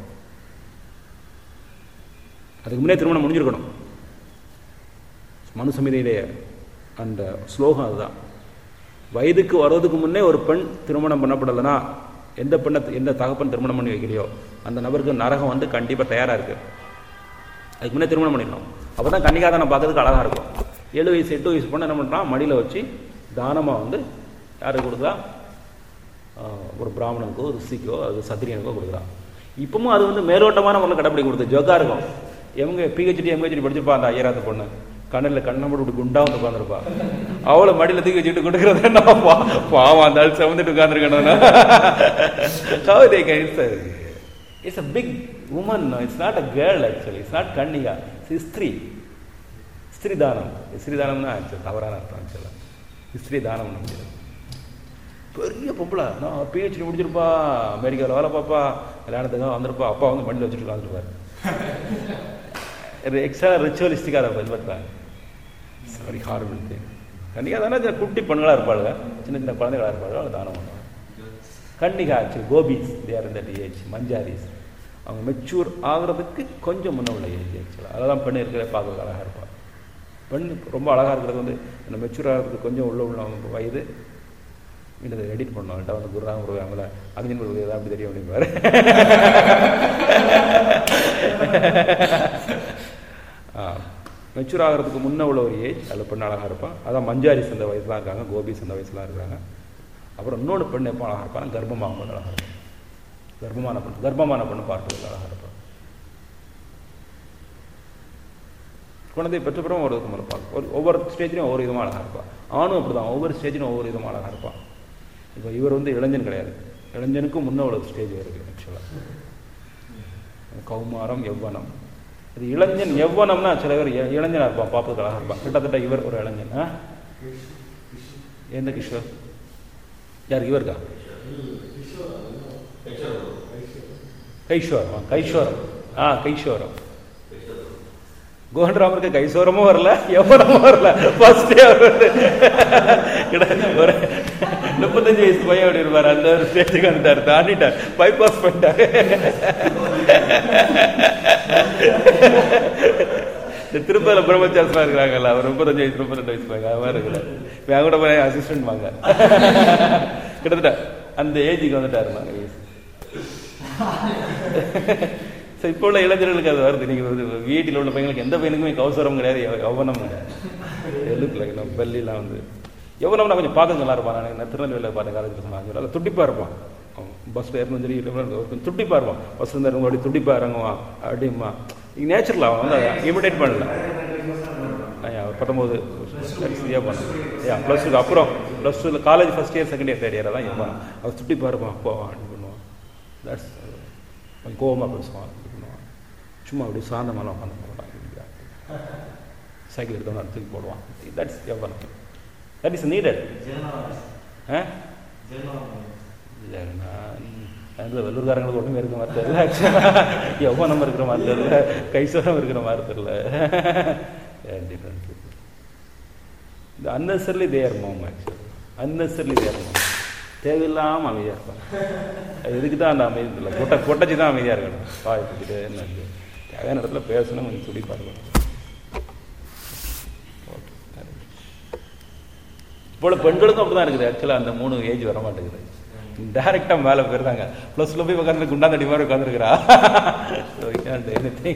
அதுக்கு முன்னே திருமணம் முடிஞ்சிருக்கணும் மனுசமிதையிலே அந்த ஸ்லோகம் அதுதான் வயதுக்கு வர்றதுக்கு முன்னே ஒரு பெண் திருமணம் பண்ணப்படலைன்னா எந்த பெண்ணை எந்த தகப்பன் திருமணம் பண்ணி வைக்கலையோ அந்த நபருக்கு நரகம் வந்து கண்டிப்பாக தயாராக இருக்கு அதுக்கு முன்னே திருமணம் பண்ணிடணும் அப்போ தான் கன்னிகாதானம் பார்க்கறதுக்கு அழகாக இருக்கும் ஏழு வயசு எட்டு வயசு பொண்ணு என்ன பண்ணுறான் மடியில் வச்சு தானமாக வந்து யாருக்கு கொடுக்குறா ஆஹ் ஒரு பிராமணனுக்கோ ரிஷிக்கோ அது சத்திரியனுக்கோ கொடுக்குறான் இப்பவும் அது வந்து மேலோட்டமான முறையில் கடைப்பிடி கொடுத்து ஜோக்கா இருக்கும் எங்க பிஹெச்டி எம்ஹெச்டி படிச்சிருப்பா அந்த ஐயராத்த பொண்ணு கண்ணில் கண்ணை மட்டும் இப்படி குண்டா வந்து உட்காந்துருப்பா அவளை மடியில் தூக்கி வச்சுட்டு கொடுக்குறது என்ன பா- பாவம் அந்த ஆள் செவந்துட்டு உட்காந்துருக்கணும் how they can it's it's a big woman it's not a girl actually it's not கன்னிகா இட்ஸ் ஸ்திரீ ஸ்திரீ தானம் ஸ்திரீ தானம்னா ஆக்சுவல் தவறான அர்த்தம் ஆக்சுவலாக ஸ்திரீ தானம் முடியாது பெரிய பொம்பளை நான் பிஹெச்டி முடிச்சிருப்பா அமெரிக்காவில் வேலை பார்ப்பா கல்யாணத்துக்கு வந்திருப்பா அப்பா வந்து மண்டியில் வச்சுட்டு உட்காந்துருப்பாரு எக்ஸ்ட்ரா ரிச்சுவலிஸ்டிக்காக அதை பின்பற்றுறாங்க சாரி ஹார்பிள் திங் கண்டிப்பாக தானே இந்த குட்டி பெண்களாக இருப்பாளுங்க சின்ன சின்ன குழந்தைகளாக இருப்பாளுங்க அவங்க தானம் பண்ணுவாங்க கண்டிகா ஆக்சுவலி கோபிஸ் தேர் இந்த ஏஜ் மஞ்சாரிஸ் அவங்க மெச்சூர் ஆகுறதுக்கு கொஞ்சம் முன்ன உள்ள ஏஜ் ஆக்சுவலாக அதெல்லாம் பெண் இருக்கிற பார்க்கறதுக்கு அழகாக இருப்பாள் பெண் ரொம்ப அழகாக இருக்கிறது வந்து இந்த மெச்சூர் ஆகிறதுக்கு கொஞ்சம் உள்ள உள்ள வயது இதை எடிட் பண்ணோம் என்கிட்ட வந்து குருராம் குரு அவங்கள அங்கஜன் குரு தான் அப்படி தெரியும் அப்படிம்பாரு மெச்சூர் ஆகிறதுக்கு முன்ன உள்ள ஒரு ஏஜ் அதில் பெண் அழகாக இருப்பான் அதான் மஞ்சாரிஸ் அந்த வயசுலாம் இருக்காங்க கோபிஸ் அந்த வயசுலாம் இருக்காங்க அப்புறம் இன்னொன்று பெண் எப்போ அழகாக இருப்பாங்க கர்ப்பமாகும் போது அழகாக இருப்பான் கர்ப்பமான பெண் கர்ப்பமான பெண்ணு பார்க்கறதுக்கு அழகாக இருப்பான் குழந்தை பெற்றப்புறம் ஒரு விதமாக இருப்பாங்க ஒரு ஒவ்வொரு ஸ்டேஜ்லையும் ஒவ்வொரு விதமாக அழகாக இருப்பான் ஆணும் அப்படி தான் ஒவ்வொரு ஸ்டேஜிலும் ஒவ்வொரு விதமாக அழகாக இருப்பான் இப்போ இவர் வந்து இளைஞன் கிடையாது இளைஞனுக்கும் முன்ன உள்ள ஸ்டேஜ் இருக்குது ஆக்சுவலாக கௌமாரம் யௌவனம் இது இளைஞன் யௌவனம்னா சில பேர் இ- இளைஞனா இருப்பான் பார்ப்பதுக்கு அழகாக இருப்பான் கிட்டத்தட்ட இவர் ஒரு இளைஞன் ஆ எந்த கிஷோர் யார் இவருக்கா கைஷோரம் கைஷோரம் ஆ கைஷோரம் கோகன்ராமருக்கு கைசோரமும் வரல எவ்வளவும் வரல ஃபர்ஸ்டே அவர் வந்து கிட்ட- ஒரு முப்பத்தஞ்சு வயசு பையன் அப்படி இருப்பார் அந்த ஒரு ஸ்டேஜுக்கு வந்துட்டார் தாண்டிட்டார் பைபாஸ் பண்ணிட்டாரு இந்த திருப்பதில பிரம்மச்சாரஸ்லாம் இருக்கிறாங்கல்ல அவர் முப்பத்தஞ்சு வயசு முப்பத்தெண்டு வயசு பையன் அது மாதிரி இருக்கிறார் இப்போ என் கூட போய் அசிஸ்டன்ட் வாங்க கிட்டத்தட்ட அந்த ஏஜுக்கு வந்துட்டாரு நாங்கள் வயசு ஸோ இப்போ உள்ள இளைஞர்களுக்கு அது வருது நீங்கள் வந்து வீட்டில் உள்ள பையங்களுக்கு எந்த பையனுக்குமே கௌசரம் கிடையாது யவ- யௌவனம் கிடையாது எழுத்துல நம்ம பள்ளிலாம் வந்து யௌவனம்னா கொஞ்சம் பார்க்க நல்லா இருப்பான் நான் நான் திருநெல்வேலியில் பார்த்தேன் காலேஜில் சொன்னாங்க நல்லா துடிப்பாக இருப்பான் பஸ்ஸில் ஏறணும் சரி கொஞ்சம் துடிப்பாக இருப்பான் பஸ்ஸில் இருந்து இறங்கும் அப்படி துடிப்பாக இறங்குவான் அப்படிமா இது நேச்சுரல் அவன் வந்து இமிடேட் பண்ணல நான் ஒரு பத்தொம்போது சரியாக பண்ணேன் ஏன் ப்ளஸ் டூக்கு அப்புறம் ப்ளஸ் டூவில் college first year second year third year தான் இருப்பான் அவன் துடிப்பாக இருப்பான் போவான் அப்படி பண்ணுவான் தட்ஸ் கொஞ்சம் கோவமாக பேசுவான் இது பண்ணுவான் சும்மா அப்படியே சாந்தமான உட்காந்து போடுவான் சைக்கிள் எடுத்தவன தூக்கி போடுவான் தட்ஸ் எவ்வளோ தட் இஸ் நீடட் ஆ இல்லைண்ணா அதில் வெள்ளூர்காரங்களுக்கு ஒன்றுமே இருக்க மாதிரி தெரியல ஆக்சுவலாக எவ்வளோ இருக்கிற மாதிரி தெரியல கைசோரம் இருக்கிற மாதிரி தெரியல டிஃப்ரெண்ட் இந்த unnecessarily their mom actually unnecessarily their mom தேவையில்லாமல் அமைதியாக இருப்பாங்க இதுக்கு தான் அந்த அமைதி இல்லை கொட்டை கொட்டச்சி தான் அமைதியாக இருக்கணும் வாய் பிடிச்சிட்டு என்ன இது. தேவையான இடத்துல பேசணும் கொஞ்சம் துடிப்பாக இருக்கணும் ஓகே இப்போ பெண்களுக்கும் அப்படி தான் இருக்குது ஆக்சுவலாக அந்த மூணு ஏஜ் வர மாட்டேங்குது டைரெக்டாக மேலே போயிருந்தாங்க ப்ளஸில் போய் உட்காந்து குண்டாந்தடி மாதிரி உட்காந்துருக்குறா anything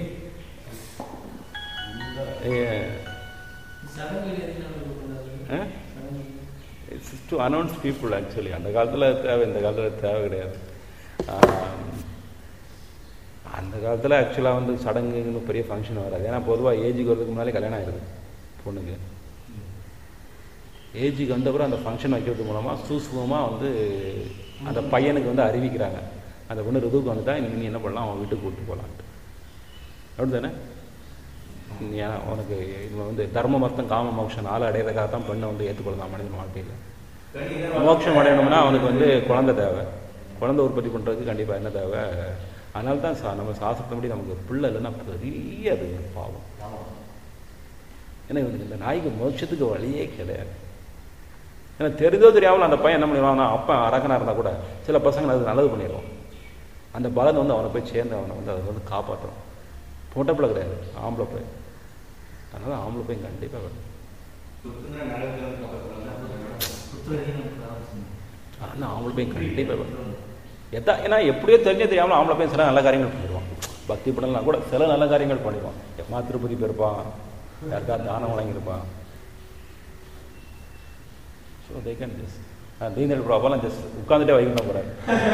it's to announce people actually அந்த காலத்தில் தேவை இந்த காலத்தில் தேவை கிடையாது ஆம், அந்த காலத்தில் ஆக்சுவலாக வந்து சடங்குன்னு பெரிய ஃபங்க்ஷன் வராது ஏன்னா பொதுவாக ஏஜுக்கு வரதுக்கு முன்னாலே கல்யாணம் ஆயிடுது பொண்ணுக்கு ஏஜுக்கு வந்தப்புறம் அந்த ஃபங்க்ஷன் வைக்கிறது மூலமாக சூசுவமாக வந்து அந்த பையனுக்கு வந்து அறிவிக்கிறாங்க அந்த பொண்ணு ருதுவுக்கு வந்துட்டா இனி நீ என்ன பண்ணலாம் அவன் வீட்டுக்கு கூப்பிட்டு போகலான்ட்டு அப்படி தானே நீ ஏன் உனக்கு இது வந்து தர்ம மர்த்தம் காம மோட்சம் நாலு அடையிறதுக்காக தான் பெண்ணை வந்து ஏற்றுக்கொள்ளலாம் மனிதன் வாழ்க்கையில் மோட்சம் அடையணும்னா அவனுக்கு வந்து குழந்தை தேவை குழந்தை உற்பத்தி பண்ணுறதுக்கு கண்டிப்பாக என்ன தேவை அதனால தான் சா நம்ம சாஸ்திரத்தின்படி நமக்கு பிள்ளை இல்லைன்னா பெரிய அது பாவம் ஏன்னா இவனுக்கு இந்த நாய்க்கு மோட்சத்துக்கு வழியே கிடையாது ஏன்னா தெரிதோ தெரியாமல் அந்த பையன் என்ன பண்ணிடுவான் அப்பா அரக்கனாக இருந்தால் கூட சில பசங்க அது நல்லது பண்ணிடுவான் அந்த பலன் வந்து அவனை போய் சேர்ந்து அவனை வந்து அதை வந்து காப்பாற்றும் பொட்டை பிள்ளை கிடையாது ஆம்பளை பிள்ளை அதனால ஆம்பளை பையன் கண்டிப்பாக வேணும் ஆனால் ஆம்பளை பையன் கண்டிப்பாக வேணும் எதா ஏன்னா எப்படியோ தெரிஞ்சே தெரியாமல் ஆம்பளை பையன் சில நல்ல காரியங்கள் பண்ணிடுவான் பக்தி பண்ணலாம் கூட சில நல்ல காரியங்கள் பண்ணிடுவான் எம்மா திருப்பதி போயிருப்பான் யாருக்காவது தானம் வழங்கியிருப்பான் ஸோ தே கேன் ஜஸ்ட் தீனல் ப்ராப்ளம் ஜஸ்ட் உட்காந்துட்டே வைக்கணும் போகிறார்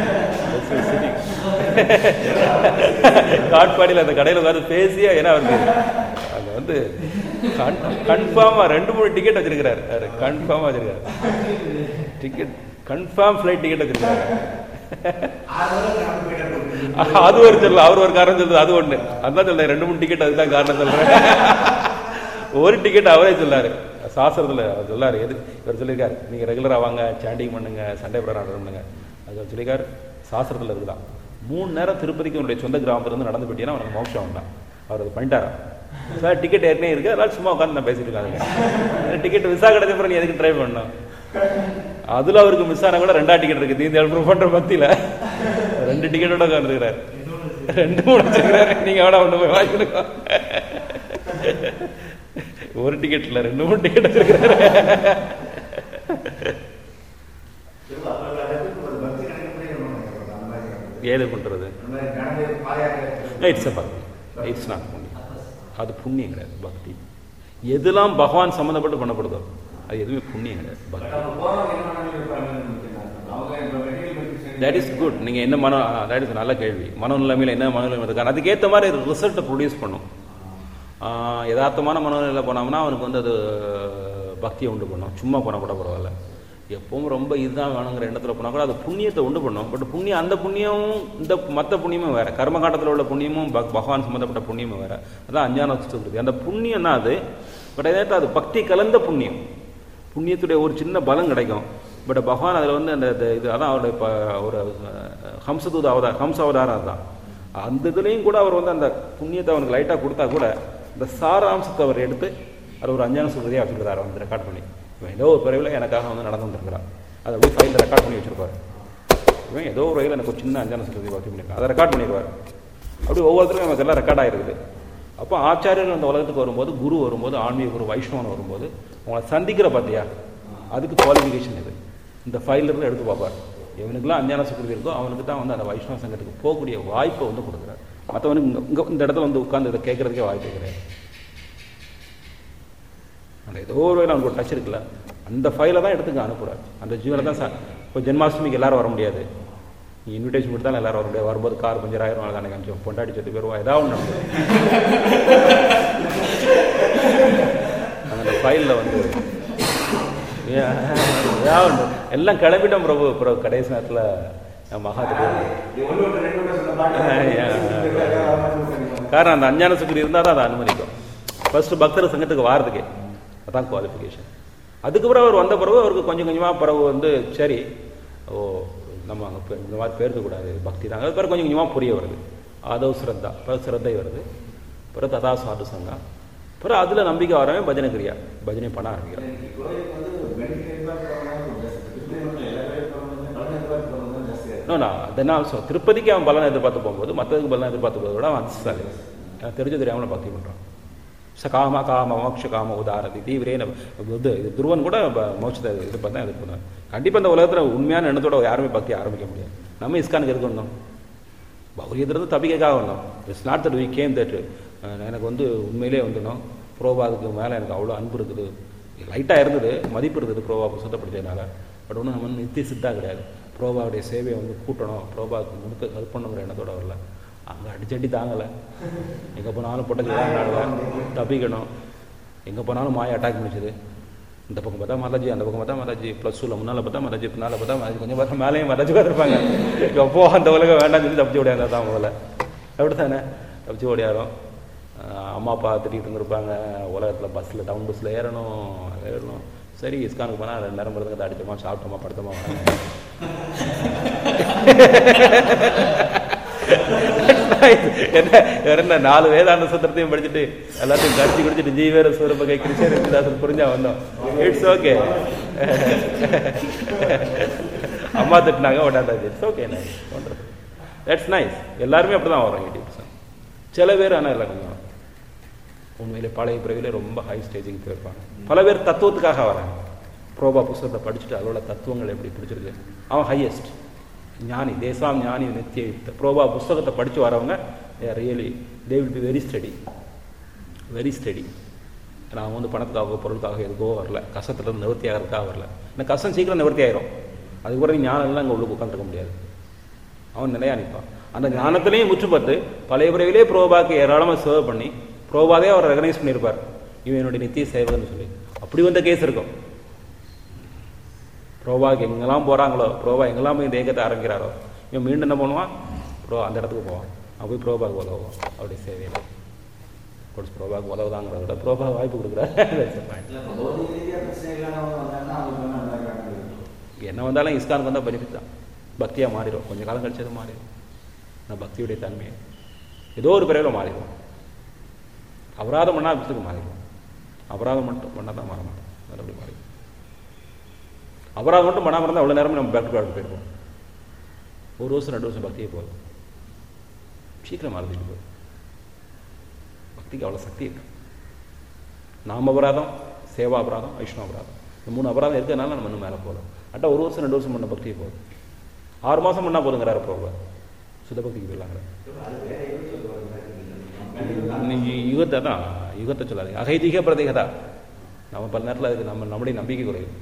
காட்பாடியில் அந்த கடையில் உட்காந்து பேசியே ஏன்னா அவருக்கு அங்கே வந்து கன் கன்ஃபார்மாக ரெண்டு மூணு டிக்கெட் வச்சிருக்கிறாரு அவர் கன்ஃபார்மாக வச்சிருக்காரு டிக்கெட் கன்ஃபார்ம் ஃப்ளைட் டிக்கெட் வச்சிருக்காரு அது ஒரு சொல்லல அவர் ஒரு காரணம் சொல்றது அது ஒண்ணு அதான் சொல்றேன் ரெண்டு மூணு டிக்கெட் அதுதான் காரணம் சொல்றேன் ஒரு டிக்கெட் அவரே சொல்லாரு சாஸ்திரத்துல அவர் சொல்லாரு எது இவர் சொல்லியிருக்காரு நீங்க ரெகுலரா வாங்க சாண்டிங் பண்ணுங்க சண்டே ப்ரோக்ராம் பண்ணுங்க அது அவர் சொல்லியிருக்காரு சாஸ்திரத்துல இருக்குதான் மூணு நேரம் திருப்பதிக்கு உன்னுடைய சொந்த கிராமத்துலேருந்து நடந்து போயிட்டீங்கன்னா அவனுக்கு மோட்சம் உண்டான் அவர் அது பண்ணிட்டாரா சார் டிக்கெட் ஏற்கனவே இருக்கு அதனால சும்மா உட்காந்து நான் பேசிட்டு இருக்காங்க டிக்கெட் விசா கிடைச்ச அப்புறம் நீ எதுக்கு ட்ரை பண்ணணும் அதுல அவருக்கு மிஸ் ஆனா கூட ரெண்டா டிக்கெட் இருக்கு தீன் தயாள் பண்ற மத்தியில ரெண்டு டிக்கெட்டோட உட்காந்துருக்கிறாரு ரெண்டு மூணு வச்சிருக்கிறாரு நீங்க வேணா ஒண்ணு போய் வாங்கிக்கணும் ஒரு டிக்கெட் இல்ல ரெண்டு மூணு டிக்கெட் வச்சிருக்கிறாரு ஏது பண்றது இட்ஸ் பக்தி இட்ஸ் நாட் புண்ணியம் அது புண்ணியம் கிடையாது பக்தி எதெல்லாம் பகவான் சம்மந்தப்பட்டு பண்ணப்படுதோ அது எதுவுமே புண்ணியம் கிடையாது பக்தி தட் இஸ் குட் நீங்க என்ன மன தட் இஸ் நல்ல கேள்வி மனநிலைமையில என்ன மனநிலைமை இருக்கு அதுக்கேற்ற மாதிரி ரிசல்ட்டை ப்ரொடியூஸ் பண்ணும் ஆஹ் யதார்த்தமான மனநிலையில் போனோம்னா அவனுக்கு வந்து அது பக்தியை உண்டு பண்ணும் சும்மா போனால் கூட பரவாயில்ல எப்பவும் ரொம்ப இதுதான் வேணுங்கிற எண்ணத்தில் போனால் கூட அது புண்ணியத்தை உண்டு பண்ணும் பட் புண்ணியம் அந்த புண்ணியமும் இந்த மற்ற புண்ணியமும் வேற கர்ம காட்டத்தில் உள்ள புண்ணியமும் பக்- பகவான் சம்மந்தப்பட்ட புண்ணியமும் வேற அதான் அஞ்ஞான சுத்தி அந்த புண்ணியம் தான் அது பட் அதே நேரத்தில் அது பக்தி கலந்த புண்ணியம் புண்ணியத்துடைய ஒரு சின்ன பலம் கிடைக்கும் பட் பகவான் அதில் வந்து அந்த அந்த இது அதான் அவருடைய இப்போ ஒரு அஹ், ஹம்சதூத அவதாரம் ஹம்ச அவதாரம் அதுதான் அந்த இதுலேயும் கூட அவர் வந்து அந்த புண்ணியத்தை அவனுக்கு லைட்டாக கொடுத்தா கூட இந்த சாராம்சத்தை அவர் எடுத்து அது ஒரு அஞ்ஞான சுகதியாக வச்சுருக்காரு வந்து ரெக்கார்ட் பண்ணி இவன் ஏதோ ஒரு பிறவில் எனக்காக வந்து நடந்து வந்திருக்கிறான் அதை அப்படியே ஃபைலில் ரெக்கார்ட் பண்ணி வச்சிருப்பாரு இவன் ஏதோ ஒரு வகையில் எனக்கு ஒரு சின்ன அஞ்ஞான சுகதி பக்தி பண்ணியிருக்கான் அதை ரெக்கார்ட் பண்ணிடுவார் அப்படி ஒவ்வொருத்தருக்கும் நமக்கு எல்லாம் ரெக்கார்ட் ஆயிருக்குது அப்போ ஆச்சாரியர் அந்த உலகத்துக்கு வரும்போது குரு வரும்போது ஆன்மீக குரு வைஷ்ணவன் வரும்போது உங்களை சந்திக்கிற பார்த்தியா அதுக்கு குவாலிஃபிகேஷன் இது இந்த ஃபைல்ல இருந்து எடுத்து பார்ப்பார் இவனுக்குலாம் அஞ்ஞான சுக்கிருதி இருக்கோ அவனுக்கு தான் வந்து அந்த வைஷ்ணவ சங்கத்துக்கு போகக்கூடிய வாய்ப்பை வந்து கொடுக்குறாரு மற்றவனுக்கு இங்க- இங்க இந்த இடத்துல வந்து உட்கார்ந்து இதை கேட்கறதுக்கே வாய்ப்பு கிடையாது அந்த ஏதோ ஒரு வகையில் அவனுக்கு ஒரு டச் இருக்குல்ல அந்த ஃபைலை தான் எடுத்துங்க அனுப்புறாரு அந்த ஜீவனை தான் சார் இப்போ ஜென்மாஷ்டமிக்கு எல்லாரும் வர முடியாது நீ இன்விடேஷன் கொடுத்தாலும் எல்லாரும் வர முடியாது வரும்போது கார் பஞ்சர் ஆயிரம் நாளைக்கு அன்னைக்கு அனுப்பிச்சோம் பொண்டாடி செத்து போயிருவா ஏதாவது ஒன்று நடந்தது அந்த ஃபைலில் வந்து ஏ- ஏதாவது ஒண்ணு. எல்லாம் கிளம்பிட்டோம் பிரபு அப்புறம் கடைசி நேரத்தில் மகாத்துக்கு காரணம் அந்த அஞ்ஞான சுக்கரி இருந்தால் தான் அதை அனுமதிக்கும் ஃபர்ஸ்ட் பக்தர் சங்கத்துக்கு வாரதுக்கே அதான் குவாலிஃபிகேஷன் அதுக்கப்புறம் அவர் வந்த பிறகு அவருக்கு கொஞ்சம் கொஞ்சமாக பிறகு வந்து சரி ஓ நம்ம அங்கே பே- இந்த மாதிரி பேருக்கக்கூடாது பக்தி தான் அது பிறகு கொஞ்சம் கொஞ்சமாக புரிய வருது அதோ ஸ்ரத்தா பிறகு ஸ்ரத்தை வருது பிறகு ததா சாது சங்கா பிறகு அதில் நம்பிக்கை வரவே பஜனை கிரியா பஜனை பண்ண ஆரம்பிக்கிறார் நோ நான் தென் ஆல்சோ திருப்பதிக்கு அவன் பலனை எதிர்பார்த்து போகும்போது மற்றதுக்கு பலனை எதிர்பார்த்து போகிறத விட அவன் அதிர்ஷ்டாலி எனக்கு தெரிஞ்ச தெரியாமல் பக்தி பண்ணுறான் ச காம காம மோட்ச காம உதாரதி தீவிரே இது இது துருவன் கூட ப- மோட்சத்தை இது பண்ண இது பண்ணுவான் கண்டிப்பாக இந்த உலகத்தில் உண்மையான எண்ணத்தோட யாருமே பக்தி ஆரம்பிக்க முடியாது நம்ம இஸ்கானுக்கு எதுக்கு வந்தோம் பௌரியத்திலிருந்து தப்பிக்கைக்காக வந்தோம் it's not that we came that எனக்கு வந்து உண்மையிலே வந்துடும் புரோபாதுக்கு மேலே எனக்கு அவ்வளோ அன்பு இருக்குது லைட்டாக இருந்தது மதிப்பு இருந்தது புரோபா புத்தகத்தை படித்ததுனால பட் ஒன்றும் நம்ம நித்திய சித்தா கிடையாது புரோபாவுடைய சேவையை வந்து கூட்டணும் புரோபாவுக்கு முழுக்க ஹெல்ப் பண்ணுங்கிற எண்ணத்தோட வரல அங்கே அடிச்சடி தாங்கலை எங்கே போனாலும் பொட்டக்கலாம் தப்பிக்கணும் எங்கே போனாலும் மாய அட்டாக் பண்ணிச்சுது இந்த பக்கம் பார்த்தா மாதாஜி அந்த பக்கம் பார்த்தா மாதாஜி ப்ளஸ் டூவில் முன்னால் பார்த்தா மாதாஜி பின்னால் பார்த்தா மாதாஜி கொஞ்சம் பார்த்தா மேலேயும் மாதாஜி பார்த்துருப்பாங்க எப்போ அந்த உலகம் வேண்டாம் சொல்லி தப்பிச்சு ஓடியாங்க தான் முதல்ல அப்படி தானே தப்பிச்சு ஓடியாரோம் ஆஹ் அம்மா அப்பா திட்டிகிட்டு இருந்திருப்பாங்க உலகத்தில் பஸ்ஸில் டவுன் பஸ்ஸில் ஏறணும் ஏறணும் சரி இஸ்கானுக்கு போனால் ரெண்டு நேரம் மருந்து அடித்தோமா சாப்பிட்டோமா படுத்தோமா வராங்க என்ன வேற என்ன நாலு வேதாந்த சத்திரத்தையும் படிச்சுட்டு எல்லாத்தையும் கடிச்சு குடிச்சிட்டு ஜீவேர சூரப கை கிருஷ்ணதாசன் புரிஞ்சா வந்தோம் இட்ஸ் ஓகே அம்மா திட்டினாங்க உடனே இட்ஸ் ஓகே நைஸ் பண்றது தட்ஸ் நைஸ் எல்லாருமே அப்படிதான் வரும் எயிட்டி பர்சன்ட் சில பேர் ஆனால் இல்லை கொஞ்சம் உண்மையிலே பழைய பிறவிலே ரொம்ப ஹை ஸ்டேஜுக்கு போயிருப்பாங்க பல பேர் தத்துவத்துக்காக வராங்க ப்ரோபா புஸ்தகத்தை படிச்சுட்டு அதோட தத்துவங்கள் எப்படி பிடிச்சிருக்கு அவன் ஹையஸ்ட் ஞானி தேசாம் ஞானி நித்திய யுக்த. ப்ரோபா புஸ்தகத்தை படித்து வரவங்க really they will be very study very study நான் வந்து பணத்துக்காக பொருளுக்காக எதுக்கோ வரல கஷ்டத்துலேருந்து நிவர்த்தி ஆகிறதுக்காக வரல இந்த கஷ்டம் சீக்கிரம் நிவர்த்தி ஆயிரும் அதுக்கப்புறம் நீ ஞானம் எல்லாம் அங்கே உள்ளுக்கு உட்காந்துருக்க முடியாது அவன் நிலையா நிற்பான் அந்த ஞானத்திலையும் முற்றுப்பட்டு பழைய பிறவிலே ப்ரோபாக்கு ஏராளமாக சேவ் பண்ணி ப்ரோபாவே அவர் ரெகனைஸ் பண்ணியிருப்பார் இவன் என்னுடைய நித்திய சேவகன்னு சொல்லி அப்படி வந்த கேஸ் இருக்கும் ப்ரோபாக்கு எங்கெல்லாம் போகிறாங்களோ ப்ரோபா எங்கெல்லாம் போய் இந்த ஏகத்தை ஆரம்பிக்கிறாரோ இவன் மீண்டும் என்ன பண்ணுவான் ப்ரோ அந்த இடத்துக்கு போவான் அவன் போய் ப்ரோபாக்கு உதவுவான் அவருடைய சேவையில் கொடுத்து ப்ரோபாக்கு உதவுதாங்கிறத விட ப்ரோபா வாய்ப்பு கொடுக்குறாரு என்ன வந்தாலும் இஸ்கானுக்கு வந்தால் பெனிஃபிட் தான் பக்தியாக மாறிடும் கொஞ்சம் காலம் கழிச்சது மாறிடும் நான் பக்தியுடைய தன்மையை ஏதோ ஒரு பிறவில் மாறிடும் அபராதம் பண்ணால் வித்துக்கு மாறிடும் அபராதம் மட்டும் பண்ணால் தான் மாற மாட்டோம் மறுபடியும் மாறிடும் அபராதம் மட்டும் பண்ணாமல் இருந்தால் அவ்வளோ நேரமே நம்ம பேக் டு பேக் போயிருப்போம் ஒரு வருஷம் ரெண்டு வருஷம் பக்தியே போதும் சீக்கிரம் மாறுதிட்டு போதும் பக்திக்கு அவ்வளோ சக்தி இருக்கு நாம அபராதம் சேவா அபராதம் வைஷ்ணவ அபராதம் இந்த மூணு அபராதம் இருக்கிறதுனால நம்ம இன்னும் மேலே போகலாம் அட்டா ஒரு வருஷம் ரெண்டு வருஷம் பண்ண பக்தியே போதும் ஆறு மாதம் பண்ணால் போதுங்கிறாரு போக சுத பக்திக்கு போயிடலாங்கிற யுகத்தை தான் யுகத்தை சொல்லாதீங்க அகைதிக பிரதிகதா நம்ம பல நேரத்தில் அதுக்கு நம்ம நம்முடைய நம்பிக்கை குறையும்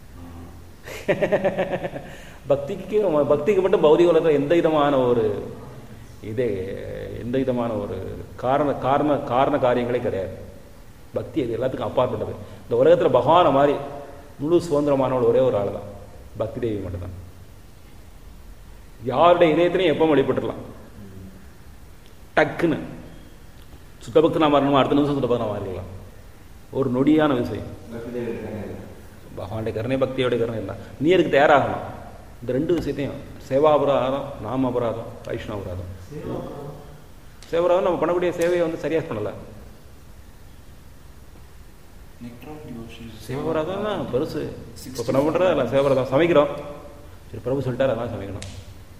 பக்திக்கு பக்திக்கு மட்டும் பௌதிக உலகத்தில் எந்த விதமான ஒரு இதே எந்த விதமான ஒரு காரண காரண காரண காரியங்களே கிடையாது பக்தி அது எல்லாத்துக்கும் அப்பாற்பட்டது இந்த உலகத்தில் பகவானை மாதிரி முழு சுதந்திரமானவள் ஒரே ஒரு ஆள் தான் பக்தி தேவி மட்டும்தான் யாருடைய இதயத்திலையும் எப்போ வழிபட்டுடலாம் டக்குன்னு சுத்தபக்தனா மாறணுமா அடுத்த நிமிஷம் சுத்தபக்தனா மாறிடலாம் ஒரு நொடியான விஷயம் பகவானுடைய கருணை பக்தியோட கருணை இல்லை நீ அதுக்கு தயாராகணும் இந்த ரெண்டு விஷயத்தையும் சேவாபராதம் நாம அபராதம் வைஷ்ணவ அபராதம் சேவாபராதம் நம்ம பண்ணக்கூடிய சேவையை வந்து சரியா பண்ணல சேவாபராதம் தான் பெருசு இப்போ நம்ம பண்ணுறது இல்லை சேவாபராதம் சமைக்கிறோம் சரி பிரபு சொல்லிட்டாரு அதான் சமைக்கணும்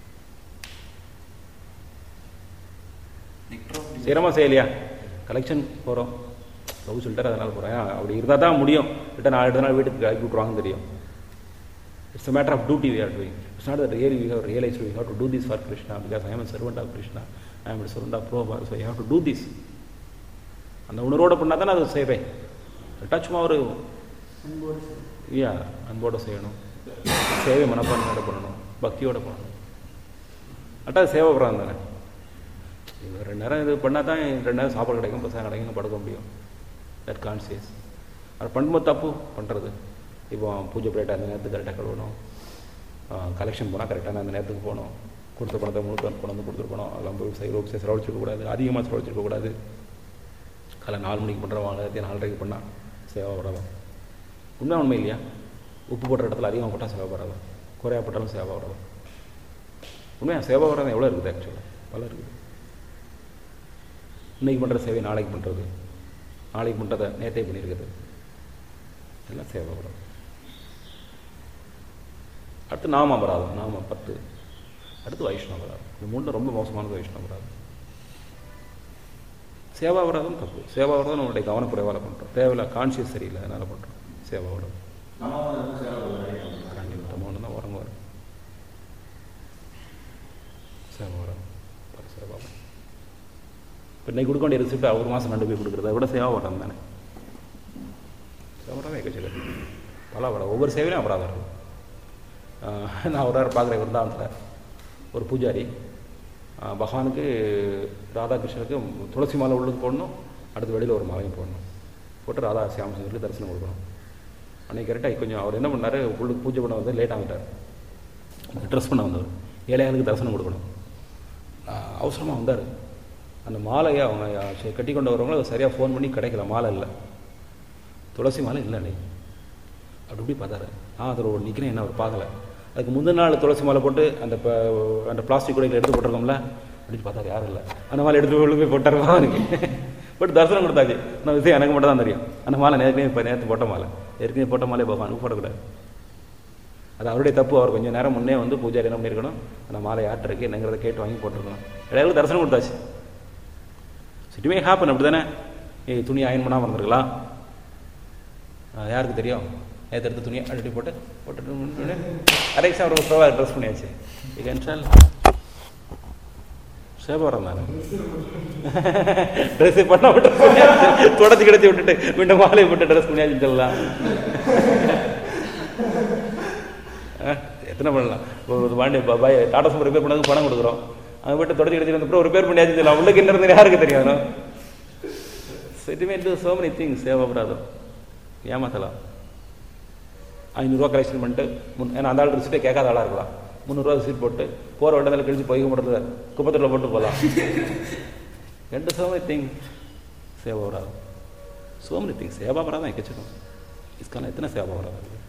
செய்கிறோமா செய்யலையா கலெக்ஷன் போகிறோம் பிரபு சொல்லிட்டாரு அதனால் போகிறேன் அப்படி இருந்தால் தான் முடியும் கிட்ட நாலு அடுத்த நாள் வீட்டுக்கு கிளப்பி விட்ருவாங்கன்னு தெரியும் it's a matter of duty we are doing. It's not that really we have realized we have to do this for Krishna because I am a servant of Krishna. I am a servant of Prabhupada, so I have to do this. அந்த உணர்வோட பண்ணால் தானே அது சேவை டச்சுமா ஒரு அன்போடு சரி. ஐயா அன்போட செய்யணும் சேவை மனப்பான்மையோட பண்ணணும் பக்தியோட பண்ணணும் அட்டா சேவை பிராந்தம் தானே இது ரெண்டு நேரம் இது பண்ணால் தான் ரெண்டு நேரம் சாப்பாடு கிடைக்கும் பசங்க கிடைக்கும் படுக்க முடியும் தட் கான்சியஸ் அது பண்ணும்போது தப்பு பண்ணுறது இப்போ பூஜை பிளேட் அந்த நேரத்துக்கு கரெக்டாக கழுவணும் கலெக்ஷன் போனால் கரெக்டான அந்த நேரத்துக்கு போகணும் கொடுத்த பணத்தை முழுக்க கொண்டு வந்து கொடுத்துருக்கணும் அதெல்லாம் போய் சை ரோப் செலவழிச்சிருக்கக்கூடாது அதிகமாக செலவழிச்சிருக்கக்கூடாது காலை நாலு மணிக்கு பண்ணுறவங்க அதே நாலரைக்கு பண்ணால் சேவை வராதான் உண்மை உண்மை இல்லையா உப்பு போடுற இடத்துல அதிகமாக போட்டால் சேவை வராதான் குறையா போட்டாலும் சேவை வராதான் உண்மையா சேவை வராதான் எவ்வளோ இருக்குது ஆக்சுவலாக பல இருக்குது இன்னைக்கு பண்ணுற சேவை நாளைக்கு பண்ணுறது நாளைக்கு பண்ணுறதை நேற்றே பண்ணியிருக்குது எல்லாம் சேவை வரும் அடுத்து நாம அபராதம் நாம பத்து அடுத்து வைஷ்ணவ அபராதம் இந்த மூணு ரொம்ப மோசமானது வைஷ்ணவ அபராதம் சேவா அபராதம் தப்பு சேவா அபராதம் நம்மளுடைய கவனக்குறைவால் பண்ணுறோம் தேவையில்ல கான்சியஸ் சரியில்லை அதனால் பண்ணுறோம் சேவா அபராதம் கண்டிப்பாக நம்ம ஒன்று தான் உறங்க வரும் சேவா வரும் சேவா இப்போ இன்னைக்கு கொடுக்க வேண்டிய ரிசிப்ட் ஒரு மாதம் ரெண்டு போய் கொடுக்குறது அதை விட சேவா வரம் தானே சேவரம் எக்கச்சக்க பல வரம் ஒவ்வொரு சேவையிலும் அபராதம் இருக்குது ஆஹ் நான் ஒரு நேரம் பார்க்குறேன் விருந்தாவனத்தில் ஒரு பூஜாரி ஆஹ் பகவானுக்கு ராதாகிருஷ்ணனுக்கு துளசி மாலை உள்ளுக்கு போடணும் அடுத்து வெளியில் ஒரு மாலையும் போடணும் போட்டு ராதா சியாமசுந்தருக்கு தரிசனம் கொடுக்கணும் அன்னைக்கு கரெக்டாக கொஞ்சம் அவர் என்ன பண்ணார் உள்ளுக்கு பூஜை பண்ண வந்து லேட் ஆகிட்டார் ட்ரெஸ் பண்ண வந்தவர் ஏழையாளுக்கு தரிசனம் கொடுக்கணும் அவசரமாக வந்தார் அந்த மாலையை அவங்க சரி, கட்டி கொண்டு வரவங்க சரியாக ஃபோன் பண்ணி கிடைக்கல மாலை இல்லை துளசி மாலை இல்லை அன்னைக்கு அப்படி இப்படி பார்த்தாரு ஆ அதில் ஒரு நிற்கிறேன் என்ன அவர் பார்க்கல அதுக்கு முந்தின நாள் துளசி மாலை போட்டு அந்த ப அந்த பிளாஸ்டிக் கூடையில் எடுத்து போட்டிருக்கோம்ல அப்படின்னு பார்த்தாரு யாரும் இல்லை அந்த மாலை எடுத்து உள்ள போய் போட்டாருமா எனக்கு பட் தரிசனம் கொடுத்தாச்சு அந்த விஷயம் எனக்கு மட்டும் தான் தெரியும் அந்த மாலை நேற்று இப்போ நேற்று போட்ட மாலை ஏற்கனவே போட்ட மாலை பகவானுக்கு போடக்கூடாது அது அவருடைய தப்பு அவர் கொஞ்சம் நேரம் முன்னே வந்து பூஜாரி என்ன பண்ணியிருக்கணும் அந்த மாலை யார்கிட்ட இருக்கு என்னங்கிறத கேட்டு வாங்கி போட்டிருக்கணும் இடையில தரிசனம் கொடுத்தாச்சு சிட்டுமே ஹாப்பன் அப்படி தானே ஏய் துணி அயன் பண்ணாமல் இருந்திருக்கலாம் ஆ, யாருக்கு தெரியும் நேற்று எடுத்த துணியை அடி போட்டு போட்டு அரைக்ஸ் அவர் ப்ரோவா ட்ரெஸ் பண்ணியாச்சு இது என்றால் சேபரம் தானே ட்ரெஸ் பண்ண விட்டு தொடச்சி கிடச்சி விட்டுட்டு மீண்டும் மாலையை போட்டு ட்ரெஸ் பண்ணியாச்சு சொல்லலாம் ஆ, எத்தனை பண்ணலாம் ஒரு ஒரு வாண்டி ப- பாய் டாடா சுமர் ரிப்பேர் பண்ணதுக்கு பணம் கொடுக்குறோம் அங்கே போயிட்டு தொடச்சி கிடச்சி வந்தப்பறம் ஒரு ரிப்பேர் பண்ணியாச்சு சொல்லலாம் உள்ளுக்கு என்ன இருந்து யாருக்கு தெரியும் செட்டில்மெண்ட் சோ மெனி திங்ஸ் சேவப்படாதம் ஏமாத்தலாம் ஐநூறுரூவா கலெக்ஷன் பண்ணிட்டு முன் ஏன்னா அந்த ஆள் ரிசிப்டே கேட்காத ஆளாக இருக்கலாம் முந்நூறுரூவா ரிசிப்ட் போட்டு போகிற வண்டத்தில் கழிச்சு பொய்க்க மாட்டேது குப்பத்தில் போட்டு போகலாம் ரெண்டு சோ மெனி திங் சேவாபராதம் சோ மெனி திங் சேவாபராதம் எக்கச்சக்கம் இதுக்கான எத்தனை சேவாபராதம் இருக்குது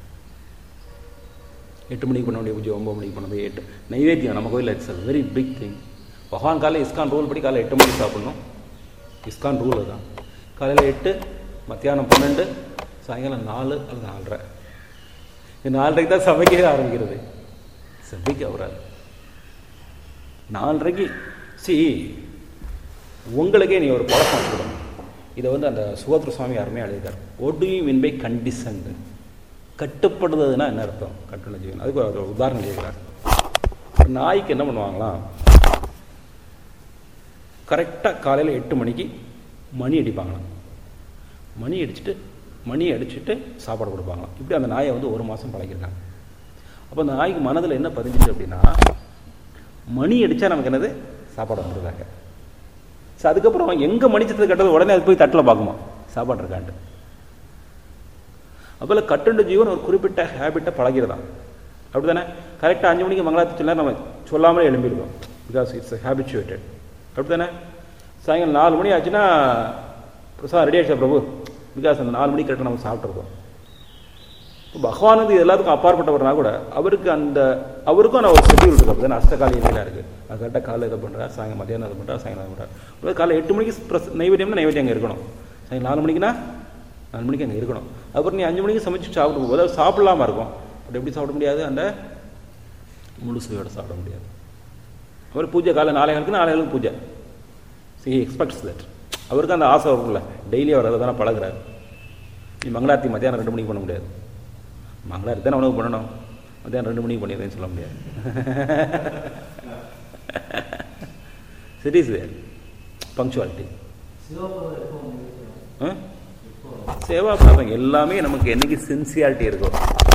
எட்டு மணிக்கு பண்ண வேண்டிய பூஜை ஒம்பது மணிக்கு பண்ணது எட்டு நைவேத்தியம் நம்ம கோயிலில் it's a very big thing பகவான் காலையில் இஸ்கான் ரூல் படி காலையில் எட்டு மணிக்கு சாப்பிடணும் இஸ்கான் ரூல் தான் காலையில் எட்டு மத்தியானம் பன்னெண்டு சாயங்காலம் நாலு அல்லது நாலரை இது நாலரைக்கு தான் சமைக்கவே ஆரம்பிக்கிறது சமைக்க அவரால் நாலரைக்கு சி உங்களுக்கே நீ ஒரு பழக்கம் வச்சுக்கணும் இதை வந்து அந்த சுகத்ர சுவாமி அருமையாக எழுதிட்டார் ஒடுவி மின்பை கண்டிசன்டு கட்டுப்படுறதுன்னா என்ன அர்த்தம் கட்டுன ஜீவன் அதுக்கு ஒரு உதாரணம் கேட்குறாரு ஒரு நாய்க்கு என்ன பண்ணுவாங்களாம் கரெக்டாக காலையில் எட்டு மணிக்கு மணி அடிப்பாங்களாம் மணி அடிச்சுட்டு மணி அடிச்சுட்டு சாப்பாடு கொடுப்பாங்களாம் இப்படி அந்த நாயை வந்து ஒரு மாதம் பழகிருக்காங்க அப்போ அந்த நாய்க்கு மனதில் என்ன பதிஞ்சிச்சு அப்படின்னா மணி அடித்தா நமக்கு என்னது சாப்பாடு வந்துருக்காங்க ஸோ அதுக்கப்புறம் எங்கே மணிச்சது கட்டது உடனே அது போய் தட்டில் பார்க்குமா சாப்பாடு இருக்கான்ட்டு அப்போல கட்டுண்ட ஜீவன் ஒரு குறிப்பிட்ட ஹேபிட்டை பழகிறதான் அப்படி தானே கரெக்டாக அஞ்சு மணிக்கு மங்களாத்து சொல்ல நம்ம சொல்லாமலே எழும்பிடுவோம் பிகாஸ் இட்ஸ் ஹேபிச்சுவேட்டட் அப்படி தானே சாயங்காலம் நாலு மணி ஆச்சுன்னா பிரசாத் ரெடி ஆயிடுச்சா பிரபு பிகாஸ் அந்த நாலு மணிக்கு கரெக்டாக நம்ம சாப்பிட்ருக்கோம் இப்போ பகவான் வந்து இது எல்லாத்துக்கும் அப்பாற்பட்டவர்னா கூட அவருக்கு அந்த அவருக்கும் நான் ஒரு ஷெட்யூல் இருக்குது அப்படி தானே அஷ்டகால இலையில இருக்குது அது கரெக்டாக காலையில் இதை பண்ணுறா சாயங்காலம் மதியானம் அதை பண்ணுறா சாயங்காலம் பண்ணுறா இப்போ காலையில் எட்டு மணிக்கு பிரஸ் நைவேத்தியம்னா நைவேத்தியம் அங்கே இருக்கணும் சாயங்காலம் நாலு மணிக்குனா நாலு மணிக்கு அங்கே இருக்கணும் அப்புறம் நீ அஞ்சு மணிக்கு சமைச்சு சாப்பிட்டு போகும்போது அது சாப்பிடலாமா இருக்கும் அப்படி எப்படி சாப்பிட முடியாது அந்த முழு சுவையோட சாப்பிட முடியாது அவர் பூஜை காலை நாளை நாளைக்கு நாளை பூஜை சி எக்ஸ்பெக்ட்ஸ் தட் அவருக்கு அந்த ஆசை வரும்ல டெய்லி அவர் அதை தானே பழகுறாரு நீ மங்களார்த்தி மத்தியானம் ரெண்டு மணிக்கு பண்ண முடியாது மங்களார்த்தி தானே உனக்கு பண்ணணும் மத்தியானம் ரெண்டு மணிக்கு பண்ணிடுறேன்னு சொல்ல முடியாது சிட்டிஸ் வேர் பங்க்சுவாலிட்டி சிவபாதை எப்போ உங்களுக்கு எப்போ சேவா பிராதம் எல்லாமே நமக்கு என்னைக்கு சின்சியாரிட்டி இருக்கோ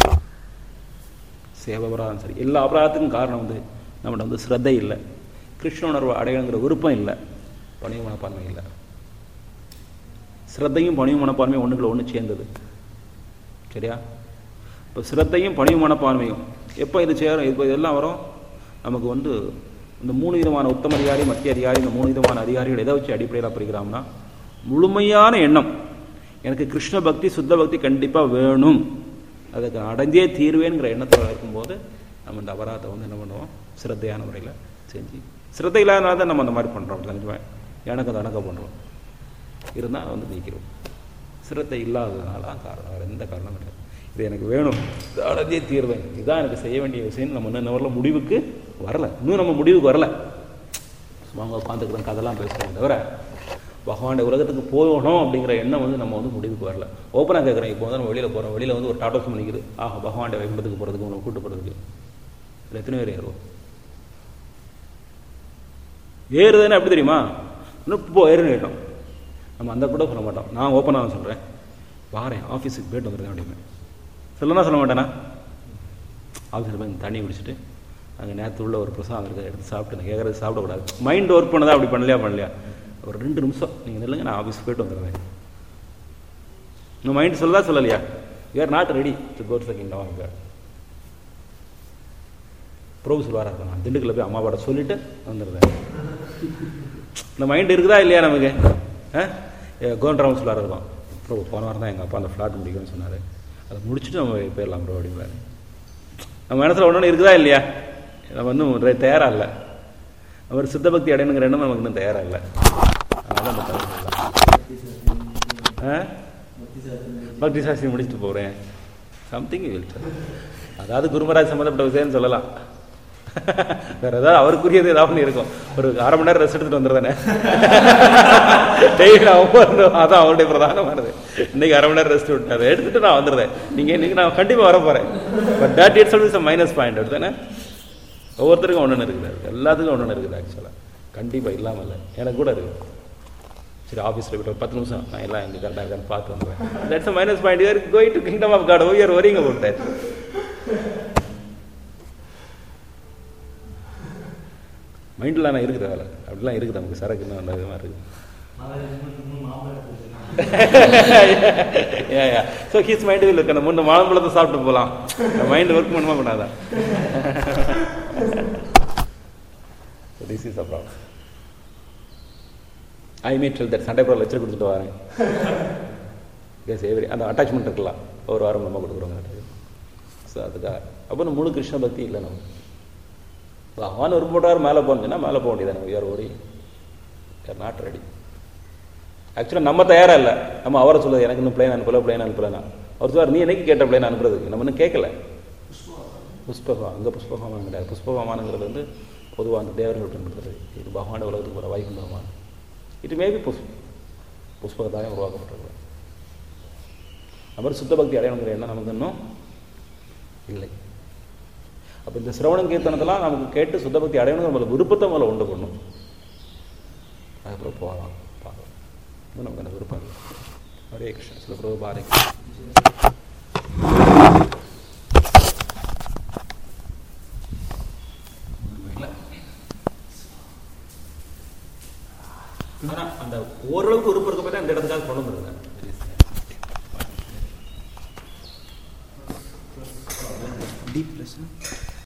சேவா அபராதம் சரி எல்லா அபராதத்துக்கும் காரணம் வந்து நம்மகிட்ட வந்து ஸ்ரத்தை இல்லை கிருஷ்ண உணர்வு அடையணுங்கிற விருப்பம் இல்லை பணிவு மனப்பான்மை இல்லை ஸ்ரத்தையும் பணிவு மனப்பான்மையும் ஒன்றுக்குள்ள ஒன்று சேர்ந்தது சரியா இப்போ ஸ்ரத்தையும் பணிவு மனப்பான்மையும் எப்போ இது சேரும் இப்போ இதெல்லாம் வரும் நமக்கு வந்து இந்த மூணு விதமான உத்தம அதிகாரி மத்திய அதிகாரி இந்த மூணு விதமான அதிகாரிகள் எதை வச்சு அடிப்படையில் பிரிக்கிறாங்கன்னா முழுமையான எண்ணம் எனக்கு கிருஷ்ண பக்தி சுத்த பக்தி கண்டிப்பாக வேணும் அதுக்கு அடைஞ்சே தீர்வேங்கிற எண்ணத்தில் இருக்கும்போது நம்ம இந்த அபராதத்தை வந்து என்ன பண்ணுவோம் சிரத்தையான முறையில் செஞ்சு சிரத்தை இல்லாதனால தான் நம்ம அந்த மாதிரி பண்ணுறோம் நினைச்சுமே எனக்கு தனக்க பண்ணுறோம் இருந்தால் வந்து நீக்கிறோம் சிரத்தை இல்லாததுனால தான் காரணம் வேறு எந்த காரணமும் கிடையாது இது எனக்கு வேணும் இது அடைஞ்சே தீர்வேன் இதுதான் எனக்கு செய்ய வேண்டிய விஷயம் நம்ம இன்னும் வரல முடிவுக்கு வரல இன்னும் நம்ம முடிவுக்கு வரல சும்மா அவங்க உட்காந்துக்கிறோம் கதெல்லாம் பேசுகிறோம் தவிர பகவானுடைய உலகத்துக்கு போகணும் அப்படிங்கிற எண்ணம் வந்து நம்ம வந்து முடிவுக்கு வரல ஓப்பனாக கேட்குறேன் இப்போ வந்து நம்ம வெளியில் போகிறோம் வெளியில் வந்து ஒரு டாட்டா சும் நிற்குது ஆஹா பகவானுடைய வைகுண்டத்துக்கு போகிறதுக்கு உங்களை கூட்டு போகிறதுக்கு இல்லை எத்தனை பேர் ஏறுவோம் ஏறுதுன்னு எப்படி தெரியுமா இன்னும் போ ஏறுன்னு கேட்டோம் நம்ம அந்த கூட சொல்ல மாட்டோம் நான் ஓப்பனாக சொல்கிறேன் வாரேன் ஆஃபீஸுக்கு போயிட்டு வந்துருக்கேன் அப்படின்னு சொல்லனா சொல்ல மாட்டேனா ஆஃபீஸில் போய் தண்ணி குடிச்சிட்டு அங்கே நேற்று உள்ள ஒரு பிரசாதம் இருக்குது எடுத்து சாப்பிட்டு நான் கேட்குறது சாப்பிடக்கூடாது மைண்ட் ஒர்க் பண்ணதா அப்படி பண்ணலையா பண்ணலையா ஒரு ரெண்டு நிமிஷம் நீங்கள் நில்லுங்க நான் ஆஃபீஸ் போயிட்டு வந்துடுவேன் இன்னும் மைண்ட் சொல்லதா சொல்லலையா you're not ready to go to the kingdom of God Prabhu சொல்வாரா இருக்கும் நான் திண்டுக்கல்ல போய் அம்மாவோட சொல்லிட்டு வந்துடுறேன் இந்த மைண்ட் இருக்குதா இல்லையா நமக்கு கோன்ராம சொல்லார இருக்கும் ப்ரோ போன வாரம் தான் எங்கள் அப்பா அந்த ஃப்ளாட் முடிக்கும்னு சொன்னார் அதை முடிச்சுட்டு நம்ம போயிடலாம் ப்ரோ அப்படிம்பாரு நம்ம மனசில் ஒன்று இருக்குதா இல்லையா நம்ம இன்னும் தயாராக இல்லை அவர் சித்த பக்தி அடையணுங்கிற எண்ணம் நமக்கு இன்னும் தயாராக இல்லை அதனால நம்ம தவறு செய்யலாம். ஆ பக்தி சாஸ்திரி முடிச்சுட்டு போகிறேன் சம்திங் வில் அதாவது குருமராஜ் சம்மந்தப்பட்ட விஷயம்னு சொல்லலாம் வேற ஏதாவது அவருக்குரியது ஏதாவது ஒண்ணு இருக்கும் ஒரு அரை மணி நேரம் ரெஸ்ட் எடுத்துட்டு வந்துடுதானே டெய்லி அவன் வரணும். அதான் அவருடைய பிரதானமானது இன்னைக்கு அரை மணி நேரம் ரெஸ்ட் விட்டாரு எடுத்துட்டு நான் வந்துடுறேன் நீங்க இன்னைக்கு நான் கண்டிப்பா வர போறேன் but that it's is minus point எடுத்தானே ஒவ்வொருத்தருக்கும் ஒன்று இருக்குது எல்லாத்துக்கும் ஒன்று இருக்குது ஆக்சுவலாக கண்டிப்பாக இல்லாமல் இல்லை எனக்கு கூட இருக்குது சரி ஆஃபீஸில் போய்ட்டு ஒரு பத்து நிமிஷம் நான் எல்லாம் எங்கே கரெக்டாக இருக்கான்னு பார்த்து வந்துடுவேன் that's a minus point you're going to kingdom of God ஓவியர் வரிங்க போட்டார் மைண்டில் நான் இருக்குது வேலை அப்படிலாம் இருக்குது நமக்கு சரக்கு இன்னும் அந்த விதமாக இருக்குது நாளைக்கு மூணு- மூணு மாம்பழம் எடுத்து yeah, yeah. So his mind will look அந்த மூணு மாம்பழத்தை சாப்பிட்டு போகலாம் மைண்ட் ஒர்க் பண்ணுமா பண்ணாதா so this is a problem I meet tell that Sunday ப்ரோ லெக்சர் கொடுத்துட்டு வரேன் எஸ் எவ்ரி அந்த அட்டாச்மெண்ட் இருக்கலாம் ஒரு வாரம் நம்ம கொடுக்குறோங்க ஸோ அதுக்காக அப்போ நம்ம முழு கிருஷ்ண பக்தி இல்லை நம்ம பகவான் விருப்பப்பட்டார் மேலே போகணுன்னா மேலே போக வேண்டியதானே யார் ஓடி யார் நாட் ரெடி ஆக்சுவலாக நம்ம தயாராக இல்லை நம்ம அவரை சொல்லுது எனக்கு இன்னும் பிளேன் அனுப்பல பிளேன் அனுப்பலனா அவர் சொல்லுவார் நீ என்னைக்கு கேட்ட பிளேன் அனுப்புறதுக்கு நம்ம இன்னும் கேட்கல புஷ்பகம் அங்கே புஷ்பகமானம் கிடையாது புஷ்பகமானங்கிறது வந்து பொதுவாக அந்த தேவர்கள் பயன்படுத்துறது இது பகவான் உலகத்துக்கு போகிற வாய்ப்பு பகவான் இட் மேபி புஷ் புஷ்பகத்தாலே உருவாக்கப்பட்டிருக்கிறது அது மாதிரி சுத்த பக்தி அடையணுங்கிற எண்ணம் நமக்கு இன்னும் இல்லை அப்போ இந்த சிரவணம் கீர்த்தனத்தெல்லாம் நமக்கு கேட்டு சுத்த பக்தி அடையணுங்கிற நம்மளுக்கு விருப்பத்தை முதல்ல உண்டு பண்ணும் அதுக்கப்புறம் போகலாம் பார்க்கலாம் இது நமக்கு அந்த விருப்பம் இல்லை ஹரே கிருஷ்ண சில பிரபு பாரே ஆனா அந்த ஓரளவுக்கு விருப்பம் இருக்க போய் அந்த இடத்துக்காக கொண்டு வந்துருங்க டீப் பிரச்சனை